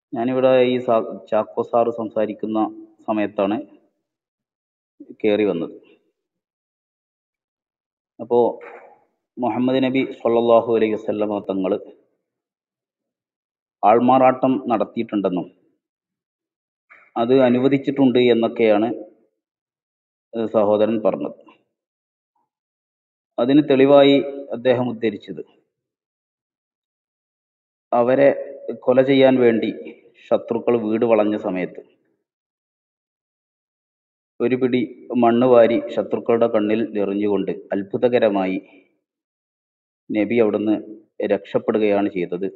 ഞാനിവിടെ ഈ സാ ചാക്കോ സാറ് സംസാരിക്കുന്ന സമയത്താണ് കയറി വന്നത് അപ്പോൾ മുഹമ്മദ് നബി സല്ലല്ലാഹു അലൈഹി വസല്ലമ തങ്ങൾ ആൾമാറാട്ടം നടത്തിയിട്ടുണ്ടെന്നും അത് അനുവദിച്ചിട്ടുണ്ട് എന്നൊക്കെയാണ് ഏഹ് സഹോദരൻ പറഞ്ഞത് അതിന് തെളിവായി അദ്ദേഹം ഉദ്ധരിച്ചത് അവരെ കൊല ചെയ്യാൻ വേണ്ടി ശത്രുക്കൾ വീട് വളഞ്ഞ സമയത്ത് ഒരു പിടി മണ്ണ് വാരി ശത്രുക്കളുടെ കണ്ണിൽ എറിഞ്ഞുകൊണ്ട് അത്ഭുതകരമായി നബി അവിടുന്ന് രക്ഷപ്പെടുകയാണ് ചെയ്തത്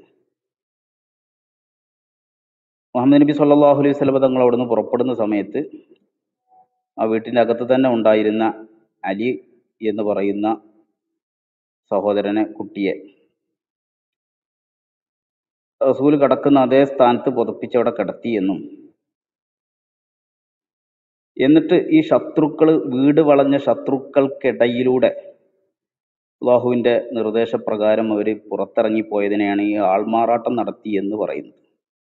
മുഹമ്മദ് നബി സല്ലല്ലാഹു അലൈഹി വസല്ലം തങ്ങൾ അവിടുന്ന് പുറപ്പെടുന്ന സമയത്ത് ആ വീട്ടിൻ്റെ അകത്ത് തന്നെ ഉണ്ടായിരുന്ന അലി എന്ന് പറയുന്ന സഹോദരനെ കുട്ടിയെ റസൂൽ കിടക്കുന്ന അതേ സ്ഥാനത്ത് പുതപ്പിച്ച് അവിടെ കിടത്തി എന്നും എന്നിട്ട് ഈ ശത്രുക്കൾ വീട് വളഞ്ഞ ശത്രുക്കൾക്കിടയിലൂടെ അള്ളാഹുവിന്റെ നിർദ്ദേശപ്രകാരം അവർ പുറത്തിറങ്ങിപ്പോയതിനെയാണ് ഈ ആൾമാറാട്ടം നടത്തി എന്ന് പറയുന്നത്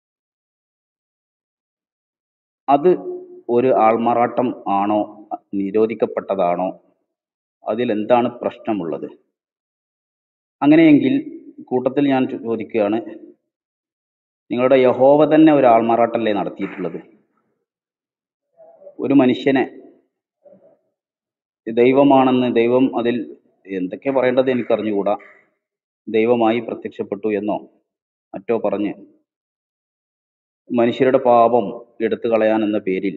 അത് ഒരു ആൾമാറാട്ടം ആണോ നിരോധിക്കപ്പെട്ടതാണോ അതിൽ എന്താണ് പ്രശ്നമുള്ളത് അങ്ങനെയെങ്കിൽ കൂട്ടത്തിൽ ഞാൻ ചോ- ചോദിക്കുകയാണ് നിങ്ങളുടെ യഹോവ തന്നെ ഒരു ആൾമാറാട്ടല്ലേ നടത്തിയിട്ടുള്ളത് ഒരു മനുഷ്യനെ ദൈവമാണെന്ന് ദൈവം അതിൽ എന്തൊക്കെ പറയേണ്ടത് എനിക്ക് അറിഞ്ഞുകൂടാ ദൈവമായി പ്രത്യക്ഷപ്പെട്ടു എന്നോ മറ്റോ പറഞ്ഞ് മനുഷ്യരുടെ പാപം എടുത്തു കളയാൻ എന്ന പേരിൽ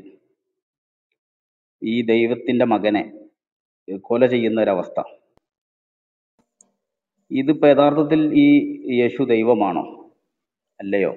ഈ ദൈവത്തിന്റെ മകനെ കൊല ചെയ്യുന്ന ഒരവസ്ഥ ഇതിപ്പോ യഥാർത്ഥത്തിൽ ഈ യേശു ദൈവമാണോ അല്ലയോ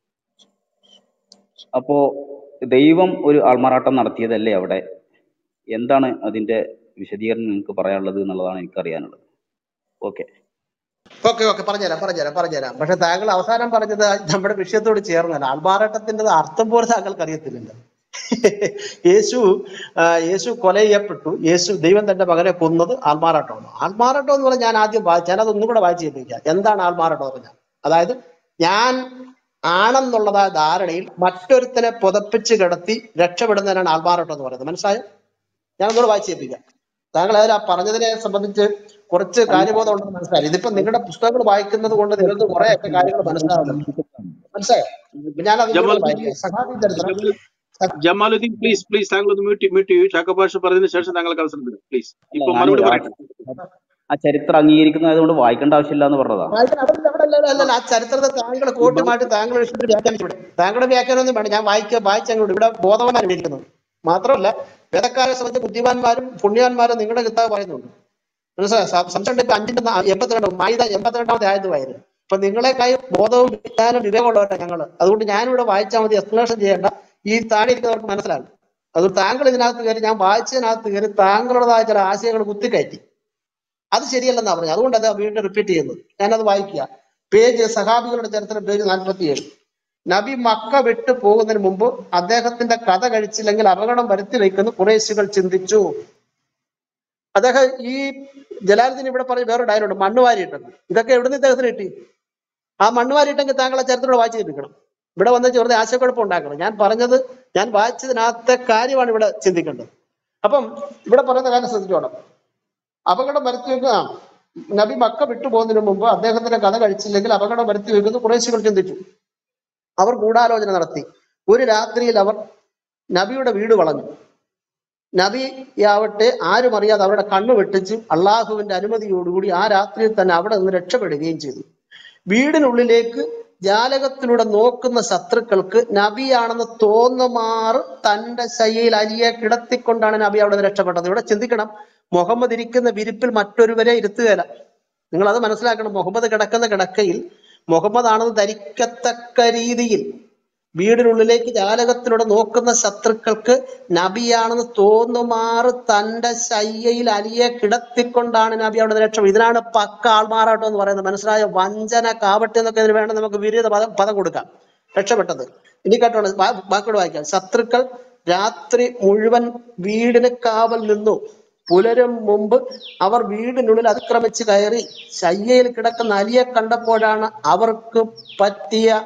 അപ്പോ ദൈവം ഒരു ആൾമാറാട്ടം നടത്തിയതല്ലേ അവിടെ എന്താണ് അതിന്റെ വിശദീകരണം നിങ്ങൾക്ക് പറയാനുള്ളത് എന്നുള്ളതാണ് എനിക്ക് അറിയാനുള്ളത് ഓക്കെ ഓക്കെ ഓക്കെ പറഞ്ഞുതരാം പറഞ്ഞുതരാം പറഞ്ഞുതരാം പക്ഷെ താങ്കൾ അവസാനം പറഞ്ഞത് നമ്മുടെ വിഷയത്തോട് ചേർന്നല്ല ആൾമാറാട്ടത്തിന്റെ അർത്ഥം പോലും താങ്കൾക്ക് അറിയത്തില്ലല്ലോ യേശു ആ, യേശു കൊല ചെയ്യപ്പെട്ടു യേശു ദൈവം തന്റെ മകനെ കൊന്നത് ആൾമാറാട്ടമാണ് ആൾമാറാട്ടം എന്ന് പറഞ്ഞാൽ ഞാൻ ആദ്യം വായിച്ചു ഞാനത് ഒന്നും കൂടെ വായിച്ചു കേൾപ്പിക്കാം എന്താണ് ആൾമാറാട്ടം എന്ന് പറഞ്ഞാൽ അതായത് ഞാൻ ആണെന്നുള്ളതായ ധാരണയിൽ മറ്റൊരുത്തനെ പുതപ്പിച്ച് കിടത്തി രക്ഷപ്പെടുന്നതിനാണ് ആൾമാറാട്ടം എന്ന് പറയുന്നത് മനസ്സിലായോ ഞാൻ ഒന്നുകൂടെ വായിച്ചു കേൾപ്പിക്കാം താങ്കൾ അതിൽ ആ പറഞ്ഞതിനെ സംബന്ധിച്ച് കുറച്ച് കാര്യബോധം ഉണ്ടെന്ന് മനസ്സിലായി ഇതിപ്പോ നിങ്ങളുടെ പുസ്തകങ്ങൾ വായിക്കുന്നത് കൊണ്ട് നിങ്ങൾക്ക് കുറെ ഒക്കെ കാര്യങ്ങൾ മനസ്സിലാവുന്നുണ്ട് മനസ്സിലായോ ഇപ്പൊ ഞാൻ അത് ഇങ്ങോട്ട് ജമാലുദ്ദീൻ വായിക്കാം സഹാബി ചരിത്രം ജമാലു- സ- ജമാലുദ്ദീൻ പ്ലീസ് പ്ലീസ് താങ്കൾ ഒന്ന് മ്യൂട്ട് മ്യൂട്ട് ചെയ്യൂ ചാക്കോപാഷ പറഞ്ഞതിന് ശേഷം താങ്കൾക്ക് അവസരം തരാം പ്ലീസ് അല്ല ഇപ്പൊ ഞാൻ മറുപടി ആ പറയട്ടെ ആ ചരിത്രം അംഗീകരിക്കുന്നതായതുകൊണ്ട് വായിക്കേണ്ട ആവശ്യമില്ല എന്ന് പറഞ്ഞതാ വായിക്കാൻ അവിടെ അവിടെ അല്ല അല്ല അല്ല, ആ ചരിത്രത്തെ താങ്കൾ കോട്ടി മാറ്റി താങ്കളുടെ ഇഷ്ടത്തിന് വ്യാഖ്യാനിച്ചു വിടും താങ്കളുടെ വ്യാഖ്യാനമൊന്നും വേണ്ട ഞാൻ വായിക്കുക വായിച്ചങ്ങോട്ട് ഇവിടെ ബോധവാനാണ് ഇരിക്കുന്നത് മാത്രമല്ല വേദക്കാരെ സംബന്ധിച്ച് ബുദ്ധിമാന്മാരും പുണ്യവാന്മാരും നിങ്ങളുടെ കിതാബ് പറയുന്നുണ്ട് മനസ്സിലായോ സ- സംശയം ഇപ്പൊ അഞ്ചിന്റെ നാ- എൺപത്തിരണ്ട് മായുധ എൺപത്തിരണ്ടാമത്തെ ആയതുമായിരുന്നു അപ്പൊ നിങ്ങളെക്കായി ബോധവും വിജ്ഞാനവും വിവേകമുള്ളവരാണ് ഞങ്ങള് അതുകൊണ്ട് ഞാനിവിടെ വായിച്ചാൽ മതി എക്സ്പ്ലനേഷൻ ചെയ്യേണ്ട ഈ താഴെ ഇരിക്കുന്നവർക്ക് മനസ്സിലാകും അത് താങ്കൾ ഇതിനകത്ത് കയറി ഞാൻ വായിച്ചതിനകത്ത് കയറി താങ്കളുടേതായ ചില ആശയങ്ങൾ കുത്തിക്കയറ്റി അത് ശരിയല്ലെന്നാ പറഞ്ഞു അതുകൊണ്ട് അത് വീണ്ടും റിപ്പീറ്റ് ചെയ്യുന്നത് ഞാനത് വായിക്കുക പേജ് സഹാബികളുടെ ചരിത്രം പേജ് നാൽപ്പത്തിയേഴ് നബി മക്ക വിട്ടു പോകുന്നതിന് മുമ്പ് അദ്ദേഹത്തിന്റെ കഥ കഴിച്ചില്ലെങ്കിൽ അപകടം വരുത്തി വയ്ക്കുന്ന കുറേശികൾ ചിന്തിച്ചു അദ്ദേഹം ഈ ജലാലുദ്ദീൻ ഇവിടെ പറഞ്ഞ വേറെ ഡയലോഗ് മണ്ണ് വാരിയിട്ടെന്ന് ഇതൊക്കെ എവിടുന്ന് ഇദ്ദേഹത്തിന് കിട്ടി ആ മണ്ണ് വാരിയിട്ടെങ്കിൽ താങ്കൾ ആ ചരിത്രം വായിച്ചു കേൾപ്പിക്കണം ഇവിടെ വന്ന് വെറുതെ ആശയക്കുഴപ്പം ഉണ്ടാക്കണം ഞാൻ പറഞ്ഞത് ഞാൻ വായിച്ചതിനകത്തെ കാര്യമാണ് ഇവിടെ ചിന്തിക്കേണ്ടത് അപ്പം ഇവിടെ പറയുന്ന കാര്യം ശ്രദ്ധിച്ചോണം അപകടം വരുത്തി വെക്കുക നബി മക്ക വിട്ടുപോകുന്നതിന് മുമ്പ് അദ്ദേഹത്തിന്റെ കഥ കഴിച്ചില്ലെങ്കിൽ അപകടം വരുത്തി വെക്കുന്നു കുറേശികൾ ചിന്തിച്ചു അവർ ഗൂഢാലോചന നടത്തി ഒരു രാത്രിയിൽ അവർ നബിയുടെ വീട് വളഞ്ഞു നബിയാവട്ടെ ആരും അറിയാതെ അവരുടെ കണ്ണു വെട്ടിച്ച് അള്ളാഹുവിന്റെ അനുമതിയോടുകൂടി ആ രാത്രിയിൽ തന്നെ അവിടെ നിന്ന് രക്ഷപ്പെടുകയും ചെയ്തു വീടിനുള്ളിലേക്ക് ജാലകത്തിലൂടെ നോക്കുന്ന ശത്രുക്കൾക്ക് നബിയാണെന്ന് തോന്നുമാറ് തന്റെ ശൈലിയിൽ അലിയെ കിടത്തിക്കൊണ്ടാണ് നബി അവിടെ നിന്ന് രക്ഷപ്പെട്ടത് ഇവിടെ ചിന്തിക്കണം മുഹമ്മദ് ഇരിക്കുന്ന വിരിപ്പിൽ മറ്റൊരുവരെ ഇരുത്തുകയില്ല നിങ്ങൾ അത് മനസ്സിലാക്കണം മുഹമ്മദ് കിടക്കുന്ന കിടക്കയിൽ മുഹമ്മദ് ആണെന്ന് ധരിക്കത്തക്ക രീതിയിൽ വീടിനുള്ളിലേക്ക് ജാലകത്തിലൂടെ നോക്കുന്ന ശത്രുക്കൾക്ക് നബിയാണെന്ന് തോന്നുമാറ് തന്റെ ശയ്യയിൽ അലിയെ കിടത്തിക്കൊണ്ടാണ് നബി അവിടെ നിന്ന് രക്ഷ ഇതിനാണ് പക്ക ആൾമാറാട്ടം എന്ന് പറയുന്നത് മനസ്സിലായ വഞ്ചന കാവട്ടെ എന്നൊക്കെ ഇതിന് വേണം നമുക്ക് വിരുദ്ധ പദം പദം കൊടുക്കാം രക്ഷപ്പെട്ടത് ഇനി കേട്ടോളൂ ബാ- ബാക്കിയോട് വായിക്കാം ശത്രുക്കൾ രാത്രി മുഴുവൻ വീടിന് കാവൽ നിന്നു പുലരും മുമ്പ് അവർ വീടിനുള്ളിൽ അതിക്രമിച്ച് കയറി ശയ്യയിൽ കിടക്കുന്ന അലിയെ കണ്ടപ്പോഴാണ് അവർക്ക് പറ്റിയ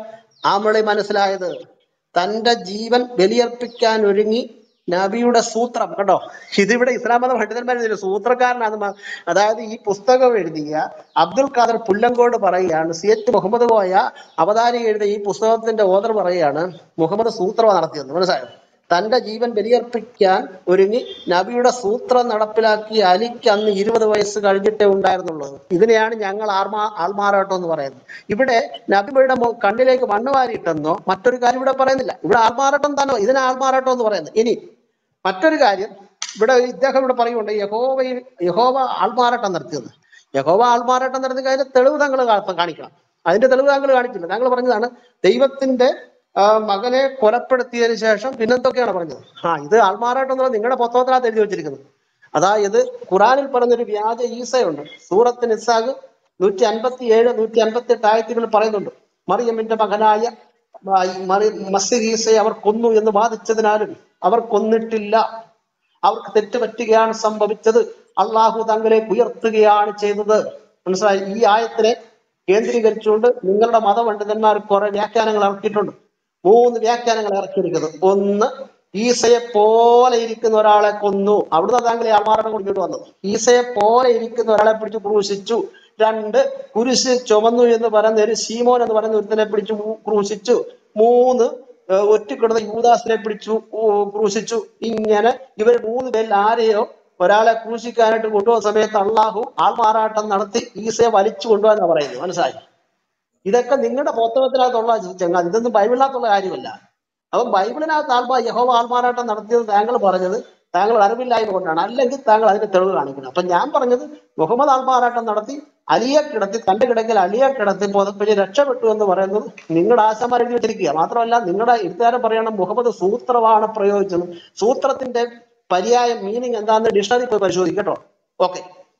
ആമളി മനസ്സിലായത് തന്റെ ജീവൻ ബലിയർപ്പിക്കാൻ ഒരുങ്ങി നബിയുടെ സൂത്രം കേട്ടോ ഇതിവിടെ ഇസ്ലാം മത പണ്ഡിതന്മാർ സൂത്രക്കാരനാണ് മ- അതായത് ഈ പുസ്തകം എഴുതിയ അബ്ദുൽ ഖാദർ പുല്ലങ്കോട് പറയുകയാണ് സി എച്ച് മുഹമ്മദ് കോയ അവതാരി എഴുതിയ ഈ പുസ്തകത്തിന്റെ ഓദർ പറയുകയാണ് മുഹമ്മദ് സൂത്രം നടത്തിയത് മനസ്സിലായോ തന്റെ ജീവൻ ബലിയർപ്പിക്കാൻ ഒരുങ്ങി നബിയുടെ സൂത്രം നടപ്പിലാക്കി അലിക്ക് അന്ന് ഇരുപത് വയസ്സ് കഴിഞ്ഞിട്ടേ ഉണ്ടായിരുന്നുള്ളൂ ഇതിനെയാണ് ഞങ്ങൾ ആർമാ ആൾമാറാട്ടം എന്ന് പറയുന്നത് ഇവിടെ നബിയുടെ മു- കണ്ണിലേക്ക് മണ്ണ് വാരിയിട്ടെന്നോ മറ്റൊരു കാര്യം ഇവിടെ പറയുന്നില്ല ഇവിടെ ആൾമാറാട്ടം തന്നെ ഇതിനെ ആൾമാറാട്ടം എന്ന് പറയുന്നത് ഇനി മറ്റൊരു കാര്യം ഇവിടെ ഇദ്ദേഹം ഇവിടെ പറയുന്നുണ്ട് യഹോവ യഹോവ ആൾമാറാട്ടം നടത്തിയത് യഹോവ ആൾമാറാട്ടം നടത്തി അതിന്റെ തെളിവ് താങ്കൾ കാ- കാണിക്കണം അതിന്റെ തെളിവ് താങ്കൾ കാണിച്ചില്ല താങ്കൾ പറഞ്ഞതാണ് ദൈവത്തിന്റെ ആ, മകനെ കൊലപ്പെടുത്തിയതിനു ശേഷം പിന്നെന്തൊക്കെയാണ് പറഞ്ഞത് ആ ഇത് ആൾമാറാട്ടം എന്നുള്ളത് നിങ്ങളുടെ പുസ്തകത്തിനകത്ത് എഴുതി വെച്ചിരിക്കുന്നത് അതായത് ഖുറാനിൽ പറഞ്ഞൊരു വ്യാജ ഈസയുണ്ട് സൂറത്ത് നിസാഗ് നൂറ്റി അൻപത്തി ഏഴ് നൂറ്റി അൻപത്തി എട്ട് ആയത്തുകളിൽ പറയുന്നുണ്ട് മറിയമ്മിന്റെ മകനായ ആ, ഈ മറി മസിഹ് ഈസയെ അവർ കൊന്നു എന്ന് വാദിച്ചതിനാലും അവർ കൊന്നിട്ടില്ല അവർക്ക് തെറ്റ് പറ്റുകയാണ് സംഭവിച്ചത് അള്ളാഹു തങ്ങളെ ഉയർത്തുകയാണ് ചെയ്തത് മനസ്സിലായി ഈ ആയത്തിനെ കേന്ദ്രീകരിച്ചുകൊണ്ട് നിങ്ങളുടെ മതപണ്ഡിതന്മാർ കുറെ വ്യാഖ്യാനങ്ങൾ ഇറക്കിയിട്ടുണ്ട് മൂന്ന് വ്യാഖ്യാനങ്ങൾ ഇറക്കിയിരിക്കുന്നത് ഒന്ന് ഈസയെ പോലെ ഇരിക്കുന്ന ഒരാളെ കൊന്നു അവിടുന്ന് താങ്കളെ ആമാരണം കൊണ്ടിട്ട് വന്നത് ഈസയെ പോലെ ഇരിക്കുന്ന ഒരാളെ പിടിച്ച് ക്രൂശിച്ചു രണ്ട് കുരിശ് ചുമന്നു എന്ന് പറയുന്ന ഒരു ശീമോൻ എന്ന് പറയുന്ന ഒരുത്തനെ പിടിച്ച് മൂ- ക്രൂശിച്ചു മൂന്ന് ഏഹ് ഒറ്റക്കിടന്ന യൂദാസിനെ പിടിച്ചു ഊ- ക്രൂശിച്ചു ഇങ്ങനെ ഇവർ മൂന്ന് പേരിൽ ആരെയോ ഒരാളെ ക്രൂശിക്കാനായിട്ട് കൊണ്ടുപോകുന്ന സമയത്ത് അള്ളാഹു ആൾമാറാട്ടം നടത്തി ഈസയെ വലിച്ചു കൊണ്ടുപോകാന്നാ പറയുന്നത് മനസ്സിലായി ഇതൊക്കെ നിങ്ങളുടെ പുസ്തകത്തിനകത്തുള്ള ചങ്ങാതി ഇതൊന്നും ബൈബിളിനകത്തുള്ള കാര്യമല്ല അപ്പൊ ബൈബിളിനകത്ത് ആൾമാ യഹോവ ആൾമാറാട്ടം നടത്തിയത് താങ്കൾ പറഞ്ഞത് താങ്കൾ അറിവില്ലായ്മ കൊണ്ടാണ് അല്ലെങ്കിൽ താങ്കൾ അതിന്റെ തെളിവ് കാണിക്കണം അപ്പൊ ഞാൻ പറഞ്ഞത് മുഹമ്മദ് ആൾമാറാട്ടം നടത്തി അലിയെ കിടത്തി തന്റെ കിടക്കൽ അലിയെ കിടത്തി പുതപ്പിച്ച് രക്ഷപ്പെട്ടു എന്ന് പറയുന്നത് നിങ്ങളുടെ ആശമാർ എഴുതി വെച്ചിരിക്കുക മാത്രമല്ല നിങ്ങളുടെ എഴുത്തുകാരൻ പറയണം മുഹമ്മദ് സൂത്രമാണ് പ്രയോഗിച്ചത് സൂത്രത്തിന്റെ പര്യായ മീനിങ് എന്താണെന്ന് ഡിക്ഷണറി പോയി പരിശോധിക്കും കേട്ടോ ഓക്കെ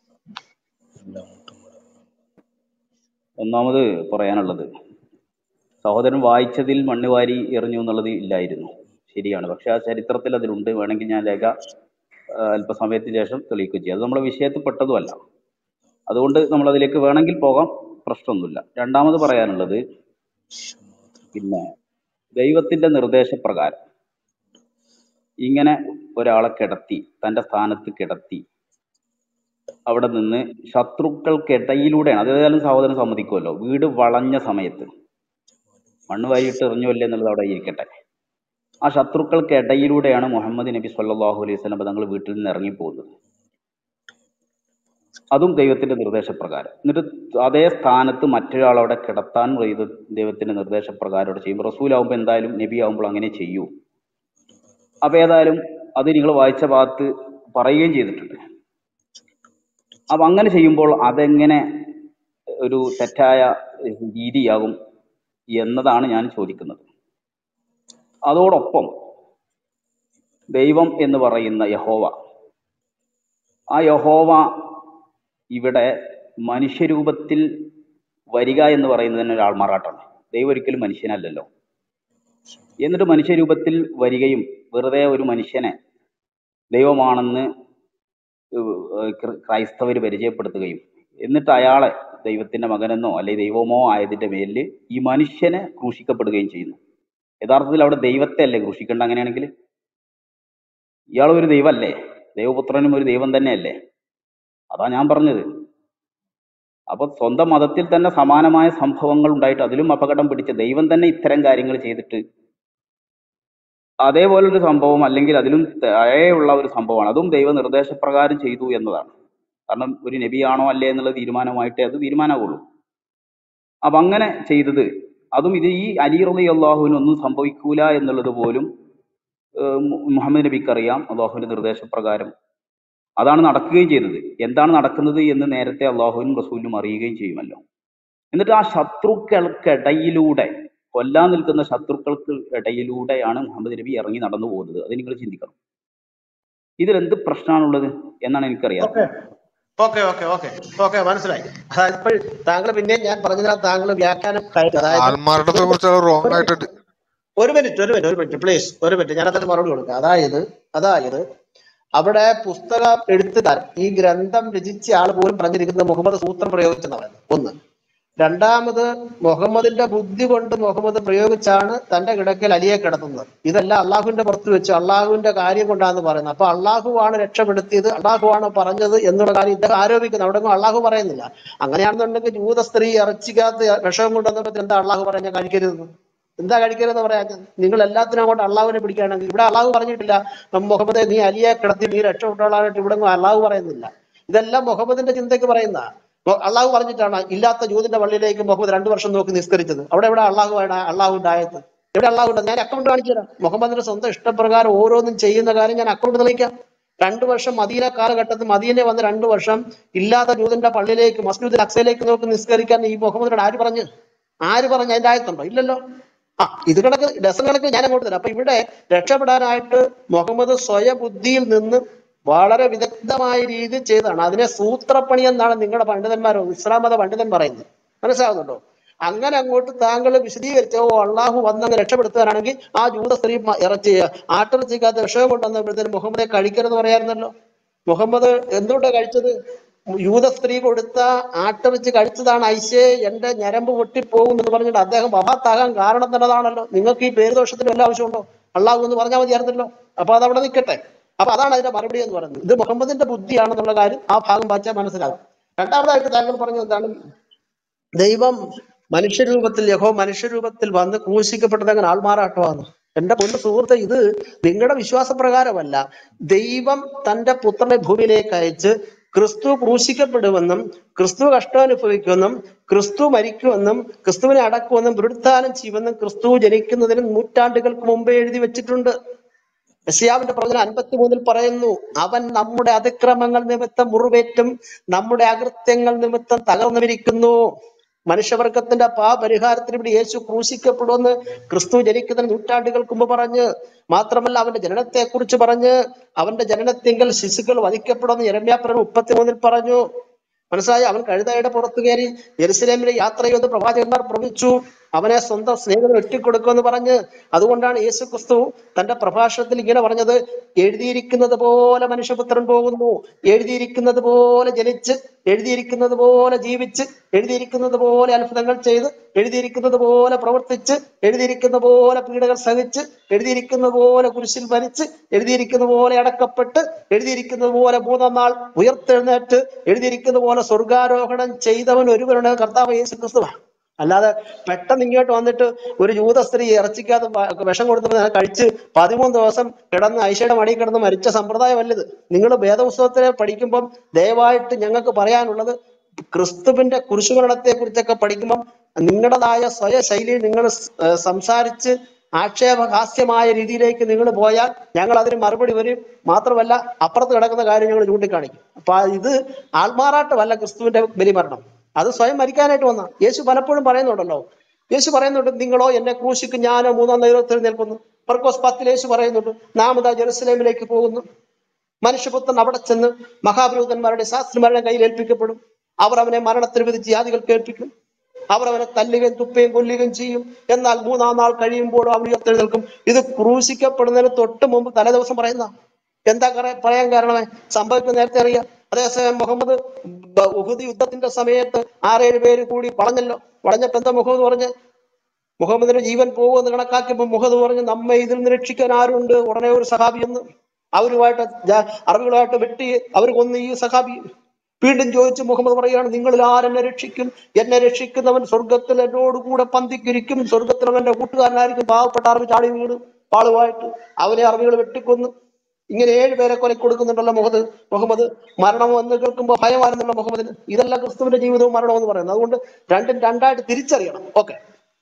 ഒന്നാമത് പറയാനുള്ളത് സഹോദരൻ വായിച്ചതിൽ മണ്ണ് വാരി എറിഞ്ഞു എന്നുള്ളത് ഇല്ലായിരുന്നു ശരിയാണ് പക്ഷെ ആ ചരിത്രത്തിൽ അതിലുണ്ട് വേണമെങ്കിൽ ഞാൻ രേഖ ആ, അല്പസമയത്തിന് ശേഷം തെളിയിക്കുകയും ചെയ്യും അത് നമ്മളെ വിഷയത്തിൽ പെട്ടതുമല്ല അതുകൊണ്ട് നമ്മൾ അതിലേക്ക് വേണമെങ്കിൽ പോകാം പ്രശ്നമൊന്നുമില്ല രണ്ടാമത് പറയാനുള്ളത് പിന്നെ ദൈവത്തിന്റെ നിർദ്ദേശപ്രകാരം ഇങ്ങനെ ഒരാളെ കിടത്തി തന്റെ സ്ഥാനത്ത് കിടത്തി അവിടെ നിന്ന് ശത്രുക്കൾക്കിടയിലൂടെയാണ് അത് ഏതായാലും സഹോദരൻ സമ്മതിക്കുമല്ലോ വീട് വളഞ്ഞ സമയത്ത് മണ്ണ് വാരിയിട്ട് എറിഞ്ഞുവല്ലേ എന്നുള്ളത് അവിടെ ഇരിക്കട്ടെ ആ ശത്രുക്കൾക്കിടയിലൂടെയാണ് മുഹമ്മദ് നബി സല്ലല്ലാഹു അലൈഹി വസല്ലം തങ്ങൾ വീട്ടിൽ നിന്ന് ഇറങ്ങിപ്പോകുന്നത് അതും ദൈവത്തിന്റെ നിർദ്ദേശപ്രകാരം എന്നിട്ട് അതേ സ്ഥാനത്ത് മറ്റൊരാൾ അവിടെ കിടത്താൻ ദൈവ ദൈവത്തിന്റെ നിർദ്ദേശപ്രകാരം അവിടെ ചെയ്യും റസൂലാവുമ്പോൾ എന്തായാലും നബി ആവുമ്പോൾ അങ്ങനെ ചെയ്യൂ അപ്പൊ ഏതായാലും അത് നിങ്ങൾ വായിച്ച ഭാഗത്ത് പറയുകയും ചെയ്തിട്ടുണ്ട് അപ്പൊ അങ്ങനെ ചെയ്യുമ്പോൾ അതെങ്ങനെ ഒരു തെറ്റായ രീതിയാകും എന്നതാണ് ഞാൻ ചോദിക്കുന്നത് അതോടൊപ്പം ദൈവം എന്ന് പറയുന്ന യഹോവ ആ യഹോവ ഇവിടെ മനുഷ്യരൂപത്തിൽ വരിക എന്ന് പറയുന്നത് തന്നെ ഒരാൾ മാറാട്ടാണ് ദൈവം ഒരിക്കലും മനുഷ്യനല്ലല്ലോ എന്നിട്ട് മനുഷ്യരൂപത്തിൽ വരികയും വെറുതെ ഒരു മനുഷ്യനെ ദൈവമാണെന്ന് ക്രൈസ്തവർ പരിചയപ്പെടുത്തുകയും എന്നിട്ട് അയാളെ ദൈവത്തിന്റെ മകനെന്നോ അല്ലെങ്കിൽ ദൈവമോ ആയതിന്റെ പേരിൽ ഈ മനുഷ്യനെ ക്രൂശിക്കപ്പെടുകയും ചെയ്യുന്നു യഥാർത്ഥത്തിൽ അവിടെ ദൈവത്തെ അല്ലേ ക്രൂശിക്കേണ്ട അങ്ങനെയാണെങ്കിൽ ഇയാൾ ഒരു ദൈവമല്ലേ ദൈവപുത്രനും ഒരു ദൈവം തന്നെയല്ലേ അതാ ഞാൻ പറഞ്ഞത് അപ്പൊ സ്വന്തം മതത്തിൽ തന്നെ സമാനമായ സംഭവങ്ങൾ ഉണ്ടായിട്ട് അതിലും അപകടം പിടിച്ച ദൈവം തന്നെ ഇത്തരം കാര്യങ്ങൾ ചെയ്തിട്ട് അതേപോലൊരു സംഭവം അല്ലെങ്കിൽ അതിലും താഴെയുള്ള ഒരു സംഭവമാണ് അതും ദൈവ നിർദ്ദേശപ്രകാരം ചെയ്തു എന്നതാണ് കാരണം ഒരു നബിയാണോ അല്ലേ എന്നുള്ള തീരുമാനമായിട്ടേ അത് തീരുമാനമാവുള്ളൂ അപ്പൊ അങ്ങനെ ചെയ്തത് അതും ഇത് ഈ അലി റബി അള്ളാഹുവിനൊന്നും സംഭവിക്കൂല എന്നുള്ളത് പോലും ഏഹ് മു- മുഹമ്മദ് നബിക്ക് അറിയാം അള്ളാഹുവിന്റെ നിർദ്ദേശപ്രകാരം അതാണ് നടക്കുകയും ചെയ്തത് എന്താണ് നടക്കുന്നത് എന്ന് നേരത്തെ അള്ളാഹുവിനും റസൂലിനും അറിയുകയും ചെയ്യുമല്ലോ എന്നിട്ട് ആ ശത്രുക്കൾക്കിടയിലൂടെ കൊല്ലാൻ നിൽക്കുന്ന ശത്രുക്കൾക്ക് ഇടയിലൂടെയാണ് മുഹമ്മദ് നബി ഇറങ്ങി നടന്നു പോകുന്നത് അത് നിങ്ങൾ ചിന്തിക്കണം ഇതിൽ എന്ത് പ്രശ്നമാണുള്ളത് എന്നാണ് എനിക്കറിയാത്തത് okay okay okay okay okay മനസ്സിലായി അതായത് ഇപ്പോൾ താങ്കൾ പിന്നെ ഞാൻ പറഞ്ഞതിനാൽ താങ്കൾ വ്യാഖ്യാനം കയറ്റി അതായത് ആൽമാരുടെ കുറിച്ച് റോങ് ആയിട്ട് ഡി- ഒരു മിനിറ്റ് ഒരു മിനിറ്റ് ഒരു മിനിറ്റ് പ്ലീസ് ഒരു മിനിറ്റ് ഞാൻ അതിന് മറുപടി കൊടുക്കാം അതായത് അതായത് അവിടെ പുസ്തകം എഴുത്തുകാരൻ ഈ ഗ്രന്ഥം രചിച്ച ആൾ പോലും പറഞ്ഞിരിക്കുന്നത് മുഹമ്മദ് സൂത്രം പ്രയോഗിച്ചെന്നാണ് ഒന്ന് രണ്ടാമത് മുഹമ്മദിന്റെ ബുദ്ധി കൊണ്ട് മുഹമ്മദ് പ്രയോഗിച്ചാണ് തന്റെ കിടക്കൽ അലിയെ കിടത്തുന്നത് ഇതെല്ലാം അള്ളാഹുവിന്റെ പുറത്ത് വെച്ച് അള്ളാഹുവിന്റെ കാര്യം കൊണ്ടാന്ന് പറയുന്നത് അപ്പൊ അള്ളാഹുവാണ് രക്ഷപ്പെടുത്തിയത് അള്ളാഹുവാണ് പറഞ്ഞത് എന്നുള്ള കാര്യം ഇദ്ദേഹം ആരോപിക്കുന്നത് അവിടെ അള്ളാഹു പറയുന്നില്ല അങ്ങനെയാണെന്നുണ്ടെങ്കിൽ ജൂത സ്ത്രീ ഇറച്ചിക്കകത്ത് വിഷം കൊണ്ടുവന്നപ്പോൾ എന്താ അള്ളാഹു പറഞ്ഞ കഴിക്കരുതെന്ന് എന്താ കഴിക്കരുതെന്ന് പറയാൻ നിങ്ങൾ എല്ലാത്തിനും അങ്ങോട്ട് അള്ളാഹുവിനെ പിടിക്കുകയാണെങ്കിൽ ഇവിടെ അള്ളാഹു പറഞ്ഞിട്ടില്ല മുഹമ്മദെ നീ അലിയെ കിടത്തി നീ രക്ഷപ്പെട്ടോളാനായിട്ട് ഇവിടെ ഒന്നും അള്ളാഹു പറയുന്നില്ല ഇതെല്ലാം മുഹമ്മദിന്റെ ചിന്തയ്ക്ക് പറയുന്ന അള്ളാഹു പറഞ്ഞിട്ടാണ് ഇല്ലാത്ത ജൂതിന്റെ പള്ളിയിലേക്ക് മുഹമ്മദ് രണ്ടു വർഷം നോക്കി നിസ്കരിച്ചത് അവിടെ എവിടെ അള്ളാഹു അള്ളാഹു ഉണ്ടായത് എവിടെ അള്ളാഹു ഉണ്ട് ഞാൻ അക്കൗണ്ട് കാണിച്ചു തരാം മുഹമ്മദിന്റെ സ്വന്തം ഇഷ്ടപ്രകാരം ഓരോന്നും ചെയ്യുന്ന കാര്യം ഞാൻ അക്കൗണ്ട് തെളിയിക്കാം രണ്ടു വർഷം മദീന കാലഘട്ടത്തിൽ മദീനെ വന്ന് രണ്ടു വർഷം ഇല്ലാത്ത ജൂതിന്റെ പള്ളിയിലേക്ക് മസ്ജിദ് അക്സയിലേക്ക് നോക്കി നിസ്കരിക്കാൻ ഈ മുഹമ്മദിനോട് ആര് പറഞ്ഞു ആര് പറഞ്ഞു അതിന്റെ ആയത്തുണ്ടോ ഇല്ലല്ലോ ആ ഇത് കണക്ക് ഡസൻ കണക്ക് ഞാൻ അങ്ങോട്ട് തരാം അപ്പൊ ഇവിടെ രക്ഷപ്പെടാനായിട്ട് മുഹമ്മദ് സ്വയബുദ്ധിയിൽ നിന്ന് വളരെ വിദഗ്ധമായ രീതിയിൽ ചെയ്തതാണ് അതിനെ സൂത്രപ്പണി എന്നാണ് നിങ്ങളുടെ പണ്ഡിതന്മാരോ ഇസ്ലാം മത പണ്ഡിതൻ പറയുന്നത് മനസ്സിലാവുന്നുണ്ടോ അങ്ങനെ അങ്ങോട്ട് താങ്കൾ വിശദീകരിച്ചോ അള്ളാഹു വന്നങ്ങ് രക്ഷപ്പെടുത്തുകയാണെങ്കിൽ ആ ജൂത സ്ത്രീ മ- ഇറച്ചി ആട്ടിറച്ചിക്കകത്ത് വിഷയം കൊണ്ടുവന്നപ്പോഴത്തേന് മുഹമ്മദെ കഴിക്കരുത് പറയായിരുന്നല്ലോ മുഹമ്മദ് എന്തുകൊണ്ടാണ് കഴിച്ചത് യൂത സ്ത്രീ കൊടുത്ത ആട്ടിറച്ചി കഴിച്ചതാണ് ഐശേ എന്റെ ഞരമ്പ് പൊട്ടിപ്പോകും എന്ന് പറഞ്ഞിട്ട് അദ്ദേഹം വഫാത്താകാൻ കാരണം തന്നതാണല്ലോ നിങ്ങൾക്ക് ഈ പേരുദോഷത്തിന് വല്ല ആവശ്യമുണ്ടോ അള്ളാഹു എന്ന് പറഞ്ഞാൽ മതിയായിരുന്നല്ലോ അപ്പൊ അതവിടെ നിൽക്കട്ടെ അപ്പൊ അതാണ് അതിന്റെ മറുപടി എന്ന് പറയുന്നത് ഇത് മുഹമ്മദിന്റെ ബുദ്ധിയാണെന്നുള്ള കാര്യം ആ ഭാഗം വായിച്ചാൽ മനസ്സിലാകും രണ്ടാമതായിട്ട് താങ്കൾ പറഞ്ഞത് എന്താണ് ദൈവം മനുഷ്യരൂപത്തിൽ യഹോ മനുഷ്യരൂപത്തിൽ വന്ന് ക്രൂശിക്കപ്പെട്ടത് അങ്ങനെ ആൾമാറാട്ടമാണ് എന്റെ പൊന്നു സുഹൃത്തെ ഇത് നിങ്ങളുടെ വിശ്വാസപ്രകാരമല്ല ദൈവം തന്റെ പുത്രനെ ഭൂമിയിലേക്ക് അയച്ച് ക്രിസ്തു ക്രൂശിക്കപ്പെടുമെന്നും ക്രിസ്തു കഷ്ടാനുഭവിക്കുമെന്നും ക്രിസ്തു മരിക്കുമെന്നും ക്രിസ്തുവിനെ അടക്കുമെന്നും പുനരുത്ഥാനം ചെയ്യുമെന്നും ക്രിസ്തു ജനിക്കുന്നതിന് നൂറ്റാണ്ടുകൾക്ക് മുമ്പേ എഴുതി വെച്ചിട്ടുണ്ട് യശയാവിന്റെ പ്രവചനം അൻപത്തിമൂന്നിൽ പറയുന്നു അവൻ നമ്മുടെ അതിക്രമങ്ങൾ നിമിത്തം മുറിവേറ്റും നമ്മുടെ അകൃത്യങ്ങൾ നിമിത്തം തകർന്നുമിരിക്കുന്നു മനുഷ്യവർഗത്തിന്റെ പാപരിഹാരത്തിന് വേണ്ടി യേശു ക്രൂശിക്കപ്പെടുമെന്ന് ക്രിസ്തു ജനിക്കുന്നതിന് നൂറ്റാണ്ടുകൾക്ക് മുമ്പ് പറഞ്ഞ് മാത്രമല്ല അവന്റെ ജനനത്തെ കുറിച്ച് പറഞ്ഞ് അവന്റെ ജനനത്തിങ്കൽ ശിശുക്കൾ വധിക്കപ്പെടുമെന്ന് യരമ്യാപ്രൻ മുപ്പത്തിമൂന്നിൽ പറഞ്ഞു മനസ്സിലായി അവൻ കഴുതയുടെ പുറത്തു കയറി യെരുസലേമിലെ യാത്ര ചെയ്ത് പ്രവാചകന്മാർ പ്രവചിച്ചു അവനെ സ്വന്തം സ്നേഹിതന് വെട്ടിക്കൊടുക്കുമെന്ന് പറഞ്ഞ് അതുകൊണ്ടാണ് യേശു ക്രിസ്തു തന്റെ പ്രഭാഷണത്തിൽ ഇങ്ങനെ പറഞ്ഞത് എഴുതിയിരിക്കുന്നത് പോലെ മനുഷ്യപുത്രൻ പോകുന്നു എഴുതിയിരിക്കുന്നത് പോലെ ജനിച്ച് എഴുതിയിരിക്കുന്നത് പോലെ ജീവിച്ച് എഴുതിയിരിക്കുന്നത് പോലെ അത്ഭുതങ്ങൾ ചെയ്ത് എഴുതിയിരിക്കുന്നത് പോലെ പ്രവർത്തിച്ച് എഴുതിയിരിക്കുന്ന പോലെ പീഡകൾ സഹിച്ച് എഴുതിയിരിക്കുന്നത് പോലെ കുരിശിൽ മരിച്ച് എഴുതിയിരിക്കുന്ന പോലെ അടക്കപ്പെട്ട് എഴുതിയിരിക്കുന്നത് പോലെ മൂന്നാം നാൾ ഉയർത്തെഴുന്നേറ്റ് എഴുതിയിരിക്കുന്ന പോലെ സ്വർഗാരോഹണം ചെയ്തവൻ ഒരുവനാണ് കർത്താവ് യേശു ക്രിസ്തുവാണ് അല്ലാതെ പെട്ടെന്ന് ഇങ്ങോട്ട് വന്നിട്ട് ഒരു ജൂത സ്ത്രീ ഇറച്ചിക്കകത്ത് വ- വിഷം കൊടുത്തിട്ട് ഞാൻ കഴിച്ച് പതിമൂന്ന് ദിവസം കിടന്ന് ഐശയുടെ മടി കിടന്ന് മരിച്ച സമ്പ്രദായമല്ലത് നിങ്ങൾ വേദപുസ്തകത്തിലെ പഠിക്കുമ്പം ദയവായിട്ട് ഞങ്ങൾക്ക് പറയാനുള്ളത് ക്രിസ്തുവിന്റെ കുരിശുമരണത്തെ കുറിച്ചൊക്കെ പഠിക്കുമ്പം നിങ്ങളുടേതായ സ്വയ ശൈലിയിൽ നിങ്ങൾ സംസാരിച്ച് ആക്ഷേപഹാസ്യമായ രീതിയിലേക്ക് നിങ്ങൾ പോയാൽ ഞങ്ങൾ അതിന് മറുപടി വരും മാത്രമല്ല അപ്പുറത്ത് കിടക്കുന്ന കാര്യം ഞങ്ങൾ ചൂണ്ടിക്കാണിക്കും അപ്പൊ ഇത് ആൾമാറാട്ടമല്ല ക്രിസ്തുവിന്റെ ബലിമരണം അത് സ്വയം മരിക്കാനായിട്ട് വന്ന യേശു പലപ്പോഴും പറയുന്നുണ്ടല്ലോ യേശു പറയുന്നുണ്ട് നിങ്ങളോ എന്നെ ക്രൂശിക്കും ഞാനോ മൂന്നാം നേരത്തിൽ നിൽക്കുന്നു മർക്കോസ് പത്തിൽ യേശു പറയുന്നുണ്ട് നാം ഇതാ ജെറുസലേമിലേക്ക് പോകുന്നു മനുഷ്യപുത്രൻ അവിടെ ചെന്ന് മഹാപുരോഹിതന്മാരുടെ ശാസ്ത്രിമാരുടെ കയ്യിൽ ഏൽപ്പിക്കപ്പെടും അവർ അവനെ മരണത്തിന് വിധിച്ച് ജാതികൾക്ക് ഏൽപ്പിക്കും അവർ അവനെ തല്ലുകയും തുപ്പുകയും കൊല്ലുകയും ചെയ്യും എന്നാൽ മൂന്നാം നാൾ കഴിയുമ്പോൾ അവൻ ഉയർത്തെഴുന്നേൽക്കും ഇത് ക്രൂശിക്കപ്പെടുന്നതിന് തൊട്ട് മുമ്പ് തലേദിവസം പറയുന്ന എന്താ കറ- പറയാൻ കാരണമേ സംഭവിക്കുന്ന നേരത്തെ അറിയാം അതേസമയം മുഹമ്മദ് ബ- ഉഹുദ് യുദ്ധത്തിന്റെ സമയത്ത് ആറേഴ് പേര് കൂടി വളഞ്ഞല്ലോ വളഞ്ഞപ്പോ എന്താ മുഹമ്മദ് പറഞ്ഞ് മുഹമ്മദിന്റെ ജീവൻ പോകുമെന്ന് കണക്കാക്കിയപ്പോൾ മുഹമ്മദ് പറഞ്ഞു നമ്മെ ഇതിൽ നിന്ന് രക്ഷിക്കാൻ ആരുണ്ട് ഉടനെ ഒരു സഹാബി എന്ന് അവരുമായിട്ട് ജാ- അറബികളുമായിട്ട് വെട്ടി അവർ കൊന്ന് ഈ സഹാബി വീണ്ടും ചോദിച്ചു മുഹമ്മദ് പറയുകയാണ് നിങ്ങളിൽ ആരെന്നെ രക്ഷിക്കും എന്നെ രക്ഷിക്കുന്നവൻ സ്വർഗത്തിൽ എന്നോട് കൂടെ പന്തിക്കിരിക്കും സ്വർഗത്തിൽ അവന്റെ കൂട്ടുകാരനായിരിക്കും പാവപ്പെട്ട അറബി ചാടി വീണ് പാളുമായിട്ട് അവനെ അറബികൾ വെട്ടിക്കൊന്നു ഇങ്ങനെ ഏഴ് പേരെ കൊല കൊടുക്കുന്നുണ്ടല്ലോ മുഹമ്മദ് മുഹമ്മദ് മരണം എന്ന് കേൾക്കുമ്പോൾ ഭയമായിരുന്നല്ലോ മുഹമ്മദിന് ഇതല്ല ക്രിസ്തുവിന്റെ ജീവിതവും മരണവും എന്ന് പറയുന്നത് അതുകൊണ്ട് രണ്ടും രണ്ടായിട്ട് തിരിച്ചറിയണം ഓക്കെ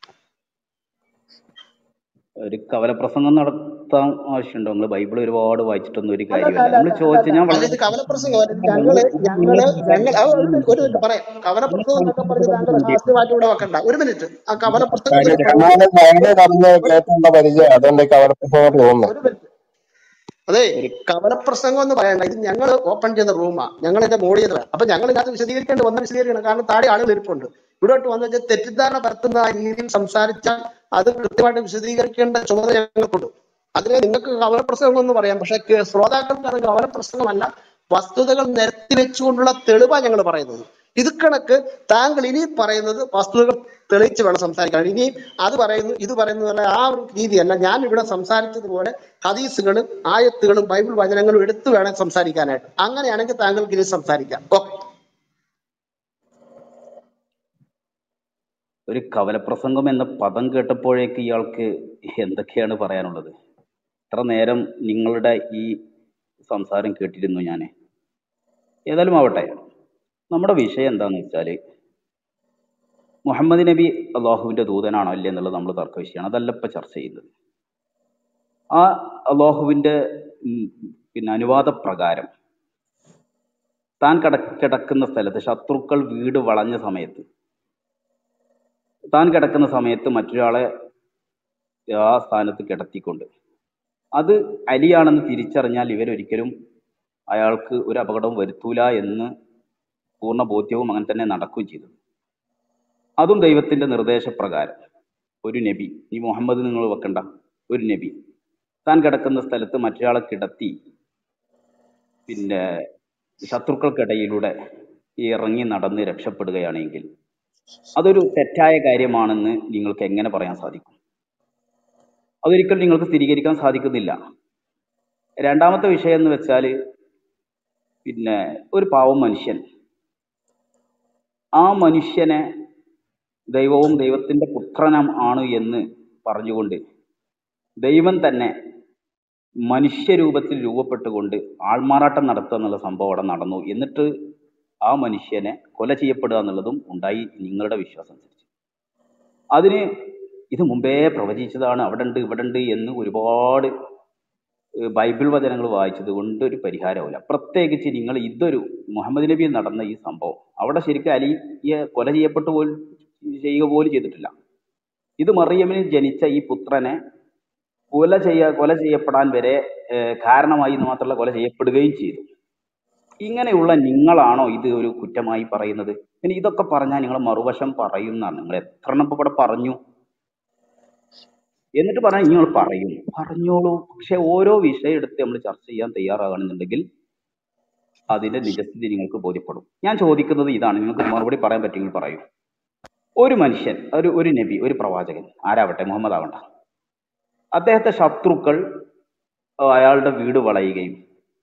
ഒരു കവലപ്രസംഗം നടത്താൻ ആവശ്യമുണ്ടോ നിങ്ങൾ ബൈബിൾ ഒരുപാട് വായിച്ചിട്ടൊന്നും ഒരു അല്ല കാര്യമില്ല അല്ല നമ്മൾ അല്ല ചോദിച്ച ഞാൻ അല്ല വളരെ ഇത് കവലപ്രസംഗം ഞങ്ങള് ഞങ്ങള് ഞങ്ങൾ ആ, ഒരു മിനിറ്റ് ഒരു മിനിറ്റ് പറയാം കവലപ്രസംഗം എന്നൊക്കെ പറഞ്ഞ് താങ്കൾ ഹാസ്യമായിട്ട് ഇവിടെ വെക്കണ്ട ഒരു മിനിറ്റ് ആ കവലപ്രസംഗത്തിന്റെ ഞാന് ഞാന് പറഞ്ഞ കേട്ടുള്ള പരിചയം അതുകൊണ്ട് കവലപ്രസംഗം തോന്നുന്നു ഒരു മിനിറ്റ് അതെ കവലപ്രസംഗം എന്ന് പറയണ്ട ഇത് ഞങ്ങൾ ഓപ്പൺ ചെയ്ത റൂമാ ഞങ്ങൾ ഇതിന്റെ മോഡിയത് അപ്പൊ ഞങ്ങൾ ഇതിനകത്ത് വിശദീകരിക്കേണ്ട വന്ന് വിശദീകരിക്കണം കാരണം താഴെ ആളുകൾ ഇരിപ്പുണ്ട് ഇവിടോട്ട് വന്നു വെച്ചാൽ തെറ്റിദ്ധാരണ പരത്തുന്ന ആ രീതിയിൽ സംസാരിച്ചാൽ അത് കൃത്യമായിട്ട് വിശദീകരിക്കേണ്ട ചുമതല ഞങ്ങൾക്കുണ്ട് അതിന് നിങ്ങൾക്ക് കവലപ്രസംഗം എന്ന് പറയാം പക്ഷെ കേ- ശ്രോതാക്കൾക്ക് അത് കവലപ്രസംഗമല്ല വസ്തുതകൾ നിരത്തി വെച്ചുകൊണ്ടുള്ള തെളിവാ ഞങ്ങൾ പറയുന്നത് ഇത് കണക്ക് താങ്കൾ ഇനി പറയുന്നത് വസ്തുതകൾ തെളിയിച്ച് വേണം സംസാരിക്കാൻ ഇനി അത് പറയുന്നു ഇത് പറയുന്നു എന്നുള്ള ആ ഒരു രീതിയല്ല ഞാൻ ഇവിടെ സംസാരിച്ചതുപോലെ ഹദീസുകളും ആയത്തുകളും ബൈബിൾ വചനങ്ങളും എടുത്തു വേണം സംസാരിക്കാനായിട്ട് അങ്ങനെയാണെങ്കിൽ താങ്കൾക്ക് ഇനി സംസാരിക്കാം ഓക്കെ ഒരു കവലപ്രസംഗം എന്ന പദം കേട്ടപ്പോഴേക്ക് ഇയാൾക്ക് എന്തൊക്കെയാണ് പറയാനുള്ളത് ഇത്ര നേരം നിങ്ങളുടെ ഈ സംസാരം കേട്ടിരുന്നു ഞാൻ ഏതായാലും ആവട്ടെ നമ്മുടെ വിഷയം എന്താന്ന് വെച്ചാൽ മുഹമ്മദ് നബി അള്ളാഹുവിൻ്റെ ദൂതനാണോ അല്ലേ എന്നുള്ളത് നമ്മൾ തർക്ക വിഷയമാണ് അതല്ല ഇപ്പം ചർച്ച ചെയ്യുന്നത് ആ അള്ളാഹുവിൻ്റെ ഉം, പിന്നെ അനുവാദപ്രകാരം താൻ കിട കിടക്കുന്ന സ്ഥലത്ത് ശത്രുക്കൾ വീട് വളഞ്ഞ സമയത്ത് താൻ കിടക്കുന്ന സമയത്ത് മറ്റൊരാളെ ആ സ്ഥാനത്ത് കിടത്തിക്കൊണ്ട് അത് അലിയാണെന്ന് തിരിച്ചറിഞ്ഞാൽ ഇവരൊരിക്കലും അയാൾക്ക് ഒരു അപകടവും വരുത്തൂല എന്ന് പൂർണ്ണ ബോധ്യവും അങ്ങനെ തന്നെ നടക്കുകയും ചെയ്തു അതും ദൈവത്തിന്റെ നിർദ്ദേശപ്രകാരം ഒരു നബി ഈ മുഹമ്മദ് നിങ്ങൾ വെക്കണ്ട ഒരു നബി താൻ കിടക്കുന്ന സ്ഥലത്ത് മറ്റൊരാളെ കിടത്തി പിന്നെ ശത്രുക്കൾക്കിടയിലൂടെ ഇറങ്ങി നടന്ന് രക്ഷപ്പെടുകയാണെങ്കിൽ അതൊരു തെറ്റായ കാര്യമാണെന്ന് നിങ്ങൾക്ക് എങ്ങനെ പറയാൻ സാധിക്കും അതൊരിക്കലും നിങ്ങൾക്ക് സ്ഥിരീകരിക്കാൻ സാധിക്കുന്നില്ല രണ്ടാമത്തെ വിഷയം എന്ന് വെച്ചാൽ പിന്നെ ഒരു പാവം മനുഷ്യൻ ആ മനുഷ്യനെ ദൈവവും ദൈവത്തിന്റെ പുത്രനം ആണ് എന്ന് പറഞ്ഞുകൊണ്ട് ദൈവം തന്നെ മനുഷ്യരൂപത്തിൽ രൂപപ്പെട്ടുകൊണ്ട് ആൾമാറാട്ടം നടത്തുക എന്നുള്ള സംഭവം അവിടെ നടന്നു എന്നിട്ട് ആ മനുഷ്യനെ കൊല ചെയ്യപ്പെടുക എന്നുള്ളതും ഉണ്ടായി നിങ്ങളുടെ വിശ്വാസം അനുസരിച്ച് അതിന് ഇത് മുമ്പേ പ്രവചിച്ചതാണ് അവിടെ ഉണ്ട് ഇവിടെ ഉണ്ട് എന്ന് ഒരുപാട് ഏഹ് ബൈബിൾ വചനങ്ങൾ വായിച്ചത് കൊണ്ട് ഒരു പരിഹാരമില്ല പ്രത്യേകിച്ച് നിങ്ങൾ ഇതൊരു മുഹമ്മദ് നബി നടന്ന ഈ സംഭവം അവിടെ ശരിക്കും അലിയെ കൊല ചെയ്യപ്പെട്ടു പോലും ചെയ്യുക പോലും ചെയ്തിട്ടില്ല ഇത് മറിയമിന് ജനിച്ച ഈ പുത്രനെ കൊല ചെയ്യ കൊല ചെയ്യപ്പെടാൻ വരെ ഏഹ് കാരണമായി എന്ന് മാത്രമല്ല കൊല ചെയ്യപ്പെടുകയും ചെയ്തു ഇങ്ങനെയുള്ള നിങ്ങളാണോ ഇത് ഒരു കുറ്റമായി പറയുന്നത് ഇനി ഇതൊക്കെ പറഞ്ഞാൽ നിങ്ങൾ മറുവശം പറയുന്നതാണ് നിങ്ങൾ എത്ര എണ്ണം ഇപ്പൊ ഇവിടെ പറഞ്ഞു എന്നിട്ട് പറഞ്ഞാൽ നിങ്ങൾ പറയും പറഞ്ഞോളൂ പക്ഷെ ഓരോ വിഷയം എടുത്ത് നമ്മൾ ചർച്ച ചെയ്യാൻ തയ്യാറാകണമെന്നുണ്ടെങ്കിൽ അതിന്റെ നിജസ്ഥിതി നിങ്ങൾക്ക് ബോധ്യപ്പെടും ഞാൻ ചോദിക്കുന്നത് ഇതാണ് നിങ്ങൾക്ക് മറുപടി പറയാൻ പറ്റുമെങ്കിൽ പറയൂ ഒരു മനുഷ്യൻ ഒരു ഒരു നബി ഒരു പ്രവാചകൻ ആരാവട്ടെ മുഹമ്മദ് ആവണ്ട അദ്ദേഹത്തെ ശത്രുക്കൾ ആ, അയാളുടെ വീട് വളയുകയും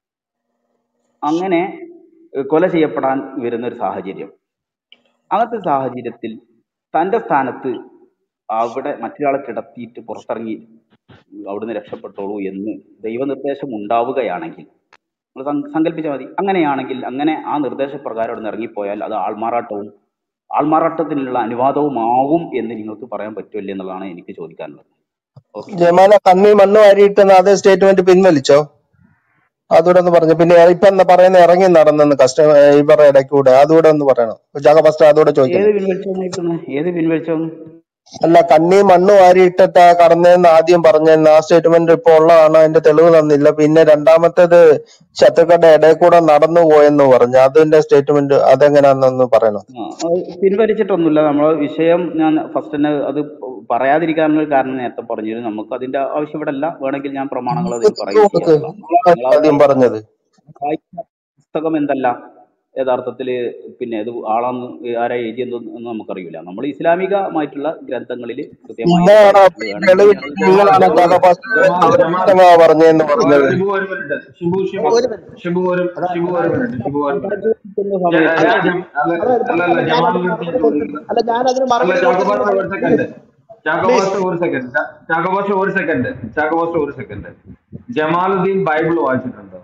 അങ്ങനെ ഏഹ്, കൊല ചെയ്യപ്പെടാൻ വരുന്ന ഒരു സാഹചര്യം അങ്ങനത്തെ സാഹചര്യത്തിൽ തന്റെ സ്ഥാനത്ത് അവിടെ മറ്റൊരാളെ കിടത്തിയിട്ട് പുറത്തിറങ്ങി അവിടുന്ന് രക്ഷപ്പെട്ടോളൂ എന്ന് ദൈവനിർദ്ദേശം ഉണ്ടാവുകയാണെങ്കിൽ നിങ്ങൾ സങ്കല്പിച്ചാൽ മതി അങ്ങനെയാണെങ്കിൽ അങ്ങനെ ആ നിർദ്ദേശപ്രകാരം അവിടെ നിന്ന് ഇറങ്ങിപ്പോയാൽ അത് ആൾമാറാട്ടവും ആൾമാറാട്ടത്തിനുള്ള അനുവാദവുമാവും എന്ന് നിങ്ങൾക്ക് പറയാൻ പറ്റുമല്ലേ എന്നുള്ളതാണ് എനിക്ക് ചോദിക്കാനുള്ളത് ഓക്കെ ജമാല കണ്ണി മണ്ണ് വാരിയിട്ടെന്ന് അതേ സ്റ്റേറ്റ്മെന്റ് പിൻവലിച്ചോ അതുകൂടെ ഒന്ന് പറഞ്ഞു പിന്നെ ഇപ്പൊ എന്താ പറയുന്ന ഇറങ്ങി നടന്നെന്ന് കസ്റ്റമർ ഇവരുടെ ഇടയ്ക്കൂടെ അതുകൂടെ ഒന്ന് പറയണം ജാഗ ഫസ്റ്റ് അതുകൂടെ ഏത് ചോദിക്കുന്നു പിൻവലിച്ചോന്ന് ചോദിക്കുന്നത് ഏത് പിൻവലിച്ചോന്ന് അല്ല കണ്ണി മണ്ണ് വാരിയിട്ടിട്ടാ കടന്നതെന്ന് ആദ്യം പറഞ്ഞെന്ന് ആ സ്റ്റേറ്റ്മെന്റ് ഇപ്പൊ ഉള്ളതാണ് അതിന്റെ തെളിവ് തന്നില്ല പിന്നെ രണ്ടാമത്തേത് ശത്രുക്കളുടെ ഇടയിൽ കൂടെ നടന്നു പോയെന്ന് പറഞ്ഞു അതിന്റെ സ്റ്റേറ്റ്മെന്റ് അതെങ്ങനെയാണെന്നൊന്ന് പറയണം ആ, അത് പിൻവലിച്ചിട്ടൊന്നുമില്ല നമ്മൾ വിഷയം ഞാൻ ഫസ്റ്റ് തന്നെ അത് പറയാതിരിക്കാനുള്ള ഒരു കാരണം നേരത്തെ പറഞ്ഞിരുന്നു നമുക്ക് അതിന്റെ ആവശ്യം ഇവിടെ അല്ല വേണമെങ്കിൽ ഞാൻ പ്രമാണങ്ങൾ അതിൽ പറയുകയും കൊടുക്ക് ചെയ്യാവുന്നതാണ് നിങ്ങൾ ആ ആദ്യം പറഞ്ഞത് വായിച്ച പുസ്തകം എന്തല്ല യഥാർത്ഥത്തില് പിന്നെ ഇത് ആളാന്ന് ആരാ എഴുതിയെന്ന് നമുക്കറിയില്ല നമ്മൾ ഇസ്ലാമികമായിട്ടുള്ള ഗ്രന്ഥങ്ങളിൽ കൃത്യമായി നിങ്ങളാണ് വായിച്ചത് വേണമെങ്കിൽ തെളിവ് അത് നിങ്ങളാണ് നമുക്ക് ജാഗ ഫസ്റ്റ് ജമാൽ ജമാൽ അവരുടെ പറഞ്ഞെന്ന് ജമാൽ പറഞ്ഞത് ഷിബു ഒരു മിനിറ്റ് ഷിബു ഷിബു ഒരു മിനിറ്റ് ഷിബു ഒരു അതാ ഷിബു ഒരു അതായത് മിനിറ്റ് ഷിബു ഒരു മിനിറ്റ് സംസാരിച്ചുകൊണ്ടിരിക്കുന്ന ജ- സമയത്ത് ഞാൻ ജം- അല്ല അതായത് അല്ല അല്ല ഞാനതിന് ജമാലിന്റെ അടുത്ത് ഞാൻ മറുപടി കൊടുത്തിട്ട് ചോദിക്കുന്നത് അല്ല ഞാനതിന് അല്ല മറുപടി ചാക്കോബാസ് കൊടുത്തിട്ട് ഒരു സെക്കൻഡ് പ്ലീസ് ചാക്കോബാസ് ഒരു സെക്കൻഡ് ചാക്കോബാസ് ഒരു സെക്കൻഡ് ചാക്കോബാസ് ഒരു സെക്കൻഡ് ജമാലുദ്ദീൻ ബൈബിൾ വായിച്ചിട്ടുണ്ടോ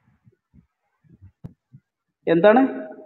എന്താണ്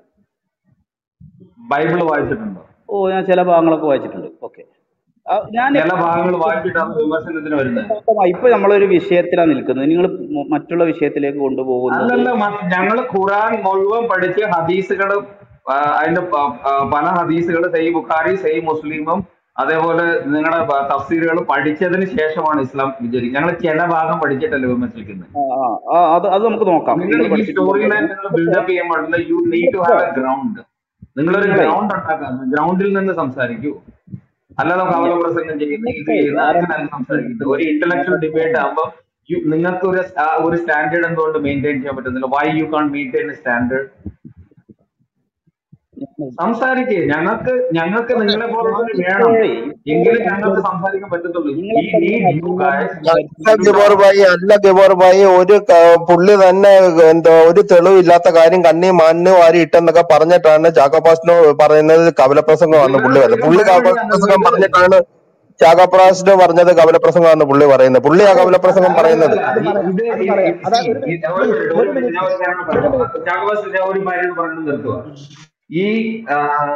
ബൈബിൾ വായിച്ചിട്ടുണ്ടോ ഓ ഞാൻ ചില ഭാഗങ്ങളൊക്കെ വായിച്ചിട്ടുണ്ട് ഓക്കെ ഞാൻ ചില ഭാഗങ്ങൾ വായിച്ചിട്ടാണ് വിമർശനത്തിന് വരുന്നത് ഇപ്പൊ നമ്മളൊരു വിഷയത്തിലാണ് നിൽക്കുന്നത് നിങ്ങൾ മറ്റുള്ള വിഷയത്തിലേക്ക് കൊണ്ടുപോകുന്നത് അല്ലല്ല ഞങ്ങൾ ഖുറാൻ മുഴുവൻ പഠിച്ച് ഹദീസുകൾ അതിന്റെ പ- ആ, പല ഹദീസുകൾ സൈ ബുഖാരി സൈ മുസ്ലിമും അതേപോലെ നിങ്ങളുടെ തഫ്സീലുകൾ പഠിച്ചതിന് ശേഷമാണ് ഇസ്ലാം വിചാരിക്കുന്നത് ഞങ്ങൾ ചില ഭാഗം പഠിച്ചിട്ടല്ലേ വിമർശിക്കുന്നത് ആ, ആ, ആ, അത് അത് നമുക്ക് നോക്കാം നിങ്ങൾ നിങ്ങൾ ഈ സ്റ്റോറി ലൈൻ പഠിച്ചിട്ടുണ്ടോ നിങ്ങൾ ബിൽഡപ്പ് ചെയ്യാൻ പാടില്ല you need to have a ground നിങ്ങളൊരു നിങ്ങളെ ഗ്രൗണ്ട് ഉണ്ടാക്കാൻ ഗ്രൗണ്ടിൽ നിന്ന് സംസാരിക്കൂ അല്ലാതെ കവല പ്രസംഗം ചെയ്യുന്ന ഇത് ചെയ്യുന്ന അങ്ങനെ സംസാരിക്കുന്നത് ഒരു ഇന്റലക്ച്വൽ ഡിബേറ്റ് ആകുമ്പോൾ നിങ്ങൾക്ക് ഒരു ഒരു സ്റ്റാൻഡേർഡ് എന്തുകൊണ്ട് മെയിൻറ്റെയിൻ ചെയ്യാൻ പറ്റുന്നില്ല why you can maintain standard സംസാരിക്കേ ഞങ്ങൾക്ക് ഞങ്ങൾക്ക് ഓക്കെ നിങ്ങളെ പോലുള്ളവർ വേണം ഏയ് എങ്കിലും ഞങ്ങൾക്ക് സംസാരിക്കാൻ പറ്റത്തുള്ളൂ ഈ നീഡ് യു ഗൈസ് അല്ല ഗബോർ ഭായി അല്ല ഗബോർ ഭായി ഒരു ക- പുള്ളി തന്നെ എന്തോ ഒരു തെളിവില്ലാത്ത കാര്യം കണ്ണി മണ്ണ് വാരി ഇട്ടെന്നൊക്കെ പറഞ്ഞിട്ടാണ് ചാക്കോപാസിനോ പറയുന്നത് കവലപ്രസംഗമാണെന്ന് പുള്ളി പറയുന്നത് പുള്ളി കവലപ്രസംഗം പറഞ്ഞിട്ടാണ് ചാക്കോപ്രാസിനോ പറഞ്ഞത് കവലപ്രസംഗമാണെന്ന് പുള്ളി പറയുന്നത് പുള്ളി ആ കവലപ്രസംഗം പറയുന്നത് അല്ലല്ല അത് ഇത് പറയാം ഇത് അത് പറയാം ഇത് അതാ see, ഒരു ഇത് മിനിറ്റ് ഒരു ഒരു മിനിറ്റ് മിനിറ്റ് ഒരു ഒരു മിനിറ്റ് ഞാൻ ഒരു മിനിറ്റ് കാര്യം ഒരു പറയാം മിനിറ്റ് ജാഗവാസ് ഞാൻ ഒരു കാര്യം പറഞ്ഞു നിർത്തുക ഈ ആ,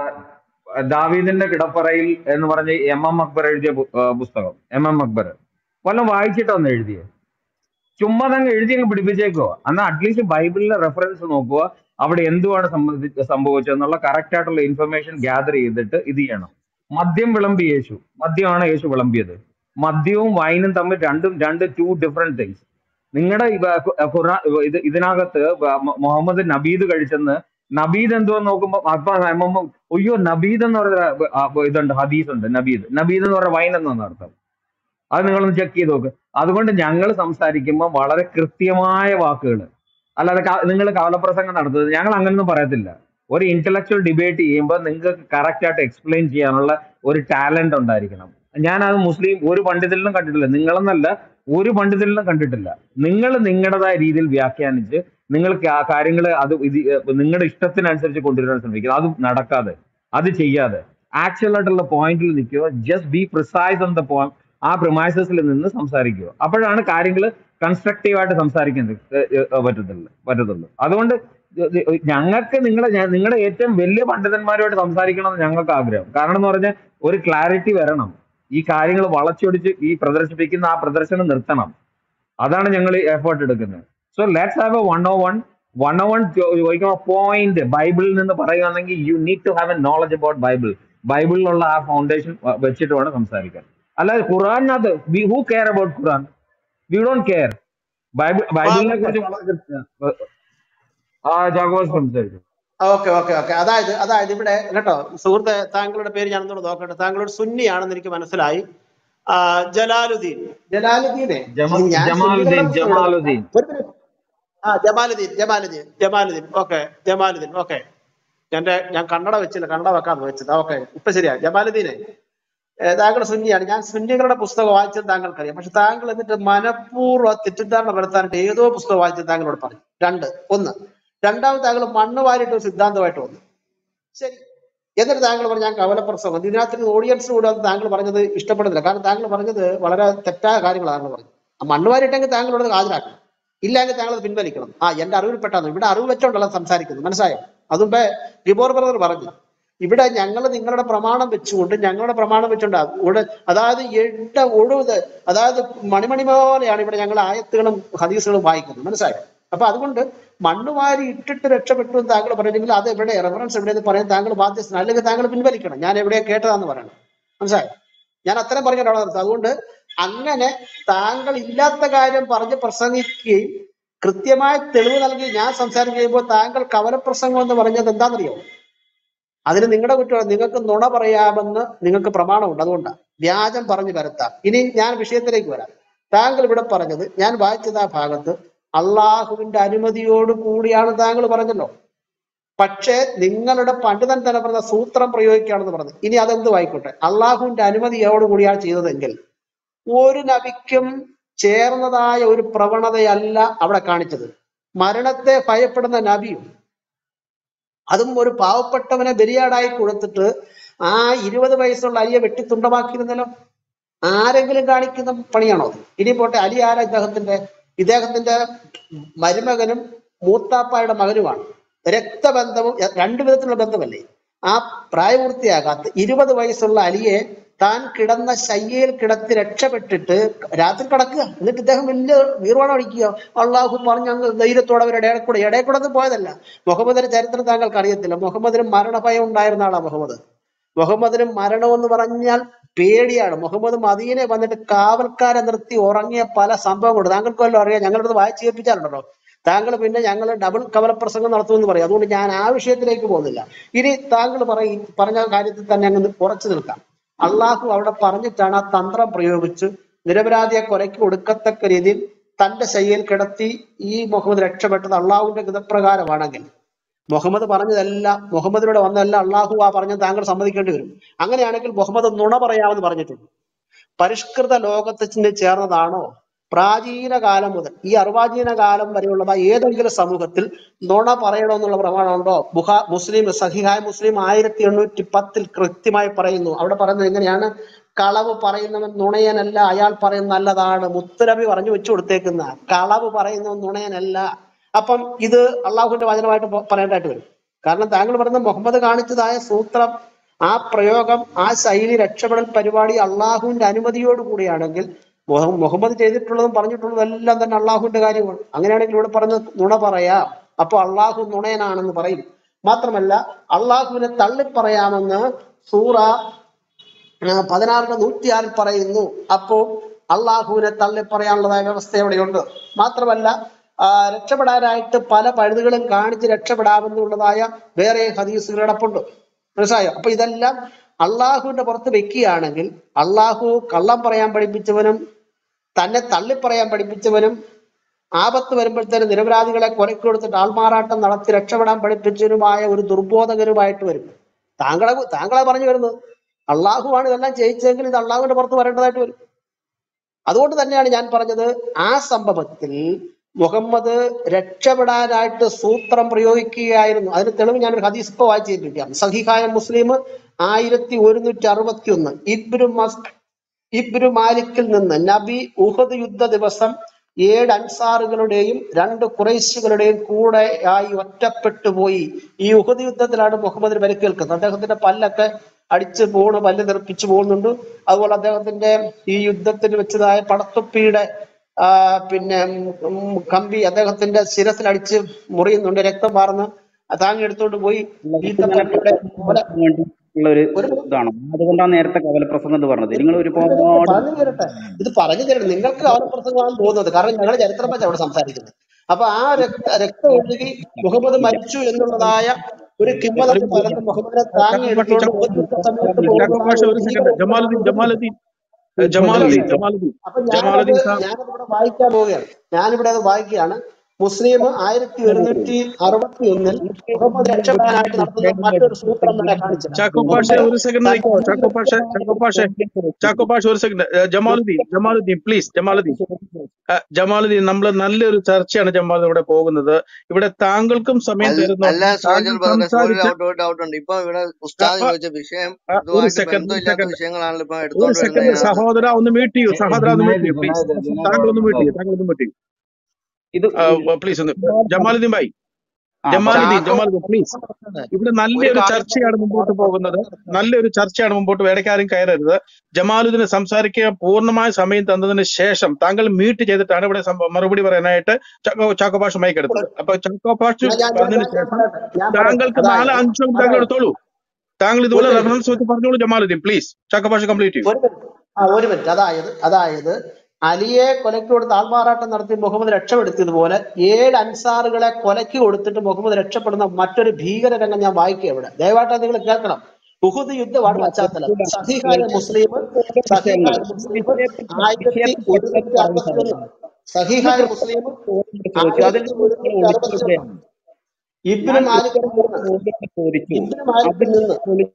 ദാവീദിന്റെ കിടപ്പറയിൽ എന്ന് പറഞ്ഞ് എം എം അക്ബർ എഴുതിയ പു- ആ, പുസ്തകം എം എം അക്ബർ വല്ലതും വായിച്ചിട്ടൊന്ന് എഴുതിയേ ചുമ്മാ അങ്ങ് എഴുതി അങ്ങ് പിടിപ്പിച്ചേക്കോ എന്നാൽ അറ്റ്ലീസ്റ്റ് ബൈബിളിലെ റെഫറൻസ് നോക്കുക അവിടെ എന്തുവാണ് സംബന്ധി- സംഭവിച്ചതെന്നുള്ള കറക്റ്റ് ആയിട്ടുള്ള ഇൻഫർമേഷൻ ഗ്യാദർ ചെയ്തിട്ട് ഇത് ചെയ്യണം മദ്യം വിളമ്പി യേശു മദ്യമാണ് യേശു വിളമ്പിയത് മദ്യവും വൈനും തമ്മിൽ രണ്ടും രണ്ട് ടു ഡിഫറെന്റ് തിങ്സ് നിങ്ങളുടെ ഖുറാ ഇത് ഇതിനകത്ത് വ- മു- മുഹമ്മദ് നബീദ് കഴിച്ചെന്ന് നബീദ് എന്തോ നോക്കുമ്പോ അപ്പൊ എം എം അയ്യോ നബീദ് എന്ന് പറയുന്ന ആ, ഇതുണ്ട് ഹദീസ് ഉണ്ട് നബീദ് നബീദ് എന്ന് പറയുന്ന വൈൻ എന്നാണ് അർത്ഥം അത് നിങ്ങളൊന്ന് ചെക്ക് ചെയ്ത് നോക്ക് അതുകൊണ്ട് ഞങ്ങൾ സംസാരിക്കുമ്പോൾ വളരെ കൃത്യമായ വാക്കുകൾ അല്ലാതെ നിങ്ങൾ കവലപ്രസംഗം നടത്തുന്നത് ഞങ്ങൾ അങ്ങനൊന്നും പറയത്തില്ല ഒരു ഇന്റലക്ച്വൽ ഡിബേറ്റ് ചെയ്യുമ്പോൾ നിങ്ങൾക്ക് കറക്റ്റ് ആയിട്ട് എക്സ്പ്ലെയിൻ ചെയ്യാനുള്ള ഒരു ടാലന്റ് ഉണ്ടായിരിക്കണം ഞാൻ അത് മുസ്ലിം ഒരു പണ്ഡിതരിലും കണ്ടിട്ടില്ല നിങ്ങളെന്നല്ല ഒരു പണ്ഡിതരിലും കണ്ടിട്ടില്ല നിങ്ങൾ നിങ്ങളുടേതായ രീതിയിൽ വ്യാഖ്യാനിച്ച് നിങ്ങൾക്ക് ആ കാര്യങ്ങൾ അത് ഇത് നിങ്ങളുടെ ഇഷ്ടത്തിനനുസരിച്ച് കൊണ്ടുവരാൻ ശ്രമിക്കുക അത് നടക്കാതെ അത് ചെയ്യാതെ ആക്ച്വൽ ആയിട്ടുള്ള പോയിന്റിൽ നിൽക്കുക just be precise on the point ആ പ്രിമൈസസിൽ നിന്ന് സംസാരിക്കുക അപ്പോഴാണ് കാര്യങ്ങൾ കൺസ്ട്രക്റ്റീവ് ആയിട്ട് സംസാരിക്കാൻ ഏഹ് ഏഹ് പറ്റത്തുള്ളൂ പറ്റത്തുള്ളൂ അതുകൊണ്ട് ഞങ്ങൾക്ക് നിങ്ങളെ ഞാൻ- നിങ്ങളുടെ ഏറ്റവും വലിയ പണ്ഡിതന്മാരുമായിട്ട് സംസാരിക്കണം എന്ന് ഞങ്ങൾക്ക് ആഗ്രഹം കാരണം എന്ന് പറഞ്ഞാൽ ഒരു ക്ലാരിറ്റി വരണം ഈ കാര്യങ്ങൾ വളച്ചൊടിച്ച് ഈ പ്രദർശിപ്പിക്കുന്ന ആ പ്രദർശനം നിർത്തണം അതാണ് ഞങ്ങൾ എഫേർട്ട് എടുക്കുന്നത് so let's have a one o one one o one ചോദിക്കുമ്പോൾ പോയിന്റ് ബൈബിളിൽ നിന്ന് പറയുകയാണെങ്കിൽ you need to have a knowledge about Bible ബൈബിളിലുള്ള ആ ഫൗണ്ടേഷൻ വെച്ചിട്ട് വേണം സംസാരിക്കാൻ അല്ലാതെ ഖുറാനകത്ത് we who care about Quran we don't care Bible ബൈബിളിനെ കുറിച്ച് വളരെ കൃത്യ- ആ ജാഗോസ് സംസാരിച്ചു ഓക്കെ ഓക്കെ ഓക്കെ അതായത് അതായത് ഇവിടെ കേട്ടോ സുഹൃത്തെ താങ്കളുടെ പേര് ഞാൻ ഒന്നുകൂടെ നോക്കട്ടെ താങ്കളോട് സുന്നിയാണെന്ന് എനിക്ക് മനസ്സിലായി ആ, ജലാലുദ്ദീൻ ജലാലുദ്ദീനെ ജമ ഈ ഞാൻ ജമാലുദ്ദീൻ സുന്നികളുടെ പുസ്തകം ഇവിടെ ജമാലുദ്ദീൻ ഒരു minute. ആ ജമാലുദ്ദീൻ ജമാലുദ്ദീൻ ജമാലുദ്ദീൻ ഓക്കെ ജമാലുദ്ദീൻ ഓക്കെ എന്റെ ഞാൻ കന്നഡ വെച്ചില്ല കന്നഡ വെക്കാന്ന് വെച്ചത് ഓക്കെ ഇപ്പൊ ശരിയാ ജമാലുദ്ദീനെ ഏ, താങ്കൾ സുന്നിയാണ് ഞാൻ സുന്നികളുടെ പുസ്തകം വായിച്ചത് താങ്കൾക്കറിയാം പക്ഷെ താങ്കൾ എന്നിട്ട് മനഃപൂർവ്വം തെറ്റിദ്ധാരണ വരുത്താനായിട്ട് ഏതോ പുസ്തകം വായിച്ചത് താങ്കളോട് പറഞ്ഞു രണ്ട് ഒന്ന് രണ്ടാമത് താങ്കൾ മണ്ണ് വാരിയിട്ട് ഒരു സിദ്ധാന്തമായിട്ട് വന്നു ശരി എന്നിട്ട് താങ്കൾ പറഞ്ഞു ഞാൻ കവലപ്രസവം ഇതിനകത്ത് ഓഡിയൻസിന് കൂടെ വന്ന് താങ്കൾ പറഞ്ഞത് ഇഷ്ടപ്പെടുന്നില്ല കാരണം താങ്കൾ പറഞ്ഞത് വളരെ തെറ്റായ കാര്യങ്ങളാണ് താങ്കൾ പറഞ്ഞത് ആ മണ്ണ് വാരിട്ടെങ്കിൽ താങ്കളോട് ഹാജരാക്കണം ഇല്ലെങ്കിൽ താങ്കൾ അത് പിൻവലിക്കണം ആ എന്റെ അറിവിൽപ്പെട്ടാണ് ഇവിടെ അറിവ് വെച്ചോണ്ടല്ല സംസാരിക്കുന്നത് മനസ്സിലായോ അതുമ്പേ ഗിബോർ ബ്രദർ പറഞ്ഞു ഇവിടെ ഞങ്ങൾ നിങ്ങളുടെ പ്രമാണം വെച്ചുകൊണ്ട് ഞങ്ങളുടെ പ്രമാണം വെച്ചുകൊണ്ട് ഇവിടെ അതായത് എട്ട ഒഴുത് അതായത് മണിമണി പോലെയാണ് ഇവിടെ ഞങ്ങൾ ആയത്തുകളും ഹദീസുകളും വായിക്കുന്നത് മനസ്സിലായോ അപ്പൊ അതുകൊണ്ട് മണ്ണ് വാരി ഇട്ടിട്ട് രക്ഷപ്പെട്ടു എന്ന് താങ്കൾ പറഞ്ഞെങ്കിൽ അത് എവിടെ റെഫറൻസ് എവിടെയെന്ന് പറയാൻ താങ്കൾ ബാധ്യസ്ഥ അല്ലെങ്കിൽ താങ്കൾ പിൻവലിക്കണം ഞാൻ എവിടെ കേട്ടതാന്ന് പറയണം മനസ്സിലായോ ഞാൻ അത്രയും പറഞ്ഞിട്ടാണ് നിർത്തുന്നത് അതുകൊണ്ട് അങ്ങനെ താങ്കൾ ഇല്ലാത്ത കാര്യം പറഞ്ഞ് പ്രസംഗിക്കുകയും കൃത്യമായ തെളിവ് നൽകി ഞാൻ സംസാരം ചെയ്യുമ്പോൾ താങ്കൾ കവലപ്രസംഗം എന്ന് പറഞ്ഞത് എന്താണെന്നറിയോ അതിന് നിങ്ങളുടെ കുറ്റം നിങ്ങൾക്ക് നുണ പറയാമെന്ന് നിങ്ങൾക്ക് പ്രമാണമുണ്ട് അതുകൊണ്ടാണ് വ്യാജം പറഞ്ഞു കരുത്താം ഇനി ഞാൻ വിഷയത്തിലേക്ക് വരാം താങ്കൾ ഇവിടെ പറഞ്ഞത് ഞാൻ വായിച്ചത് ആ ഭാഗത്ത് അള്ളാഹുവിന്റെ അനുമതിയോട് കൂടിയാണ് താങ്കൾ പറഞ്ഞല്ലോ പക്ഷേ നിങ്ങളുടെ പണ്ഡിതൻ തന്നെ പറഞ്ഞ സൂത്രം പ്രയോഗിക്കുകയാണെന്ന് പറഞ്ഞു ഇനി അതെന്ത് വായിക്കോട്ടെ അള്ളാഹുവിന്റെ അനുമതിയോട് കൂടിയാണ് ചെയ്തതെങ്കിൽ ഒരു നബിക്കും ചേർന്നതായ ഒരു പ്രവണതയല്ല അവിടെ കാണിച്ചത് മരണത്തെ ഭയപ്പെടുന്ന നബിയും അതും ഒരു പാവപ്പെട്ടവനെ ബലിയാടായി കൊടുത്തിട്ട് ആ ഇരുപത് വയസ്സുള്ള അലിയെ വെട്ടിത്തുണ്ടമാക്കിയിരുന്നല്ലോ ആരെങ്കിലും കാണിക്കുന്ന പണിയാണോ അത് ഇനി പോട്ടെ അലി ആരാ ഇദ്ദേഹത്തിന്റെ ഇദ്ദേഹത്തിന്റെ മരുമകനും മൂത്താപ്പായുടെ മകനുമാണ് രക്തബന്ധവും എ- രണ്ടു വിധത്തിലുള്ള ബന്ധമല്ലേ ആ പ്രായപൂർത്തിയാകാത്ത ഇരുപത് വയസ്സുള്ള അലിയെ താൻ കിടന്ന ശയ്യയിൽ കിടത്തി രക്ഷപ്പെട്ടിട്ട് രാത്രി കിടക്കുക എന്നിട്ട് ഇദ്ദേഹം വലിയ വീർവാണം അടിക്കുക അള്ളാഹു പറഞ്ഞ അങ്ങ് ധൈര്യത്തോടെ അവരുടെ ഇടയിൽ കൂടെ ഇടയിൽ കൂടെ ഒന്നും പോയതല്ല മുഹമ്മദിന്റെ ചരിത്രം താങ്കൾക്ക് അറിയത്തില്ല മുഹമ്മദിന് മരണഭയം ഉണ്ടായിരുന്ന ആളാ മുഹമ്മദ് മുഹമ്മദിന് മരണം എന്ന് പറഞ്ഞാൽ പേടിയാണ് മുഹമ്മദ് മദീനെ വന്നിട്ട് കാവൽക്കാരെ നിർത്തി ഉറങ്ങിയ പല സംഭവങ്ങളുണ്ട് താങ്കൾക്ക് വല്ലതും അറിയാം ഞങ്ങളുടെ അടുത്ത് വായിച്ച് കേൾപ്പിച്ചാലുണ്ടല്ലോ താങ്കൾ പിന്നെ ഞങ്ങൾ ഡബിൾ കവലപ്രസംഗം നടത്തുമെന്ന് പറയും അതുകൊണ്ട് ഞാൻ ആ വിഷയത്തിലേക്ക് പോകുന്നില്ല ഇനി താങ്കൾ പറയും പറഞ്ഞ കാര്യത്തിൽ തന്നെ അങ്ങ് ഉറച്ചു നിൽക്കാം അള്ളാഹു അവിടെ പറഞ്ഞിട്ടാണ് ആ തന്ത്രം പ്രയോഗിച്ച് നിരപരാധിയെ കൊലയ്ക്ക് കൊടുക്കത്തക്ക രീതിയിൽ തന്റെ ശൈലിയിൽ കിടത്തി ഈ മുഹമ്മദ് രക്ഷപ്പെട്ടത് അള്ളാഹുവിന്റെ ഗതപ്രകാരമാണെങ്കിൽ മുഹമ്മദ് പറഞ്ഞതല്ല മുഹമ്മദിലൂടെ വന്നതല്ല അള്ളാഹു ആ പറഞ്ഞത് താങ്കൾ സമ്മതിക്കേണ്ടി വരും അങ്ങനെയാണെങ്കിൽ മുഹമ്മദ് നുണ പറയാമെന്ന് പറഞ്ഞിട്ടുണ്ട് പരിഷ്കൃത ലോകത്തിന് ചേർന്നതാണോ പ്രാചീന കാലം മുതൽ ഈ അർവാചീന കാലം വരെയുള്ളതായ ഏതെങ്കിലും സമൂഹത്തിൽ നുണ പറയണമെന്നുള്ള പ്രമാണമുണ്ടോ ബുഹാ മുസ്ലിം സഹിഹായ മുസ്ലിം ആയിരത്തി എണ്ണൂറ്റി പത്തിൽ കൃത്യമായി പറയുന്നു അവിടെ പറയുന്നത് എങ്ങനെയാണ് കളവ് പറയുന്നവൻ നുണയനല്ല അയാൾ പറയുന്ന നല്ലതാണ് മുത്തരബി പറഞ്ഞു വെച്ചു കൊടുത്തേക്കുന്ന കളവ് പറയുന്നവൻ നുണയനല്ല അപ്പം ഇത് അള്ളാഹുവിന്റെ വചനമായിട്ട് പ- പറയേണ്ടതായിട്ട് വരും കാരണം താങ്കൾ പറയുന്ന മുഹമ്മദ് കാണിച്ചതായ സൂത്രം ആ പ്രയോഗം ആ ശൈലി രക്ഷപ്പെടൽ പരിപാടി അള്ളാഹുവിന്റെ അനുമതിയോട് കൂടിയാണെങ്കിൽ മുഹ- മുഹമ്മദ് ചെയ്തിട്ടുള്ളതും പറഞ്ഞിട്ടുള്ളതും എല്ലാം തന്നെ അള്ളാഹുവിന്റെ കാര്യമാണ് അങ്ങനെയാണെങ്കിൽ ഇവിടെ പറഞ്ഞ നുണ പറയാം അപ്പൊ അള്ളാഹു നുണയനാണെന്ന് പറയും മാത്രമല്ല അള്ളാഹുവിനെ തള്ളിപ്പറയാമെന്ന് സൂറ ആ, പതിനാറിന്റെ നൂറ്റിയാറിൽ പറയുന്നു അപ്പോ അള്ളാഹുവിനെ തള്ളി പറയാനുള്ളതായ വ്യവസ്ഥ എവിടെയുണ്ട് മാത്രമല്ല ആ, രക്ഷപ്പെടാനായിട്ട് പല പഴുതുകളും കാണിച്ച് രക്ഷപ്പെടാമെന്നുള്ളതായ വേറെ ഹദീസുകൾ കിടപ്പുണ്ട് മനസ്സിലായോ അപ്പൊ ഇതെല്ലാം അള്ളാഹുവിന്റെ പുറത്ത് വെക്കുകയാണെങ്കിൽ അള്ളാഹു കള്ളം പറയാൻ പഠിപ്പിച്ചവനും തന്നെ തള്ളിപ്പറയാൻ പഠിപ്പിച്ചവനും ആപത്ത് വരുമ്പോഴത്തേനും നിരപരാധികളെ കൊലക്ക് കൊടുത്തിട്ട് ആൾമാറാട്ടം നടത്തി രക്ഷപ്പെടാൻ പഠിപ്പിച്ചവനുമായ ഒരു ദുർബോധകരുമായിട്ട് വരും താങ്കളെ താങ്കളെ പറഞ്ഞു വരുന്നത് അള്ളാഹുവാണ് ഇതെല്ലാം ചെയ്യിച്ചതെങ്കിൽ ഇത് അള്ളാഹുവിന്റെ പുറത്ത് വരേണ്ടതായിട്ട് വരും അതുകൊണ്ട് തന്നെയാണ് ഞാൻ പറഞ്ഞത് ആ സംഭവത്തിൽ മുഹമ്മദ് രക്ഷപ്പെടാനായിട്ട് സൂത്രം പ്രയോഗിക്കുകയായിരുന്നു അതിന് തെളിവ് ഞാനൊരു ഹദീസ് ഇപ്പൊ വായിച്ചിരിക്കുകയാണ് സഹിഹായ മുസ്ലിം ആയിരത്തി ഒരുന്നൂറ്റി അറുപത്തി ഒന്ന് ഇബ്രു മസ് ഇബ്രു മാലിക്കിൽ നിന്ന് നബി ഉഹദ് യുദ്ധ ദിവസം ഏഴ് അൻസാറുകളുടെയും രണ്ട് കുറേശികളുടെയും കൂടെ ആയി ഒറ്റപ്പെട്ടു പോയി ഈ ഉഹദ് യുദ്ധത്തിലാണ് മുഹമ്മദിന് പരിക്കേൽക്കുന്നത് അദ്ദേഹത്തിന്റെ പല്ലൊക്കെ അടിച്ച് പോണ് പല്ല് തെറിപ്പിച്ചു പോകുന്നുണ്ട് അതുപോലെ അദ്ദേഹത്തിന്റെ ഈ യുദ്ധത്തിൽ വെച്ചതായ പടത്തൊപ്പിയുടെ ആ, പിന്നെ ഉം, കമ്പി അദ്ദേഹത്തിന്റെ ശിരസിൽ അടിച്ച് മുറിയുന്നുണ്ട് രക്തം പാർന്ന് താങ്ങി എടുത്തുകൊണ്ട് പോയി ഈത്തപ്പനയുടെ പോലെ ഉള്ള ഒരു ഒരു ഇതാണ് അതുകൊണ്ടാണ് നേരത്തെ കവലപ്രസംഗം എന്ന് പറഞ്ഞത് നിങ്ങൾ ഒരുപാട് പറഞ്ഞു തരട്ടെ ഇത് പറഞ്ഞു തരട്ടെ നിങ്ങൾക്ക് അവനപ്രസംഗമാണ് തോന്നുന്നത് കാരണം ഞങ്ങൾ ചരിത്രം വെച്ച് അവിടെ സംസാരിക്കുന്നത് അപ്പൊ ആ രക്ത രക്തം ഒഴുകി മുഹമ്മദ് മരിച്ചു എന്നുള്ളതായ ഒരു കിംവദന്തി പലത് മുഹമ്മദിനെ താങ്ങി എടുത്തുകൊണ്ട് ഓർമ്മിച്ച സമയത്ത് ചാക്കോ പോകുന്ന പാഷ ഒരു ഒരു സെക്കൻഡ് ഭീകര ജമാലുദ്ദീൻ ജമാലുദ്ദീൻ ഏ, ജമാലുദ്ദീൻ ജമാലുദ്ദീൻ അപ്പൊ ഞാനത് ജമാലുദ്ദീൻ സാർ ഞാനത് ഇവിടെ വായിക്കാൻ പോവുകയാണ് ഞാനിവിടെ അത് വായിക്കുകയാണ് മുസ്ലിം ആയിരത്തി ഒരുന്നൂറ്റി അറുപത്തി ഒന്നിൽ മുഹമ്മദ് രക്ഷപ്പെടാനായിട്ട് നടത്തുന്ന മറ്റൊരു സൂത്രം തന്നെ കാണിച്ചത് ചാക്കോ പാഷ ഒരു സെക്കൻഡ് നിൽക്കോ ചാക്കോ പാഷ ചാക്കോ പാഷ ചാക്കോ പാഷ ഒരു സെക്കൻഡ് ജമാലുദ്ദീൻ ജമാലുദ്ദീൻ പ്ലീസ് ജമാലുദ്ദീൻ ആ, ജമാലുദ്ദീൻ നമ്മൾ നല്ലൊരു ചർച്ചയാണ് ജമാൽ ഇവിടെ പോകുന്നത് ഇവിടെ താങ്കൾക്കും സമയം അല്ല തരുന്നു അല്ല സോജൽ താങ്കൾ ബ്രദറെ ഒരു സംസാരിച്ച ഡൗട്ട് ഒരു ഡൗട്ട് ഉണ്ട് ഇപ്പൊ ഇവിടെ ഉസ്താദ് ആ, ആ, ചോദിച്ച വിഷയം ആ, ഒരു ഇതുമായിട്ട് സെക്കൻഡ് ഒരു ബന്ധമില്ലാത്ത സെക്കൻഡ് വിഷയങ്ങളാണല്ലോ ഇപ്പൊ ഒരു എടുത്തോണ്ട് വരുന്നത് സെക്കൻഡ് ഇതിനകത്ത് സഹോദര ഒന്ന് മ്യൂട്ട് ചെയ്യൂ സഹോദര ഒന്ന് മ്യൂട്ട് ജുനൈദ് ചെയ്യൂ പ്ലീസ് ജുനൈദ് ജുനൈദ് താങ്കൾ അവിടെ ഒന്ന് മ്യൂട്ട് നിൽക്കോ ചെയ്യൂ താങ്കൾ ഒന്ന് മ്യൂട്ട് ചെയ്യൂ ഇത് പ്ലീസ് ഒന്ന് ജമാലുദ്ദീൻ ഭായി ആ ജമാലുദ്ദീൻ പറഞ്ഞു ചാക്കോ ജമാലുദ്ദീൻ പ്ലീസ് ഇവിടെ ഒരു നല്ലൊരു കാര്യം ചർച്ചയാണ് മുമ്പോട്ട് പോകുന്നത് നല്ലൊരു ചർച്ചയാണ് മുമ്പോട്ട് ഇടയ്ക്കാരും കയറരുത് ജമാലുദ്ദീന് സംസാരിക്കാൻ പൂർണ്ണമായ സമയം തന്നതിന് ശേഷം താങ്കൾ മ്യൂട്ട് ചെയ്തിട്ടാണ് ഇവിടെ സം- മറുപടി പറയാനായിട്ട് ചാക്കോ ചാക്കോ പാഷ മൈക്ക് എടുത്തത് അപ്പൊ ചാക്കോ പാഷ ഞാൻ ഞാൻ ഞാൻ പറഞ്ഞതിന് ഞാൻ ശേഷം പറയട്ടെ ഞാൻ പറയട്ടെ താങ്കൾക്ക് നാല് അതായത് അഞ്ച് മിനിറ്റ് താങ്കൾ അതായത് എടുത്തോളൂ താങ്കൾ ഒരു ഇതുപോലെ മിനിറ്റ് റെഫറൻസ് വെച്ച് പറഞ്ഞോളൂ ജമാലുദ്ദീൻ പ്ലീസ് ചാക്കോ പാഷ കംപ്ലീറ്റ് ചെയ്യൂ ഒരു മിനിറ്റ് ആ ഒരു മിനിറ്റ് അതായത് അതായത് അലിയെ കൊലയ്ക്ക് കൊടുത്ത് ആൾമാറാട്ടം നടത്തി മുഹമ്മദ് രക്ഷപ്പെടുത്തിയതുപോലെ ഏഴ് അൻസാറുകളെ കൊലയ്ക്ക് കൊടുത്തിട്ട് മുഹമ്മദ് രക്ഷപ്പെടുന്ന മറ്റൊരു ഭീകര രംഗം ഞാൻ വായിക്കുക ഇവിടെ ദയവായിട്ട് നിങ്ങൾ കേൾക്കണം ഉഹുദ് യുദ്ധമാണ് പശ്ചാത്തലം സഹിഹായ മുസ്ലിം സഹിഹായ മുസ്ലിം ആയിരത്തി ഒരുന്നൂറ്റി അറുപത്തി ഒന്ന് സഹിഹായ മുസ്ലിം ചോദിച്ചു അതിൽ ആയിരത്തി ഒരുന്നൂറ്റി അറുപത്തി ഒന്ന് ഇബ്നു ഞാൻ മാലിക്കിൽ നിന്ന് ചോദിച്ചു ഇബ്നു മാലിക്കിൽ നിന്ന്